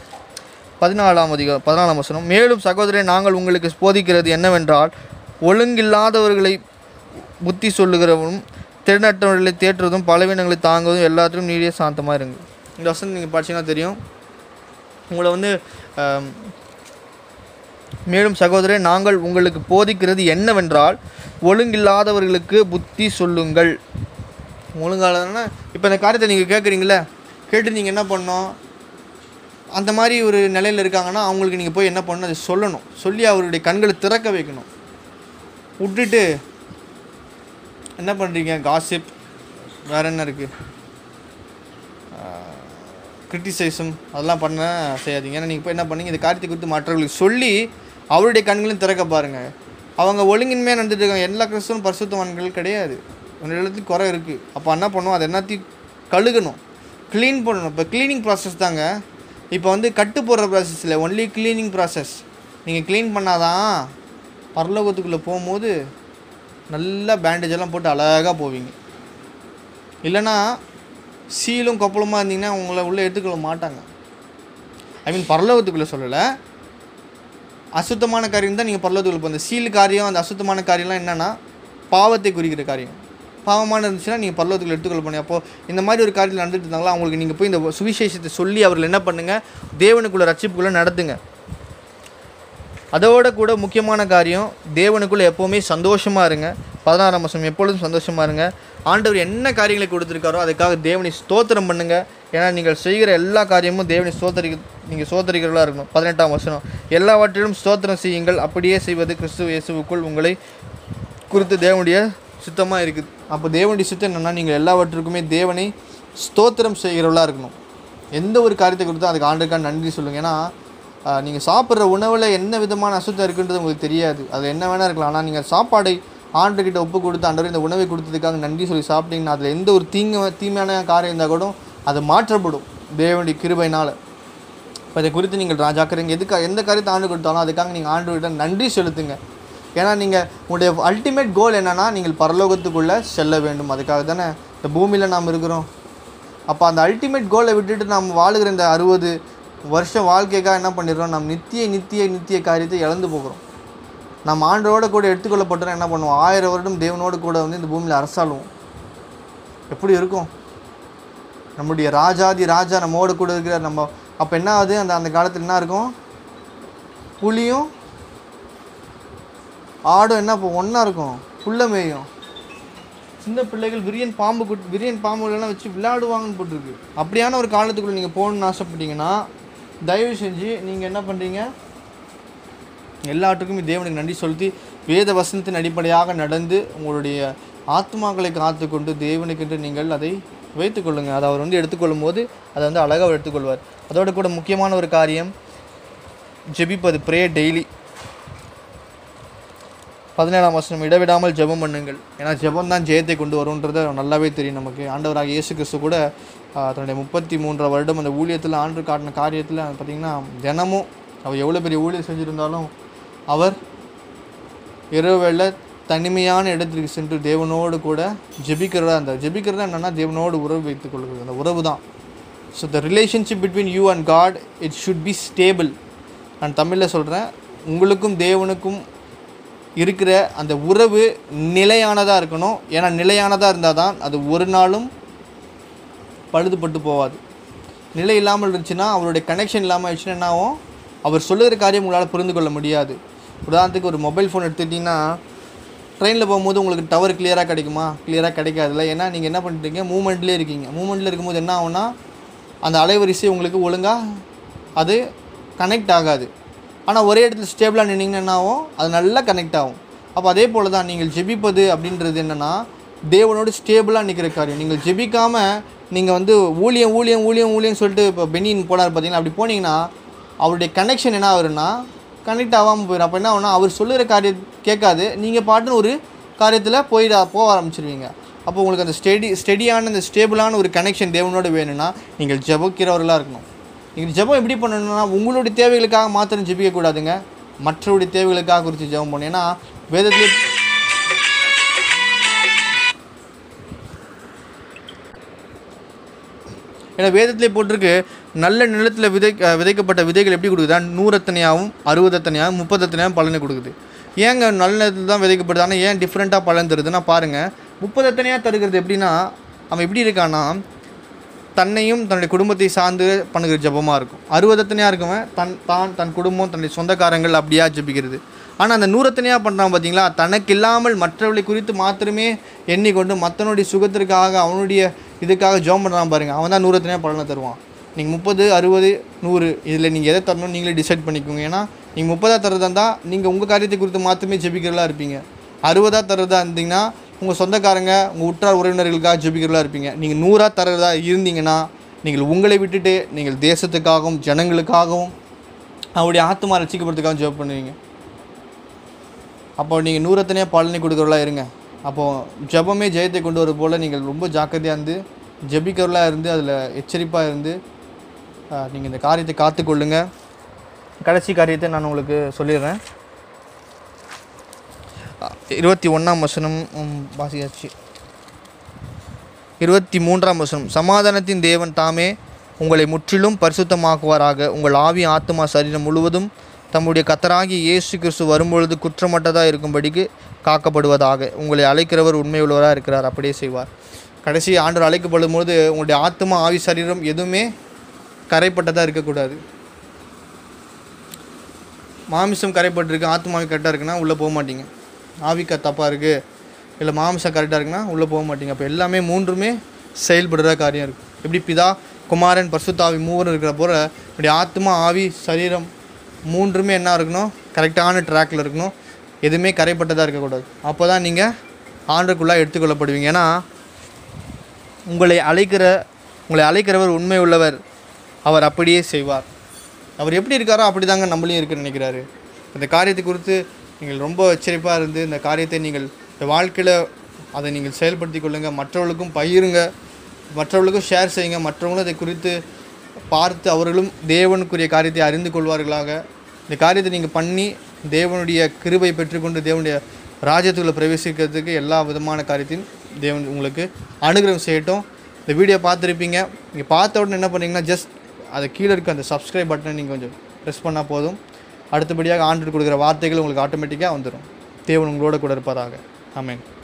பதினாலாம் அதிகம் பதினாலாம் வசனம் மேலும் சகோதரரை நாங்கள் உங்களுக்கு போதிக்கிறது என்னவென்றால் ஒழுங்கில்லாதவர்களை புத்தி சொல்லுகிறவனும் திருநட்டவர்களை தேற்றுவதும் பலவீனங்களை தாங்குவதும் எல்லாத்திலும் நீடிய சாந்தமாக இருங்க இந்த வசனம் நீங்கள் படிச்சீங்கன்னா தெரியும் உங்களை வந்து ஆம், மேலும் சகோதரே நாங்கள் உங்களுக்கு போதிக்கிறது என்னவென்றால் ஒழுங்கில்லாதவர்களுக்கு புத்தி சொல்லுங்கள் ஒழுங்காளர்னா இப்போ இந்த காரியத்தை நீங்கள் கேட்குறீங்களே கேட்டு நீங்கள் என்ன பண்ணணும் அந்த மாதிரி ஒரு நிலையில் இருக்காங்கன்னா அவங்களுக்கு நீங்கள் போய் என்ன பண்ணணும் அதை சொல்லணும் சொல்லி அவருடைய கண்களை திறக்க வைக்கணும் விட்டுட்டு என்ன பண்ணுறீங்க காசிப் வேறு என்ன இருக்குது கிரிட்டிசைஸும் அதெல்லாம் பண்ண செய்யாதீங்க ஏன்னா நீங்கள் போய் என்ன பண்ணீங்க இந்த காரியத்தை குறித்து மற்றவர்களுக்கு சொல்லி அவருடைய கண்களையும் திறக்க பாருங்கள் அவங்க ஒழுங்கின்மையாக நடந்துட்டு இருக்காங்க எல்லா கிறிஸ்தவனும் பரிசுத்தவான்கள் கிடையாது ஒரு இடத்துக்கு குறை இருக்குது அப்போ என்ன பண்ணுவோம் அதை எல்லாத்தையும் கழுகணும் க்ளீன் பண்ணணும் இப்போ க்ளீனிங் ப்ராசஸ் தாங்க இப்போ வந்து கட்டு போடுற ப்ராசஸ் இல்லை ஒன்லி க்ளீனிங் ப்ராசஸ் நீங்கள் க்ளீன் பண்ணாதான் பரலோகத்துக்குள்ளே போகும்போது நல்லா பேண்டேஜ் எல்லாம் போட்டு அழகாக போவீங்க இல்லைன்னா சீலும் கொப்பளமாக இருந்தீங்கன்னா உங்களை உள்ளே எடுத்துக்கொள்ள மாட்டாங்க ஐ மீன் பரலோகத்துக்குள்ளே சொல்லலை அசுத்தமான காரியம் தான் நீங்கள் பரலோகத்துக்குள்ள போங்க இந்த சீல் காரியம் அந்த அசுத்தமான காரியம்லாம் என்னென்னா பாவத்தை குறிக்கிற காரியம் பாவமான இருந்துச்சுன்னா நீங்கள் பரலோகத்துக்குள்ள எடுத்துக்கொள்ள போனீங்க அப்போது இந்த மாதிரி ஒரு காரியத்தில் நடந்துட்டு இருந்தாங்களா அவங்களுக்கு நீங்கள் போய் இந்த சுவிசேஷத்தை சொல்லி அவர்கள் என்ன பண்ணுங்கள் தேவனுக்குள்ள ரட்சிப்புக்குள்ளே நடத்துங்க அதோட கூட முக்கியமான காரியம் தேவனுக்குள்ளே எப்போவுமே சந்தோஷமாக இருங்க பதினாறாம் மாதம் எப்பொழுதும் சந்தோஷமாக இருங்க ஆண்டவர் என்ன காரியங்களை கொடுத்துருக்காரோ அதுக்காக தேவனை ஸ்தோத்திரம் பண்ணுங்க ஏன்னா நீங்கள் செய்கிற எல்லா காரியமும் தேவனை ஸ்தோத்தரி நீங்கள் ஸ்தோத்தரிக்கிறவர்களாக இருக்கணும் பதினெட்டாம் வசனம் எல்லாவற்றிலும் ஸ்தோத்திரம் செய்யுங்கள் அப்படியே செய்வது கிறிஸ்துவ இயேசுவுக்குள் உங்களை குறித்து தேவனுடைய சித்தமாக இருக்குது அப்போ தேவனுடைய சித்தம் என்னென்னா நீங்கள் எல்லாவற்றுக்குமே தேவனை ஸ்தோத்திரம் செய்கிறவர்களாக இருக்கணும் எந்த ஒரு காரியத்தை கொடுத்தோ அதுக்கு ஆண்டுக்கான நன்றி சொல்லுங்கள் ஏன்னா நீங்கள் சாப்பிட்ற உணவில் என்ன விதமான அசுத்தம் இருக்குன்றது உங்களுக்கு தெரியாது அது என்ன வேணால் இருக்கலாம் ஆனால் நீங்கள் சாப்பாடை ஆண்டுகிட்ட ஒப்பு கொடுத்து ஆண்டவர் இந்த உணவை கொடுத்ததுக்காக நன்றி சொல்லி சாப்பிட்டீங்கன்னா அதில் எந்த ஒரு தீங்கு தீமையான காரியம் இருந்தால் கூட அது மாற்றப்படும் தேவனுடைய கிருபையினால் இப்போ இதை குறித்து நீங்கள் ராஜாக்கிறீங்க எதுக்காக எந்த காரியத்தை ஆண்டு கொடுத்தாலும் அதுக்காக நீங்கள் ஆண்டுகிட்ட நன்றி செலுத்துங்க ஏன்னா நீங்கள் உங்களுடைய அல்டிமேட் கோல் என்னென்னா நீங்கள் பரலோகத்துக்குள்ளே செல்ல வேண்டும் அதுக்காக தானே இந்த பூமியில் நாம் இருக்கிறோம் அப்போ அந்த அல்டிமேட் கோலை விட்டுட்டு நாம் வாழுகிற இந்த அறுபது வருஷம் வாழ்க்கைக்காக என்ன பண்ணிடுறோம் நம்ம நித்திய நித்திய நித்திய காரியத்தை இழந்து போகிறோம் நம்ம ஆண்டோட கூட எடுத்துக்கொள்ளப்பட்டோம் என்ன பண்ணுவோம் ஆயிரம் வருடம் தேவனோடு கூட வந்து இந்த பூமியில் அரசாளுவோம் எப்படி இருக்கும் நம்முடைய ராஜாதி ராஜா நம்மோடு கூட இருக்கிற நம்ம அப்போ என்ன ஆகுது அந்த அந்த காலத்தில் என்ன இருக்கும் புலியும் ஆடும் என்ன இப்போ ஒன்றா இருக்கும் புல்ல மேயும் சின்ன பிள்ளைகள் விரியன் பாம்பு குட் விரியன் பாம்புகளெல்லாம் வச்சு விளையாடுவாங்கன்னு போட்டிருக்கு அப்படியான ஒரு காலத்துக்குள்ளே நீங்கள் போகணுன்னு ஆசைப்பட்டீங்கன்னா தயவு செஞ்சு நீங்கள் என்ன பண்ணுறீங்க எல்லாத்துக்குமே தேவனுக்கு நன்றி செலுத்தி வேத வசனத்தின் அடிப்படையாக நடந்து உங்களுடைய ஆத்மாக்களை காத்துக்கொண்டு தேவனுக்கென்று நீங்கள் அதை வைத்துக்கொள்ளுங்கள் அதை அவர் வந்து எடுத்துக்கொள்ளும் போது அதை வந்து அழகாக அவர் எடுத்துக்கொள்வார் அதோட கூட முக்கியமான ஒரு காரியம் ஜெபிப்பது ப்ரே டெய்லி பதினேழாம் வசனம் இடைவிடாமல் ஜெபம் பண்ணுங்கள் ஏன்னா ஜெபம் தான் ஜெயத்தை கொண்டு வரும்ன்றது நல்லாவே தெரியும் நமக்கு ஆண்டவராக இயேசு கிறிஸ்து கூட ஆஹ், தன்னுடைய முப்பத்தி மூன்று வருடம் அந்த ஊழியத்தில் ஆண்டு காட்டின காரியத்தில் பார்த்திங்கன்னா தினமும் அவர் எவ்வளோ பெரிய ஊழியம் செஞ்சுருந்தாலும் அவர் இரவு வேளை தனிமையான இடத்திற்கு சென்று தேவனோடு கூட ஜெபிக்கிறதா இருந்தார் ஜெபிக்கிறதா என்னென்னா தேவனோடு உறவு வைத்துக் கொள்கிறது அந்த உறவு தான் so the relationship between you and God it should be stable நான் தமிழில் சொல்கிறேன் உங்களுக்கும் தேவனுக்கும் இருக்கிற அந்த உறவு நிலையானதாக இருக்கணும் ஏன்னா நிலையானதாக இருந்தால் தான் அது ஒரு நாளும் பழுதுபட்டு போகாது நிலை இல்லாமல் இருந்துச்சுன்னா அவருடைய கனெக்ஷன் இல்லாமல் ஆயிடுச்சுன்னா என்ன ஆகும் அவர் சொல்லுகிற காரியம் உங்களால் புரிந்து கொள்ள முடியாது உதாரணத்துக்கு ஒரு மொபைல் ஃபோன் எடுத்துக்கிட்டிங்கன்னா ட்ரெயினில் போகும்போது உங்களுக்கு டவர் கிளியராக கிடைக்குமா கிளியராக கிடைக்காதுல்ல ஏன்னா நீங்கள் என்ன பண்ணிட்டீங்க மூமெண்ட்லேயே இருக்கீங்க மூமெண்ட்டில் இருக்கும்போது என்ன ஆகும்னா அந்த அலைவரிசை உங்களுக்கு ஒழுங்காக அது கனெக்ட் ஆகாது ஆனால் ஒரே இடத்துல ஸ்டேபிளாக நின்னீங்கன்னா என்ன ஆகும் அது நல்லா கனெக்ட் ஆகும் அப்போ அதே போல் தான் நீங்கள் ஜெபிப்பது அப்படின்றது என்னென்னா தேவனோடு ஸ்டேபிளாக நிற்கிற காரியம் நீங்கள் ஜெபிக்காமல் நீங்கள் வந்து ஊழியம் ஊழியம் ஊழியம் ஊழியம் சொல்லிட்டு இப்போ பெனின் போனார் பார்த்தீங்கன்னா அப்படி போனீங்கன்னா அவருடைய கனெக்ஷன் என்ன ஆகுதுன்னா கனெக்ட் ஆகாமல் போயிடும் அப்போ என்ன ஆகும்னா அவர் சொல்லுகிற காரியம் கேட்காது நீங்கள் பாட்டுன்னு ஒரு காரியத்தில் போயிட போக ஆரம்பிச்சிருவீங்க அப்போ உங்களுக்கு அந்த ஸ்டெடி ஸ்டெடியான அந்த ஸ்டேபிளான ஒரு கனெக்ஷன் தேவனோடு வேணும்னா நீங்கள் ஜெபிக்கிறவர்களாக இருக்கணும் நீங்கள் ஜெபம் எப்படி பண்ணணும்னா உங்களுடைய தேவைகளுக்காக மாத்திரம் ஜெபிக்கக்கூடாதுங்க மற்றவருடைய தேவைகளுக்காக குறித்து ஜெபம் பண்ணணும் ஏன்னா வேதத்திலே ஏன்னா வேதத்திலே போட்டிருக்கு நல்ல நிலத்தில் விதை அஹ் விதைக்கப்பட்ட விதைகள் எப்படி கொடுக்குதா நூறத்தனையாகவும் அறுபதத்தனையாகவும் முப்பதத்தனையாகவும் பலனை கொடுக்குது ஏங்க நல்ல நிலத்தில் தான் விதைக்கப்படுது ஆனால் ஏன் டிஃப்ரெண்ட்டாக பலன் தருதுன்னா பாருங்கள் முப்பதத்தனையாக தருகிறது எப்படின்னா அவன் எப்படி இருக்கான்னா தன்னையும் தன்னுடைய குடும்பத்தை சார்ந்து பண்ணுகிற ஜெபமாக இருக்கும் அறுபதத்தனையாக இருக்கவன் தன் தான் தன் குடும்பம் தன்னுடைய சொந்தக்காரங்கள் அப்படியா ஜெபிக்கிறது ஆனால் அந்த நூறத்தனையாக பண்ணுறான் பார்த்தீங்களா தனக்கு இல்லாமல் மற்றவர்களை குறித்து மாத்திரமே எண்ணிக்கொண்டு மற்றனுடைய சுகத்திற்காக அவனுடைய இதுக்காக ஜெபம் பண்ணுறான் பாருங்கள் அவன் தான் நூறத்தனையாக பலனை தருவான் நீங்கள் முப்பது அறுபது நூறு இதில் நீங்கள் எதை தரணும் நீங்களே டிசைட் பண்ணிக்கோங்க ஏன்னா நீங்கள் முப்பதாக தரதா இருந்தால் நீங்கள் உங்கள் காரியத்தை குறித்து மாத்திரமே ஜெபிக்கிறதா இருப்பீங்க அறுபதாக தரதா இருந்தீங்கன்னா உங்கள் சொந்தக்காரங்க உங்கள் உற்றார் உறவினர்களுக்காக ஜெபிக்கிறதா இருப்பீங்க நீங்கள் நூறாக தரதா இருந்தீங்கன்னா நீங்கள் உங்களை விட்டுட்டு நீங்கள் தேசத்துக்காகவும் ஜனங்களுக்காகவும் அவருடைய ஆத்மா ரசிக்கப்படுறதுக்காகவும் ஜெபம் பண்ணுவீங்க அப்போ நீங்கள் நூறத்தனையாக பலனை கொடுக்குறவளா இருங்க அப்போது ஜெபமே ஜெயத்தை கொண்டு வர போல் நீங்கள் ரொம்ப ஜாக்கிரதையாக இருந்து ஜெபிக்கிறவளாக இருந்து அதில் எச்சரிப்பாக இருந்து நீங்கள் இந்த காரியத்தை காத்துக்கொள்ளுங்க கடைசி காரியத்தை நான் உங்களுக்கு சொல்லிடுறேன் அஹ், இருபத்தி ஒன்றாம் வசனம் ம், வாசியாச்சு இருபத்தி மூன்றாம் வசனம் சமாதானத்தின் தேவன் தாமே உங்களை முற்றிலும் பரிசுத்தமாக்குவாராக உங்கள் ஆவி ஆத்மா சரீரம் முழுவதும் தம்முடைய கத்தராகிய இயேசு கிறிஸ்து வரும்பொழுது குற்றமற்றதாக இருக்கும்படிக்கு காக்கப்படுவதாக உங்களை அழைக்கிறவர் உண்மையுள்ளவராக இருக்கிறார் அப்படியே செய்வார் கடைசி ஆண்டு அழைக்கப்படும் பொழுது உங்களுடைய ஆத்மா ஆவி சரீரம் எதுவுமே கரைப்பட்டதாக இருக்கக்கூடாது மாமிசம் கரைப்பட்டிருக்கு ஆத்மாவி கரெக்டாக இருக்குன்னா உள்ளே போக மாட்டீங்க ஆவி க தப்பாக இருக்குது இல்லை மாமிசம் கரெக்டாக இருக்குன்னா உள்ளே போக மாட்டீங்க அப்போ எல்லாமே மூன்றுமே செயல்படுற காரியம் இருக்குது எப்படி பிதா குமாரன் பரிசுத்தாவி மூவரும் இருக்கிற போல இப்படி ஆத்மா ஆவி சரீரம் மூன்றுமே என்ன இருக்கணும் கரெக்டான ட்ராக்கில் இருக்கணும் எதுவுமே கரைப்பட்டதாக இருக்கக்கூடாது அப்போ தான் நீங்கள் ஆண்டுக்குள்ளாக எடுத்துக்கொள்ளப்படுவீங்க ஏன்னா உங்களை அழைக்கிற உங்களை அழைக்கிறவர் உண்மை உள்ளவர் அவர் அப்படியே செய்வார் அவர் எப்படி இருக்காரோ அப்படி தாங்க நம்மளையும் இருக்குன்னு நினைக்கிறாரு இந்த காரியத்தை குறித்து நீங்கள் ரொம்ப எச்சரிப்பாக இருந்து இந்த காரியத்தை நீங்கள் இந்த வாழ்க்கையில் அதை நீங்கள் செயல்படுத்தி கொள்ளுங்கள் மற்றவர்களுக்கும் பகிருங்க மற்றவர்களுக்கும் ஷேர் செய்யுங்க மற்றவங்களும் அதை குறித்து பார்த்து அவர்களும் தேவனுக்குரிய காரியத்தை அறிந்து கொள்வார்களாக இந்த காரியத்தை நீங்கள் பண்ணி தேவனுடைய கிருபை பெற்றுக்கொண்டு தேவனுடைய ராஜ்யத்துக்குள்ள பிரவேசிக்கிறதுக்கு எல்லா விதமான காரியத்தையும் தேவன் உங்களுக்கு அனுகிரகம் செய்யட்டும் இந்த வீடியோ பார்த்துருப்பீங்க நீங்கள் பார்த்த உடனே என்ன பண்ணீங்கன்னா ஜஸ்ட் அது கீழே இருக்க அந்த சப்ஸ்கிரைப் பட்டனை நீங்கள் கொஞ்சம் ப்ரெஸ் பண்ணால் போதும் அடுத்தபடியாக ஆண்டு கொடுக்குற வார்த்தைகள் உங்களுக்கு ஆட்டோமேட்டிக்காக வந்துடும் தேவன் உங்களோட கூட இருப்பாராக ஆமென்